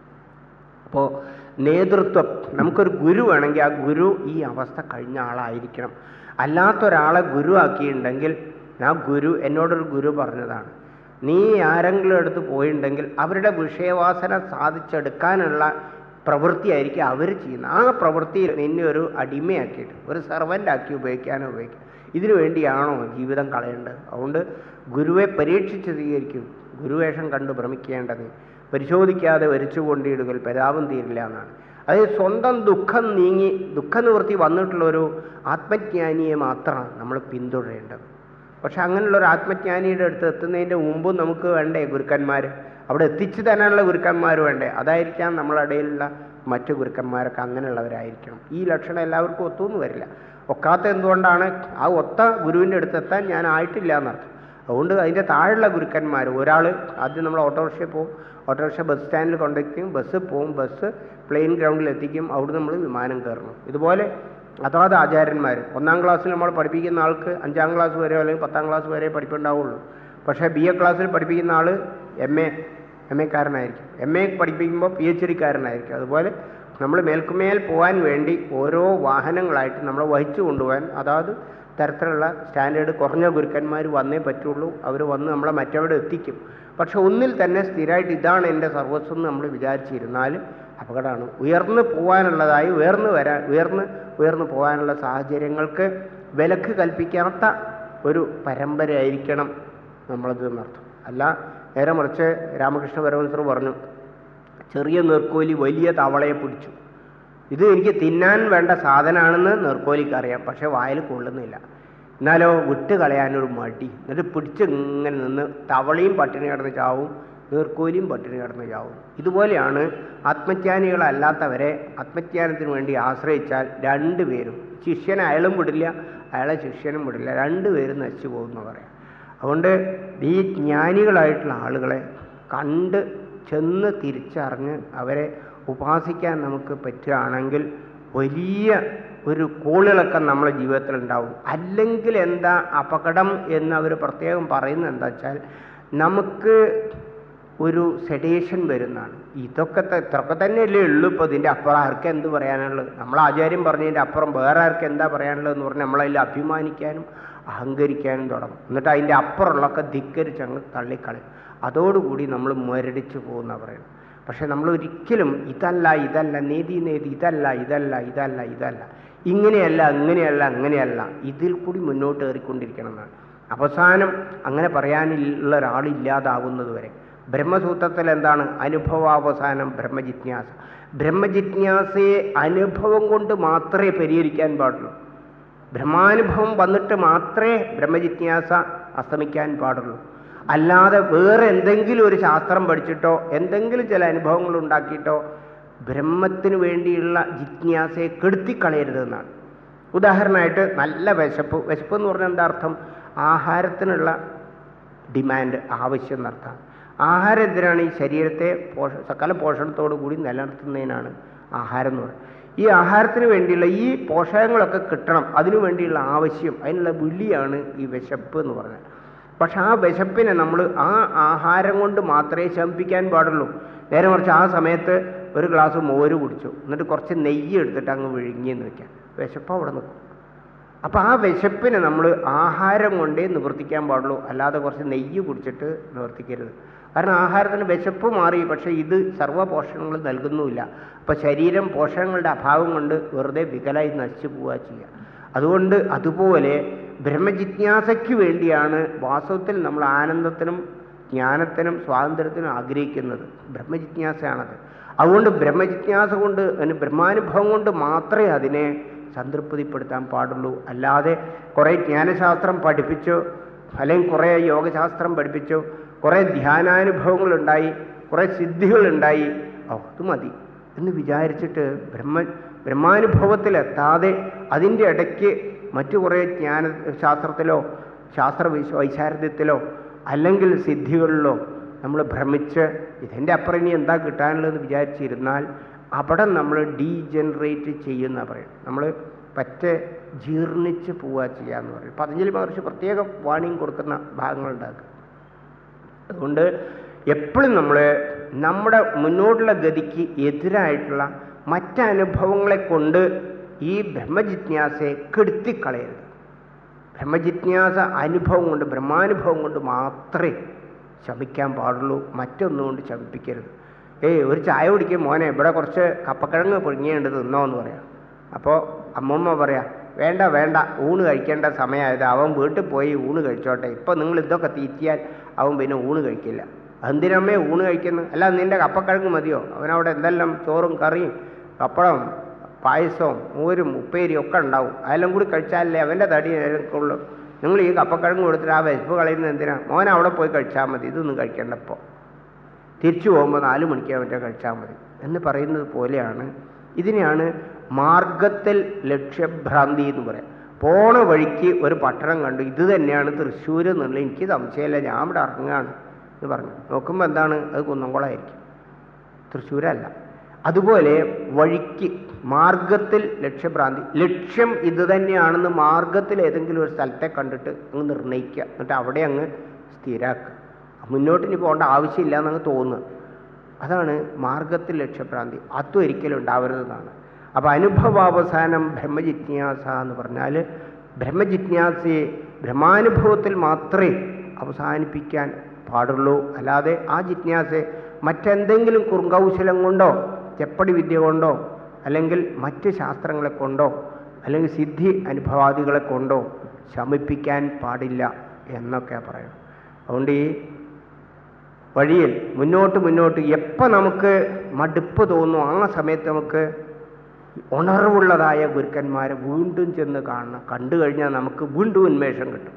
അപ്പോൾ നേതൃത്വം നമുക്കൊരു ഗുരു വേണമെങ്കിൽ ആ ഗുരു ഈ അവസ്ഥ കഴിഞ്ഞ ആളായിരിക്കണം അല്ലാത്തൊരാളെ ഗുരു ആക്കിയിട്ടുണ്ടെങ്കിൽ ആ ഗുരു എന്നോടൊരു ഗുരു പറഞ്ഞതാണ് നീ ആരെങ്കിലും അടുത്ത് പോയിട്ടുണ്ടെങ്കിൽ അവരുടെ വിഷയവാസന സാധിച്ചെടുക്കാനുള്ള പ്രവൃത്തിയായിരിക്കും അവർ ചെയ്യുന്നത് ആ പ്രവൃത്തി നിന്നെ ഒരു അടിമയാക്കിയിട്ട് ഒരു സെർവൻ്റ് ആക്കി ഉപയോഗിക്കാനോ ഉപയോഗിക്കാം ഇതിനു വേണ്ടിയാണോ ജീവിതം കളയേണ്ടത് അതുകൊണ്ട് ഗുരുവെ പരീക്ഷിച്ച് സ്വീകരിക്കും ഗുരുവേഷം കണ്ട് ഭ്രമിക്കേണ്ടത് പരിശോധിക്കാതെ വരിച്ചു കൊണ്ടിടുകൽ പരാപം തീരില്ല എന്നാണ് അതായത് സ്വന്തം ദുഃഖം നീങ്ങി ദുഃഖനിവൃത്തി വന്നിട്ടുള്ള ഒരു ആത്മജ്ഞാനിയെ മാത്രമാണ് നമ്മൾ പിന്തുടരേണ്ടത് പക്ഷെ അങ്ങനെയുള്ള ഒരു ആത്മജ്ഞാനിയുടെ അടുത്ത് എത്തുന്നതിൻ്റെ മുമ്പ് നമുക്ക് വേണ്ടേ ഗുരുക്കന്മാർ അവിടെ എത്തിച്ചു തരാനുള്ള ഗുരുക്കന്മാർ വേണ്ടേ അതായിരിക്കാം നമ്മളെ ഇടയിലുള്ള മറ്റു ഗുരുക്കന്മാരൊക്കെ അങ്ങനെയുള്ളവരായിരിക്കണം ഈ ലക്ഷണം എല്ലാവർക്കും ഒത്തുമെന്ന് വരില്ല ഒക്കാത്ത എന്തുകൊണ്ടാണ് ആ ഒത്ത ഗുരുവിൻ്റെ അടുത്ത് എത്താൻ ഞാൻ ആയിട്ടില്ല എന്നർത്ഥം അതുകൊണ്ട് അതിൻ്റെ താഴെയുള്ള ഗുരുക്കന്മാർ ഒരാൾ ആദ്യം നമ്മൾ ഓട്ടോറിക്ഷയിൽ പോകും ഓട്ടോറിക്ഷ ബസ് സ്റ്റാൻഡിൽ കൊണ്ടെത്തിക്കും ബസ് പോവും ബസ് പ്ലെയിൻ ഗ്രൗണ്ടിൽ എത്തിക്കും അവിടെ നമ്മൾ വിമാനം കയറണം ഇതുപോലെ അതാത് ആചാര്യന്മാർ ഒന്നാം ക്ലാസ്സിൽ നമ്മൾ പഠിപ്പിക്കുന്ന ആൾക്ക് അഞ്ചാം ക്ലാസ് വരെ അല്ലെങ്കിൽ പത്താം ക്ലാസ് വരെ പഠിപ്പുണ്ടാവുള്ളൂ പക്ഷേ ബി എ ക്ലാസ്സിൽ പഠിപ്പിക്കുന്ന ആൾ എം എ എം എക്കാരനായിരിക്കും എം എ പഠിപ്പിക്കുമ്പോൾ പി എച്ച് ഡിക്കാരനായിരിക്കും അതുപോലെ നമ്മൾ മേൽക്കുമേൽ പോകാൻ വേണ്ടി ഓരോ വാഹനങ്ങളായിട്ട് നമ്മളെ വഹിച്ചു കൊണ്ടുപോകാൻ അതാത് തരത്തിലുള്ള സ്റ്റാൻഡേർഡ് കുറഞ്ഞ ഗുരുക്കന്മാർ വന്നേ പറ്റുള്ളൂ അവർ വന്ന് നമ്മളെ മറ്റവിടെ എത്തിക്കും പക്ഷെ ഒന്നിൽ തന്നെ സ്ഥിരമായിട്ട് ഇതാണ് എൻ്റെ സർവസ്വം എന്ന് നമ്മൾ വിചാരിച്ചിരുന്നാൽ അപകടമാണ് ഉയർന്നു പോകാനുള്ളതായി ഉയർന്നു വരാൻ ഉയർന്ന് ഉയർന്നു പോകാനുള്ള സാഹചര്യങ്ങൾക്ക് വിലക്ക് കൽപ്പിക്കാത്ത ഒരു പരമ്പരയായിരിക്കണം നമ്മളത് എന്നർത്ഥം അല്ല നേരെ മറിച്ച് രാമകൃഷ്ണ പരമഹംസർ പറഞ്ഞു ചെറിയ നീർക്കോലി വലിയ തവളയെ പിടിച്ചു ഇത് എനിക്ക് തിന്നാൻ വേണ്ട സാധനമാണെന്ന് നീർക്കോലിക്ക് അറിയാം പക്ഷെ വായിൽ കൊള്ളുന്നില്ല എന്നാലോ വിട്ട് കളയാനൊരു മടി എന്നിട്ട് പിടിച്ച് ഇങ്ങനെ നിന്ന് തവളയും പട്ടിണി കിടന്ന് ചാവും നീർക്കോലിയും പട്ടിണി കിടന്ന് ചാവും ഇതുപോലെയാണ് ആത്മജ്ഞാനികളല്ലാത്തവരെ ആത്മജ്ഞാനത്തിന് വേണ്ടി ആശ്രയിച്ചാൽ രണ്ടുപേരും ശിഷ്യനെ അയാളും വിടില്ല അയാളെ ശിഷ്യനും വിടില്ല രണ്ടുപേരും നശിച്ചു പോകുമെന്ന് പറയാം അതുകൊണ്ട് ഈ ജ്ഞാനികളായിട്ടുള്ള ആളുകളെ കണ്ട് ചെന്ന് തിരിച്ചറിഞ്ഞ് അവരെ ഉപാസിക്കാൻ നമുക്ക് പറ്റുകയാണെങ്കിൽ വലിയ ഒരു കോളിളക്കം നമ്മളെ ജീവിതത്തിൽ ഉണ്ടാവും അല്ലെങ്കിൽ എന്താ അപകടം എന്ന് അവർ പ്രത്യേകം പറയുന്നത് എന്താ വെച്ചാൽ നമുക്ക് ഒരു സെഡേഷൻ വരുന്നതാണ് ഇതൊക്കെ ത- ഇത്രയൊക്കെ തന്നെയല്ലേ ഉള്ളൂ ഇപ്പോൾ ഇതിൻ്റെ അപ്പുറം ആർക്ക് എന്ത് പറയാനുള്ളത് നമ്മൾ ആചാര്യം പറഞ്ഞതിൻ്റെ അപ്പുറം വേറെ ആർക്ക് എന്താ പറയാനുള്ളതെന്ന് പറഞ്ഞാൽ നമ്മളതിൽ അഭിമാനിക്കാനും അഹങ്കരിക്കാനും തുടങ്ങും എന്നിട്ട് അതിൻ്റെ അപ്പുറമുള്ളതൊക്കെ ധിക്കരിച്ച് അങ്ങ് തള്ളിക്കളയും അതോടുകൂടി നമ്മൾ മുരടിച്ചു പോകുന്ന പറയുന്നത് പക്ഷെ നമ്മൾ ഒരിക്കലും ഇതല്ല ഇതല്ല നേതി നേതി ഇതല്ല ഇതല്ല ഇതല്ല ഇതല്ല ഇങ്ങനെയല്ല അങ്ങനെയല്ല അങ്ങനെയല്ല ഇതിൽ കൂടി മുന്നോട്ട് കയറിക്കൊണ്ടിരിക്കണം എന്നാണ് അവസാനം അങ്ങനെ പറയാനുള്ള ഒരാളില്ലാതാകുന്നത് വരെ ബ്രഹ്മസൂത്രത്തിൽ എന്താണ് അനുഭവാവസാനം ബ്രഹ്മജിജ്ഞാസ ബ്രഹ്മജിജ്ഞാസയെ അനുഭവം കൊണ്ട് മാത്രമേ പരിഹരിക്കാൻ പാടുള്ളൂ ബ്രഹ്മാനുഭവം വന്നിട്ട് മാത്രമേ ബ്രഹ്മജിജ്ഞാസ അസ്തമിക്കാൻ പാടുള്ളൂ അല്ലാതെ വേറെ എന്തെങ്കിലും ഒരു ശാസ്ത്രം പഠിച്ചിട്ടോ എന്തെങ്കിലും ചില അനുഭവങ്ങൾ ഉണ്ടാക്കിയിട്ടോ ബ്രഹ്മത്തിന് വേണ്ടിയുള്ള ജിജ്ഞാസയെ കെടുത്തിക്കളയരുതെന്നാണ് ഉദാഹരണമായിട്ട് നല്ല വിശപ്പ് വിശപ്പ് എന്ന് പറഞ്ഞാൽ എന്താ അർത്ഥം ആഹാരത്തിനുള്ള ഡിമാൻഡ് ആവശ്യം എന്നർത്ഥം ആഹാരം എന്തിനാണ് ഈ ശരീരത്തെ പോഷ സകല പോഷണത്തോടു കൂടി നിലനിർത്തുന്നതിനാണ് ആഹാരം എന്ന് പറയുന്നത് ഈ ആഹാരത്തിന് വേണ്ടിയുള്ള ഈ പോഷകങ്ങളൊക്കെ കിട്ടണം അതിനു വേണ്ടിയുള്ള ആവശ്യം അതിനുള്ള വിളിയാണ് ഈ വിശപ്പ് എന്ന് പറഞ്ഞത് പക്ഷെ ആ വിശപ്പിനെ നമ്മൾ ആ ആഹാരം കൊണ്ട് മാത്രമേ ശമിപ്പിക്കാൻ പാടുള്ളൂ നേരെ മറിച്ച് ആ സമയത്ത് ഒരു ഗ്ലാസ് മോര് കുടിച്ചു എന്നിട്ട് കുറച്ച് നെയ്യ് എടുത്തിട്ട് അങ്ങ് വിഴുങ്ങിയെന്ന് വെക്കാം വിശപ്പ് അവിടെ നിൽക്കും അപ്പോൾ ആ വിശപ്പിനെ നമ്മൾ ആഹാരം കൊണ്ടേ നിവർത്തിക്കാൻ പാടുള്ളൂ അല്ലാതെ കുറച്ച് നെയ്യ് കുടിച്ചിട്ട് നിവർത്തിക്കരുത് കാരണം ആഹാരത്തിന് വിശപ്പ് മാറി പക്ഷേ ഇത് സർവ്വ പോഷകങ്ങൾ നൽകുന്നുമില്ല അപ്പോൾ ശരീരം പോഷകങ്ങളുടെ അഭാവം കൊണ്ട് വെറുതെ വികലായി നശിച്ചു പോവുക ചെയ്യുക അതുകൊണ്ട് അതുപോലെ ബ്രഹ്മജിജ്ഞാസയ്ക്ക് വേണ്ടിയാണ് വാസ്തവത്തിൽ നമ്മൾ ആനന്ദത്തിനും ജ്ഞാനത്തിനും സ്വാതന്ത്ര്യത്തിനും ആഗ്രഹിക്കുന്നത് ബ്രഹ്മജിജ്ഞാസയാണത് അതുകൊണ്ട് ബ്രഹ്മജിജ്ഞാസ കൊണ്ട് അതിന് ബ്രഹ്മാനുഭവം കൊണ്ട് മാത്രമേ അതിനെ സംതൃപ്തിപ്പെടുത്താൻ പാടുള്ളൂ അല്ലാതെ കുറേ ജ്ഞാനശാസ്ത്രം പഠിപ്പിച്ചു അല്ലെങ്കിൽ കുറേ യോഗശാസ്ത്രം പഠിപ്പിച്ചു കുറേ ധ്യാനാനുഭവങ്ങളുണ്ടായി കുറേ സിദ്ധികളുണ്ടായി ഓ അത് മതി എന്ന് വിചാരിച്ചിട്ട് ബ്രഹ്മ ബ്രഹ്മാനുഭവത്തിലെത്താതെ അതിൻ്റെ ഇടയ്ക്ക് മറ്റു കുറേ ജ്ഞാന ശാസ്ത്രത്തിലോ ശാസ്ത്ര വിശ വൈശാരദ്യത്തിലോ അല്ലെങ്കിൽ സിദ്ധികളിലോ നമ്മൾ ഭ്രമിച്ച് ഇതിൻ്റെ അപ്പുറം ഇനി എന്താ കിട്ടാനുള്ളതെന്ന് വിചാരിച്ചിരുന്നാൽ അവിടെ നമ്മൾ ഡീജനറേറ്റ് ചെയ്യുന്ന പറയും നമ്മൾ പറ്റെ ജീർണിച്ച് പോവുക ചെയ്യാന്ന് പറയും പതഞ്ജലി മഹർഷി പ്രത്യേകം വാണിംഗ് കൊടുക്കുന്ന ഭാഗങ്ങളുണ്ടാക്കുക അതുകൊണ്ട് എപ്പോഴും നമ്മൾ നമ്മുടെ മുന്നോട്ടുള്ള ഗതിക്ക് എതിരായിട്ടുള്ള മറ്റനുഭവങ്ങളെ കൊണ്ട് ഈ ബ്രഹ്മജിജ്ഞാസയെ കെടുത്തിക്കളയരുത് ബ്രഹ്മജിജ്ഞാസ അനുഭവം കൊണ്ട് ബ്രഹ്മാനുഭവം കൊണ്ട് മാത്രമേ ശമിക്കാൻ പാടുള്ളൂ മറ്റൊന്നും കൊണ്ട് ശമിപ്പിക്കരുത് ഏയ് ഒരു ചായ കുടിക്കും മോനെ ഇവിടെ കുറച്ച് കപ്പക്കിഴങ്ങ് പുഴുങ്ങിയുണ്ട് തിന്നോ എന്ന് പറയാം അപ്പോൾ അമ്മമ്മ പറയാ വേണ്ട വേണ്ട ഊണ് കഴിക്കേണ്ട സമയമായത് അവൻ വീട്ടിൽ പോയി ഊണ് കഴിച്ചോട്ടെ ഇപ്പം നിങ്ങൾ ഇതൊക്കെ തീറ്റിയാൽ അവൻ പിന്നെ ഊണ് കഴിക്കില്ല എന്തിനമ്മേ ഊണ് കഴിക്കുന്നു അല്ല നിന്റെ കപ്പക്കിഴങ്ങ് മതിയോ അവനവിടെ എന്തെല്ലാം ചോറും കറിയും പപ്പടം പായസവും മോരും ഉപ്പേരിയും ഒക്കെ ഉണ്ടാവും അതെല്ലാം കൂടി കഴിച്ചാലല്ലേ അവൻ്റെ തടി നിലനിൽക്കുള്ളൂ നിങ്ങൾ ഈ കപ്പക്കിഴങ്ങ് കൊടുത്തിട്ട് ആ വിശപ്പ് കളയുന്നത് എന്തിനാ മോൻ അവിടെ പോയി കഴിച്ചാൽ മതി ഇതൊന്നും കഴിക്കേണ്ടപ്പോൾ തിരിച്ചു പോകുമ്പോൾ നാല് മണിക്ക് അവൻ്റെ കഴിച്ചാൽ മതി എന്ന് പറയുന്നത് പോലെയാണ് ഇതിനെയാണ് മാർഗത്തിൽ ലക്ഷ്യഭ്രാന്തി എന്ന് പറയാം പോണ വഴിക്ക് ഒരു പട്ടണം കണ്ടു ഇത് തന്നെയാണ് തൃശ്ശൂർ എന്നുള്ള എനിക്ക് സംശയമില്ല ഞാൻ ഇവിടെ ഇറങ്ങുകയാണ് എന്ന് പറഞ്ഞു നോക്കുമ്പോൾ എന്താണ് അത് കുന്നംകുളമായിരിക്കും തൃശ്ശൂരല്ല അതുപോലെ വഴിക്ക് മാർഗത്തിൽ ലക്ഷ്യഭ്രാന്തി ലക്ഷ്യം ഇത് തന്നെയാണെന്ന് മാർഗത്തിൽ ഏതെങ്കിലും ഒരു സ്ഥലത്തെ കണ്ടിട്ട് അങ്ങ് നിർണ്ണയിക്കുക എന്നിട്ട് അവിടെ അങ്ങ് സ്ഥിരാക്കുക മുന്നോട്ട് ഇനി പോകേണ്ട ആവശ്യമില്ല എന്നങ്ങ് തോന്നുക അതാണ് മാർഗത്തിൽ ലക്ഷ്യഭ്രാന്തി അതും ഒരിക്കലും ഉണ്ടാവരുതെന്നാണ് അപ്പോൾ അനുഭവാവസാനം ബ്രഹ്മജിജ്ഞാസ എന്ന് പറഞ്ഞാൽ ബ്രഹ്മജിജ്ഞാസയെ ബ്രഹ്മാനുഭവത്തിൽ മാത്രമേ അവസാനിപ്പിക്കാൻ പാടുള്ളൂ അല്ലാതെ ആ ജിജ്ഞാസയെ മറ്റെന്തെങ്കിലും കുറുങ്കൗശലം കൊണ്ടോ ചെപ്പടി വിദ്യ കൊണ്ടോ അല്ലെങ്കിൽ മറ്റ് ശാസ്ത്രങ്ങളെ കൊണ്ടോ അല്ലെങ്കിൽ സിദ്ധി അനുഭവാദികളെ കൊണ്ടോ ശമിപ്പിക്കാൻ പാടില്ല എന്നൊക്കെ പറയണം അതുകൊണ്ട് ഈ വഴിയിൽ മുന്നോട്ട് മുന്നോട്ട് എപ്പോൾ നമുക്ക് മടുപ്പ് തോന്നുന്നു ആ സമയത്ത് നമുക്ക് ഉണർവുള്ളതായ ഗുരുക്കന്മാരെ വീണ്ടും ചെന്ന് കാണണം കണ്ടു കഴിഞ്ഞാൽ നമുക്ക് വീണ്ടും ഉന്മേഷം കിട്ടും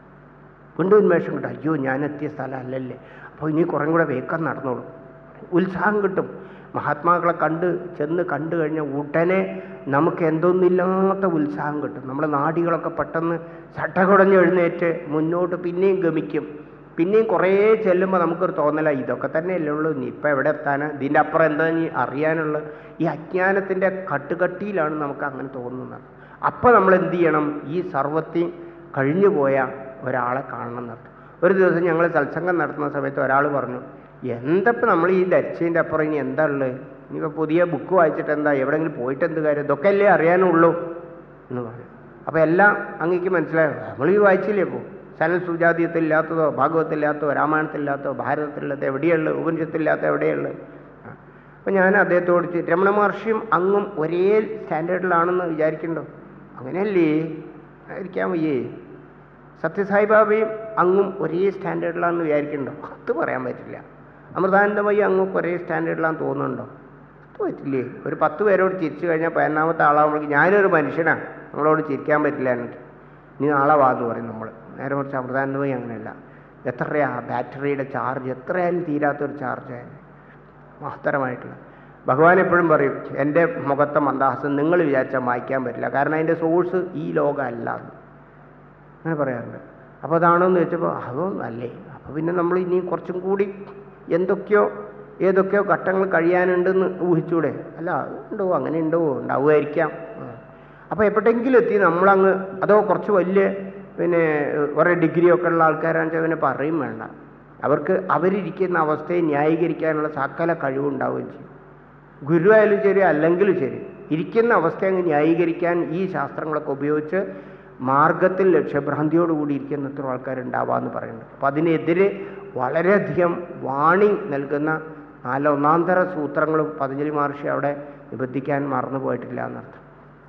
വീണ്ടും ഉന്മേഷം കിട്ടും അയ്യോ ഞാൻ എത്തിയ സ്ഥലം അല്ലല്ലേ അപ്പോൾ ഇനി കുറേ കൂടെ വേഗം നടന്നോളൂ ഉത്സാഹം കിട്ടും മഹാത്മാക്കളെ കണ്ട് ചെന്ന് കണ്ടു കഴിഞ്ഞാൽ ഉടനെ നമുക്ക് എന്തൊന്നില്ലാത്ത ഉത്സാഹം കിട്ടും നമ്മുടെ നാടികളൊക്കെ പെട്ടെന്ന് ചട്ടകുടഞ്ഞ് എഴുന്നേറ്റ് മുന്നോട്ട് പിന്നെയും ഗമിക്കും പിന്നെയും കുറേ ചെല്ലുമ്പോൾ നമുക്കൊരു തോന്നല ഇതൊക്കെ തന്നെയല്ലേ ഉള്ളൂ ഇനി ഇപ്പം എവിടെ എത്താനാ ഇതിൻ്റെ അപ്പുറം എന്താ ഇനി അറിയാനുള്ളത് ഈ അജ്ഞാനത്തിൻ്റെ കട്ടുകട്ടിയിലാണ് നമുക്ക് അങ്ങനെ തോന്നുന്നത് അപ്പം നമ്മൾ എന്ത് ചെയ്യണം ഈ സർവത്തി കഴിഞ്ഞു പോയ ഒരാളെ കാണണം എന്നർത്ഥം ഒരു ദിവസം ഞങ്ങൾ സത്സംഗം നടത്തുന്ന സമയത്ത് ഒരാൾ പറഞ്ഞു എന്തപ്പം നമ്മൾ ഈ ധരിച്ചതിൻ്റെ അപ്പുറം ഇനി എന്താ ഉള്ളത് ഇനിയിപ്പോൾ പുതിയ ബുക്ക് വായിച്ചിട്ട് എന്താ എവിടെയെങ്കിലും പോയിട്ട് എന്ത് കാര്യം ഇതൊക്കെ അല്ലേ അറിയാനുള്ളൂ എന്ന് പറഞ്ഞു അപ്പോൾ എല്ലാം അങ്ങേക്ക് മനസ്സിലായോ നമ്മൾ ഈ വായിച്ചില്ലേ ഇപ്പോൾ സനൽ സുജാതീയത്തിലില്ലാത്തതോ ഭാഗവത്തില്ലാത്തതോ രാമായണത്തിലില്ലാത്തതോ ഭാരതത്തിലില്ലാത്ത എവിടെയുള്ളത് ഉപനിഷത്തില്ലാത്ത എവിടെയുള്ളത് അപ്പോൾ ഞാൻ അദ്ദേഹത്തോട് ചോദിച്ചു, രമണ മഹർഷിയും അങ്ങും ഒരേ സ്റ്റാൻഡേർഡിലാണെന്ന് വിചാരിക്കണ്ടോ അങ്ങനെയല്ലേ ആയിരിക്കാൻ വയ്യേ സത്യസായിബാബയും അങ്ങും ഒരേ സ്റ്റാൻഡേർഡിലാണെന്ന് വിചാരിക്കണ്ടോ അത് പറയാൻ പറ്റില്ല അമൃതാനന്ദമയി അങ്ങും ഒരേ സ്റ്റാൻഡേർഡിലാന്ന് തോന്നുന്നുണ്ടോ അത് പറ്റില്ലേ ഒരു പത്ത് പേരോട് ചിരിച്ചു കഴിഞ്ഞാൽ പതിനാമത്തെ ആളാകുമ്പോഴേക്ക് ഞാനൊരു മനുഷ്യനാണ് നമ്മളോട് ചിരിക്കാൻ പറ്റില്ല എനിക്ക് നീ നാളെ വാ എന്ന് പറയും നമ്മൾ നേരെ മറിച്ച് അമൃതാനന്ദമയി അങ്ങനെയല്ല എത്രയാ ബാറ്ററിയുടെ ചാർജ് എത്രയായാലും തീരാത്തൊരു ചാർജായാലും മഹത്തരമായിട്ടുള്ള ഭഗവാൻ എപ്പോഴും പറയും എൻ്റെ മുഖത്തെ മന്ദാസം നിങ്ങൾ വിചാരിച്ചാൽ മായ്ക്കാൻ പറ്റില്ല കാരണം അതിൻ്റെ സോഴ്സ് ഈ ലോകമല്ല എന്ന്. അങ്ങനെ പറയാറുണ്ട് അപ്പോൾ അതാണോ എന്ന് ചോദിച്ചപ്പോൾ അതൊന്നും അല്ലേ അപ്പോൾ പിന്നെ നമ്മൾ ഇനി കുറച്ചും കൂടി എന്തൊക്കെയോ ഏതൊക്കെയോ ഘട്ടങ്ങൾ കഴിയാനുണ്ടെന്ന് ഊഹിച്ചൂടെ അല്ല ഉണ്ടോ അങ്ങനെ ഉണ്ടോ ഉണ്ടാവുമായിരിക്കാം അപ്പോൾ എപ്പോഴെങ്കിലും എത്തി നമ്മളങ്ങ് അതോ കുറച്ച് വലിയ പിന്നെ കുറേ ഡിഗ്രി ഒക്കെ ഉള്ള ആൾക്കാരാണെന്ന് വെച്ചാൽ പിന്നെ പറയും വേണ്ട അവർക്ക് അവരിരിക്കുന്ന അവസ്ഥയെ ന്യായീകരിക്കാനുള്ള സകല കഴിവുണ്ടാവുകയും ചെയ്യും ഗുരുവായാലും ശരി അല്ലെങ്കിലും ശരി ഇരിക്കുന്ന അവസ്ഥ അങ്ങ് ന്യായീകരിക്കാൻ ഈ ശാസ്ത്രങ്ങളൊക്കെ ഉപയോഗിച്ച് മാർഗത്തിൽ ലക്ഷ്യഭ്രാന്തിയോടുകൂടി ഇരിക്കുന്ന എത്ര ആൾക്കാരുണ്ടാവാന്ന് പറയുന്നുണ്ട് അപ്പം അതിനെതിരെ വളരെയധികം വാണിംഗ് നൽകുന്ന നാല് ഒന്നാന്തര സൂത്രങ്ങളും പതഞ്ജലി മഹർഷി അവിടെ നിബന്ധിക്കാൻ മറന്നു പോയിട്ടില്ല എന്നർത്ഥം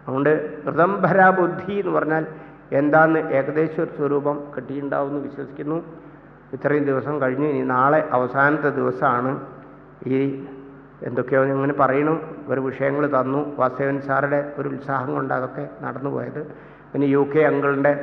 അതുകൊണ്ട് ഋതംഭര ബുദ്ധി എന്ന് പറഞ്ഞാൽ എന്താന്ന് ഏകദേശം ഒരു സ്വരൂപം കിട്ടിയിട്ടുണ്ടാവുമെന്ന് വിശ്വസിക്കുന്നു ഇത്രയും ദിവസം കഴിഞ്ഞു ഇനി നാളെ അവസാനത്തെ ദിവസമാണ് ഈ എന്തൊക്കെയോ ഇങ്ങനെ പറയണു ഒരു വിഷയങ്ങൾ തന്നു വാസവൻ സാറുടെ ഒരു ഉത്സാഹം കൊണ്ട് അതൊക്കെ നടന്നു പോയത് പിന്നെ യു കെ അങ്കിളിൻ്റെ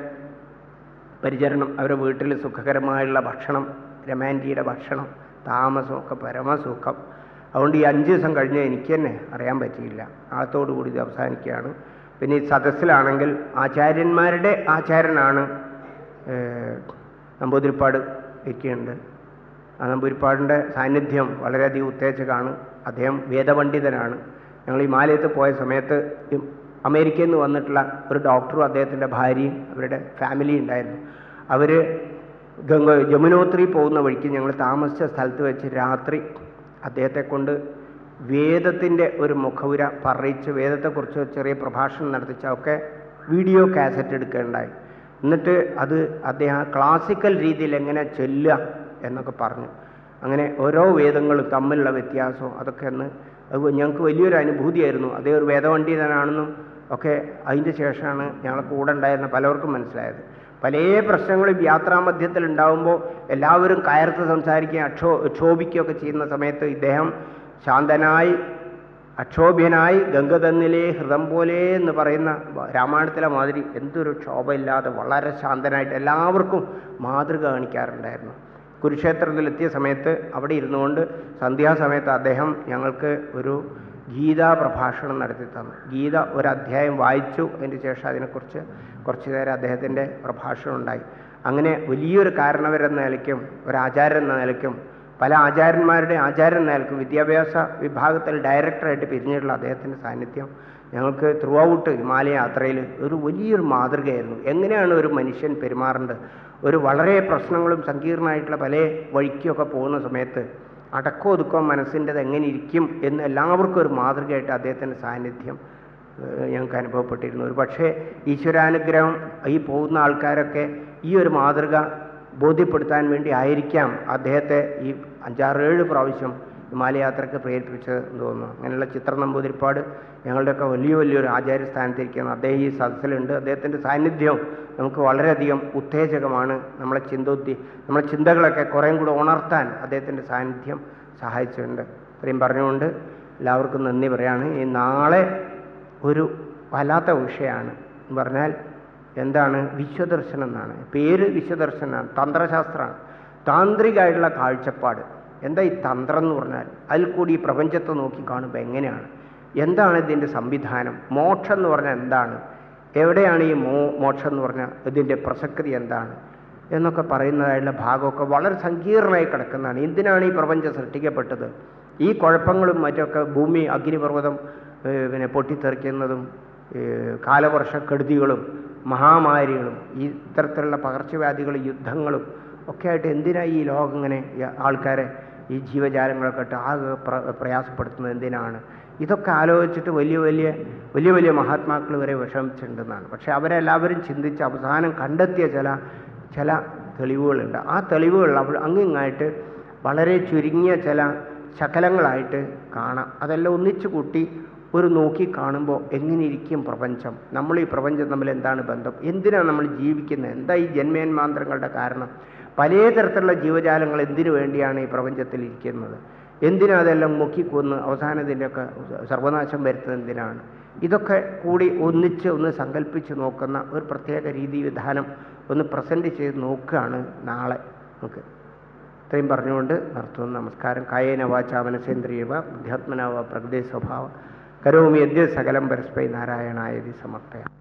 പരിചരണം അവരുടെ വീട്ടിൽ സുഖകരമായുള്ള ഭക്ഷണം രമാൻറ്റിയുടെ ഭക്ഷണം താമസമൊക്കെ പരമസുഖം അതുകൊണ്ട് ഈ അഞ്ച് ദിവസം കഴിഞ്ഞ് എനിക്ക് തന്നെ അറിയാൻ പറ്റിയില്ല നാളത്തോടു കൂടി ഇത് അവസാനിക്കുകയാണ് പിന്നെ ഈ സദസ്സിലാണെങ്കിൽ ആചാര്യന്മാരുടെ ആചാര്യനാണ് ഏഹ്, നമ്പൂതിരിപ്പാട് ഇരിക്കുന്നുണ്ട് ആ നമ്പൂരിപ്പാടിൻ്റെ സാന്നിധ്യം വളരെയധികം ഉത്തേജകമാണ് അദ്ദേഹം വേദപണ്ഡിതനാണ് ഞങ്ങൾ ഈ മാലയത്ത് പോയ സമയത്ത് ഈ അമേരിക്കയിൽ നിന്ന് വന്നിട്ടുള്ള ഒരു ഡോക്ടറും അദ്ദേഹത്തിൻ്റെ ഭാര്യയും അവരുടെ ഫാമിലി ഉണ്ടായിരുന്നു അവർ ഗംഗ യമുനോത്രി പോകുന്ന വഴിക്ക് ഞങ്ങൾ താമസിച്ച സ്ഥലത്ത് വെച്ച് രാത്രി അദ്ദേഹത്തെ കൊണ്ട് വേദത്തിൻ്റെ ഒരു മുഖവുര പറയിച്ച് വേദത്തെക്കുറിച്ച് ചെറിയ പ്രഭാഷണം നടത്തിച്ച ഒക്കെ വീഡിയോ കാസറ്റ് എടുക്കുകയുണ്ടായി എന്നിട്ട് അത് അദ്ദേഹം ക്ലാസിക്കൽ രീതിയിൽ എങ്ങനെ ചൊല്ലുക എന്നൊക്കെ പറഞ്ഞു അങ്ങനെ ഓരോ വേദങ്ങളും തമ്മിലുള്ള വ്യത്യാസവും അതൊക്കെ ഒന്ന് അത് ഞങ്ങൾക്ക് വലിയൊരു അനുഭൂതിയായിരുന്നു അതേ ഒരു വേദപണ്ഡിതനാണെന്നും ഒക്കെ അതിൻ്റെ ശേഷമാണ് ഞങ്ങളെ കൂടെ ഉണ്ടായിരുന്ന പലർക്കും മനസ്സിലായത് പല പ്രശ്നങ്ങളും യാത്രാമധ്യത്തിൽ ഉണ്ടാകുമ്പോൾ എല്ലാവരും കയർത്ത് സംസാരിക്കുകയും അക്ഷോ ക്ഷോഭിക്കുകയൊക്കെ ചെയ്യുന്ന സമയത്ത് ഇദ്ദേഹം ശാന്തനായി അക്ഷോഭ്യനായി ഗംഗതന്നിലെ ഹൃദം പോലെ എന്ന് പറയുന്ന രാമായണത്തിലെ മാതിരി എന്തൊരു ക്ഷോഭമില്ലാതെ വളരെ ശാന്തനായിട്ട് എല്ലാവർക്കും മാതൃക കാണിക്കാറുണ്ടായിരുന്നു കുരുക്ഷേത്രത്തിലെത്തിയ സമയത്ത് അവിടെ ഇരുന്നുകൊണ്ട് സന്ധ്യാസമയത്ത് അദ്ദേഹം ഞങ്ങൾക്ക് ഒരു ഗീതാ പ്രഭാഷണം നടത്തി തന്നു ഗീത ഒരു അധ്യായം വായിച്ചു അതിന് ശേഷം അതിനെക്കുറിച്ച് കുറച്ചു നേരം അദ്ദേഹത്തിൻ്റെ പ്രഭാഷണം ഉണ്ടായി അങ്ങനെ വലിയൊരു കാരണവരെന്ന നിലയ്ക്കും ഒരു ആചാര്യൻ എന്ന നിലയ്ക്കും പല ആചാര്യന്മാരുടെ ആചാര്യൻ എന്ന നിലയ്ക്കും വിദ്യാഭ്യാസ വിഭാഗത്തിൽ ഡയറക്ടറായിട്ട് പിരിഞ്ഞിട്ടുള്ള അദ്ദേഹത്തിൻ്റെ സാന്നിധ്യം ഞങ്ങൾക്ക് ത്രൂ ഔട്ട് ഹിമാലയ യാത്രയിൽ ഒരു വലിയൊരു മാതൃകയായിരുന്നു എങ്ങനെയാണ് ഒരു മനുഷ്യൻ പെരുമാറേണ്ടത് ഒരു വളരെ പ്രശ്നങ്ങളും സങ്കീർണമായിട്ടുള്ള പല വഴിക്കൊക്കെ പോകുന്ന സമയത്ത് അടക്കോ ഒതുക്കോ മനസ്സിൻ്റെത് എങ്ങനെ ഇരിക്കും എന്ന് എല്ലാവർക്കും ഒരു മാതൃകയായിട്ട് അദ്ദേഹത്തിൻ്റെ സാന്നിധ്യം ഏഹ്, ഞങ്ങൾക്ക് അനുഭവപ്പെട്ടിരുന്നു ഒരു പക്ഷേ ഈശ്വരാനുഗ്രഹം ഈ പോകുന്ന ആൾക്കാരൊക്കെ ഈ ഒരു മാതൃക ബോധ്യപ്പെടുത്താൻ വേണ്ടി ആയിരിക്കാം അദ്ദേഹത്തെ ഈ അഞ്ചാറേഴ് പ്രാവശ്യം ഹിമാലയാത്രയ്ക്ക് പ്രേരിപ്പിച്ചത് എന്ന് തോന്നുന്നു അങ്ങനെയുള്ള ചിത്ര നമ്പൂതിരിപ്പാട് ഞങ്ങളുടെയൊക്കെ വലിയ വലിയൊരു ആചാര്യസ്ഥാനത്തിരിക്കുന്ന അദ്ദേഹം ഈ സദസ്സിലുണ്ട് അദ്ദേഹത്തിൻ്റെ സാന്നിധ്യം നമുക്ക് വളരെയധികം ഉത്തേജകമാണ് നമ്മളെ ചിന്തോത്തി നമ്മളെ ചിന്തകളൊക്കെ കുറേയും കൂടെ ഉണർത്താൻ അദ്ദേഹത്തിൻ്റെ സാന്നിധ്യം സഹായിച്ചിട്ടുണ്ട് ഇത്രയും പറഞ്ഞുകൊണ്ട് എല്ലാവർക്കും നന്ദി പറയാണ് ഈ നാളെ ഒരു വല്ലാത്ത വിഷയമാണ് എന്ന് പറഞ്ഞാൽ എന്താണ് വിശ്വദർശനം എന്നാണ് പേര് വിശ്വദർശനമാണ് തന്ത്രശാസ്ത്രമാണ് താന്ത്രികമായിട്ടുള്ള കാഴ്ചപ്പാട് എന്താ ഈ തന്ത്രം എന്ന് പറഞ്ഞാൽ അതിൽ കൂടി ഈ പ്രപഞ്ചത്തെ നോക്കി കാണുമ്പോൾ എങ്ങനെയാണ് എന്താണ് ഇതിൻ്റെ സംവിധാനം മോക്ഷം എന്ന് പറഞ്ഞാൽ എന്താണ് എവിടെയാണ് ഈ മോ മോക്ഷം എന്ന് പറഞ്ഞാൽ ഇതിൻ്റെ പ്രസക്തി എന്താണ് എന്നൊക്കെ പറയുന്നതായുള്ള ഭാഗമൊക്കെ വളരെ സങ്കീർണമായി കിടക്കുന്നതാണ് എന്തിനാണ് ഈ പ്രപഞ്ചം സൃഷ്ടിക്കപ്പെട്ടത് ഈ കുഴപ്പങ്ങളും മറ്റൊക്കെ ഭൂമി അഗ്നിപർവ്വതം ഏഹ് പിന്നെ പൊട്ടിത്തെറിക്കുന്നതും ഏഹ് കാലവർഷക്കെടുതികളും മഹാമാരികളും ഈ ഇത്തരത്തിലുള്ള പകർച്ചവ്യാധികളും യുദ്ധങ്ങളും ഒക്കെ ആയിട്ട് എന്തിനാ ഈ ലോകം ഇങ്ങനെ ഈ ആൾക്കാരെ ഈ ജീവജാലങ്ങളൊക്കെ ഇട്ട് ആകെ പ്ര പ്രയാസപ്പെടുത്തുന്നത് എന്തിനാണ് ഇതൊക്കെ ആലോചിച്ചിട്ട് വലിയ വലിയ വലിയ വലിയ മഹാത്മാക്കൾ വരെ വിഷമിച്ചിട്ടുണ്ടെന്നാണ് പക്ഷെ അവരെല്ലാവരും ചിന്തിച്ച് അവസാനം കണ്ടെത്തിയ ചില ചില തെളിവുകളുണ്ട് ആ തെളിവുകൾ അവൾ അങ്ങിങ്ങായിട്ട് വളരെ ചുരുങ്ങിയ ചില ശകലങ്ങളായിട്ട് കാണാം അതെല്ലാം ഒന്നിച്ചു കൂട്ടി ഒരു നോക്കി കാണുമ്പോൾ എങ്ങനെ ഇരിക്കും പ്രപഞ്ചം നമ്മൾ ഈ പ്രപഞ്ചം തമ്മിൽ എന്താണ് ബന്ധം എന്തിനാണ് നമ്മൾ ജീവിക്കുന്നത് എന്താ ഈ ജന്മേന്മാന്തരങ്ങളുടെ കാരണം പല തരത്തിലുള്ള ജീവജാലങ്ങൾ എന്തിനു വേണ്ടിയാണ് ഈ പ്രപഞ്ചത്തിൽ ഇരിക്കുന്നത് എന്തിനാ അതെല്ലാം മുക്കിക്കൊന്ന് അവസാനം ഇതിൻ്റെയൊക്കെ സർവനാശം വരുത്തുന്നത് എന്തിനാണ് ഇതൊക്കെ കൂടി ഒന്നിച്ച് ഒന്ന് സങ്കല്പിച്ച് നോക്കുന്ന ഒരു പ്രത്യേക രീതി വിധാനം ഒന്ന് പ്രസൻറ്റ് ചെയ്ത് നോക്കുകയാണ് നാളെ നമുക്ക് ഇത്രയും പറഞ്ഞുകൊണ്ട് നിർത്തുന്നു നമസ്കാരം കായേന വാച മനസേന്ദ്രിയവ ബുദ്ധ്യാത്മനാവ പ്രകൃതി സ്വഭാവ കരോമി യദ്യ സകലം പരസ്പൈ നാരായണായതി സമർപ്പയ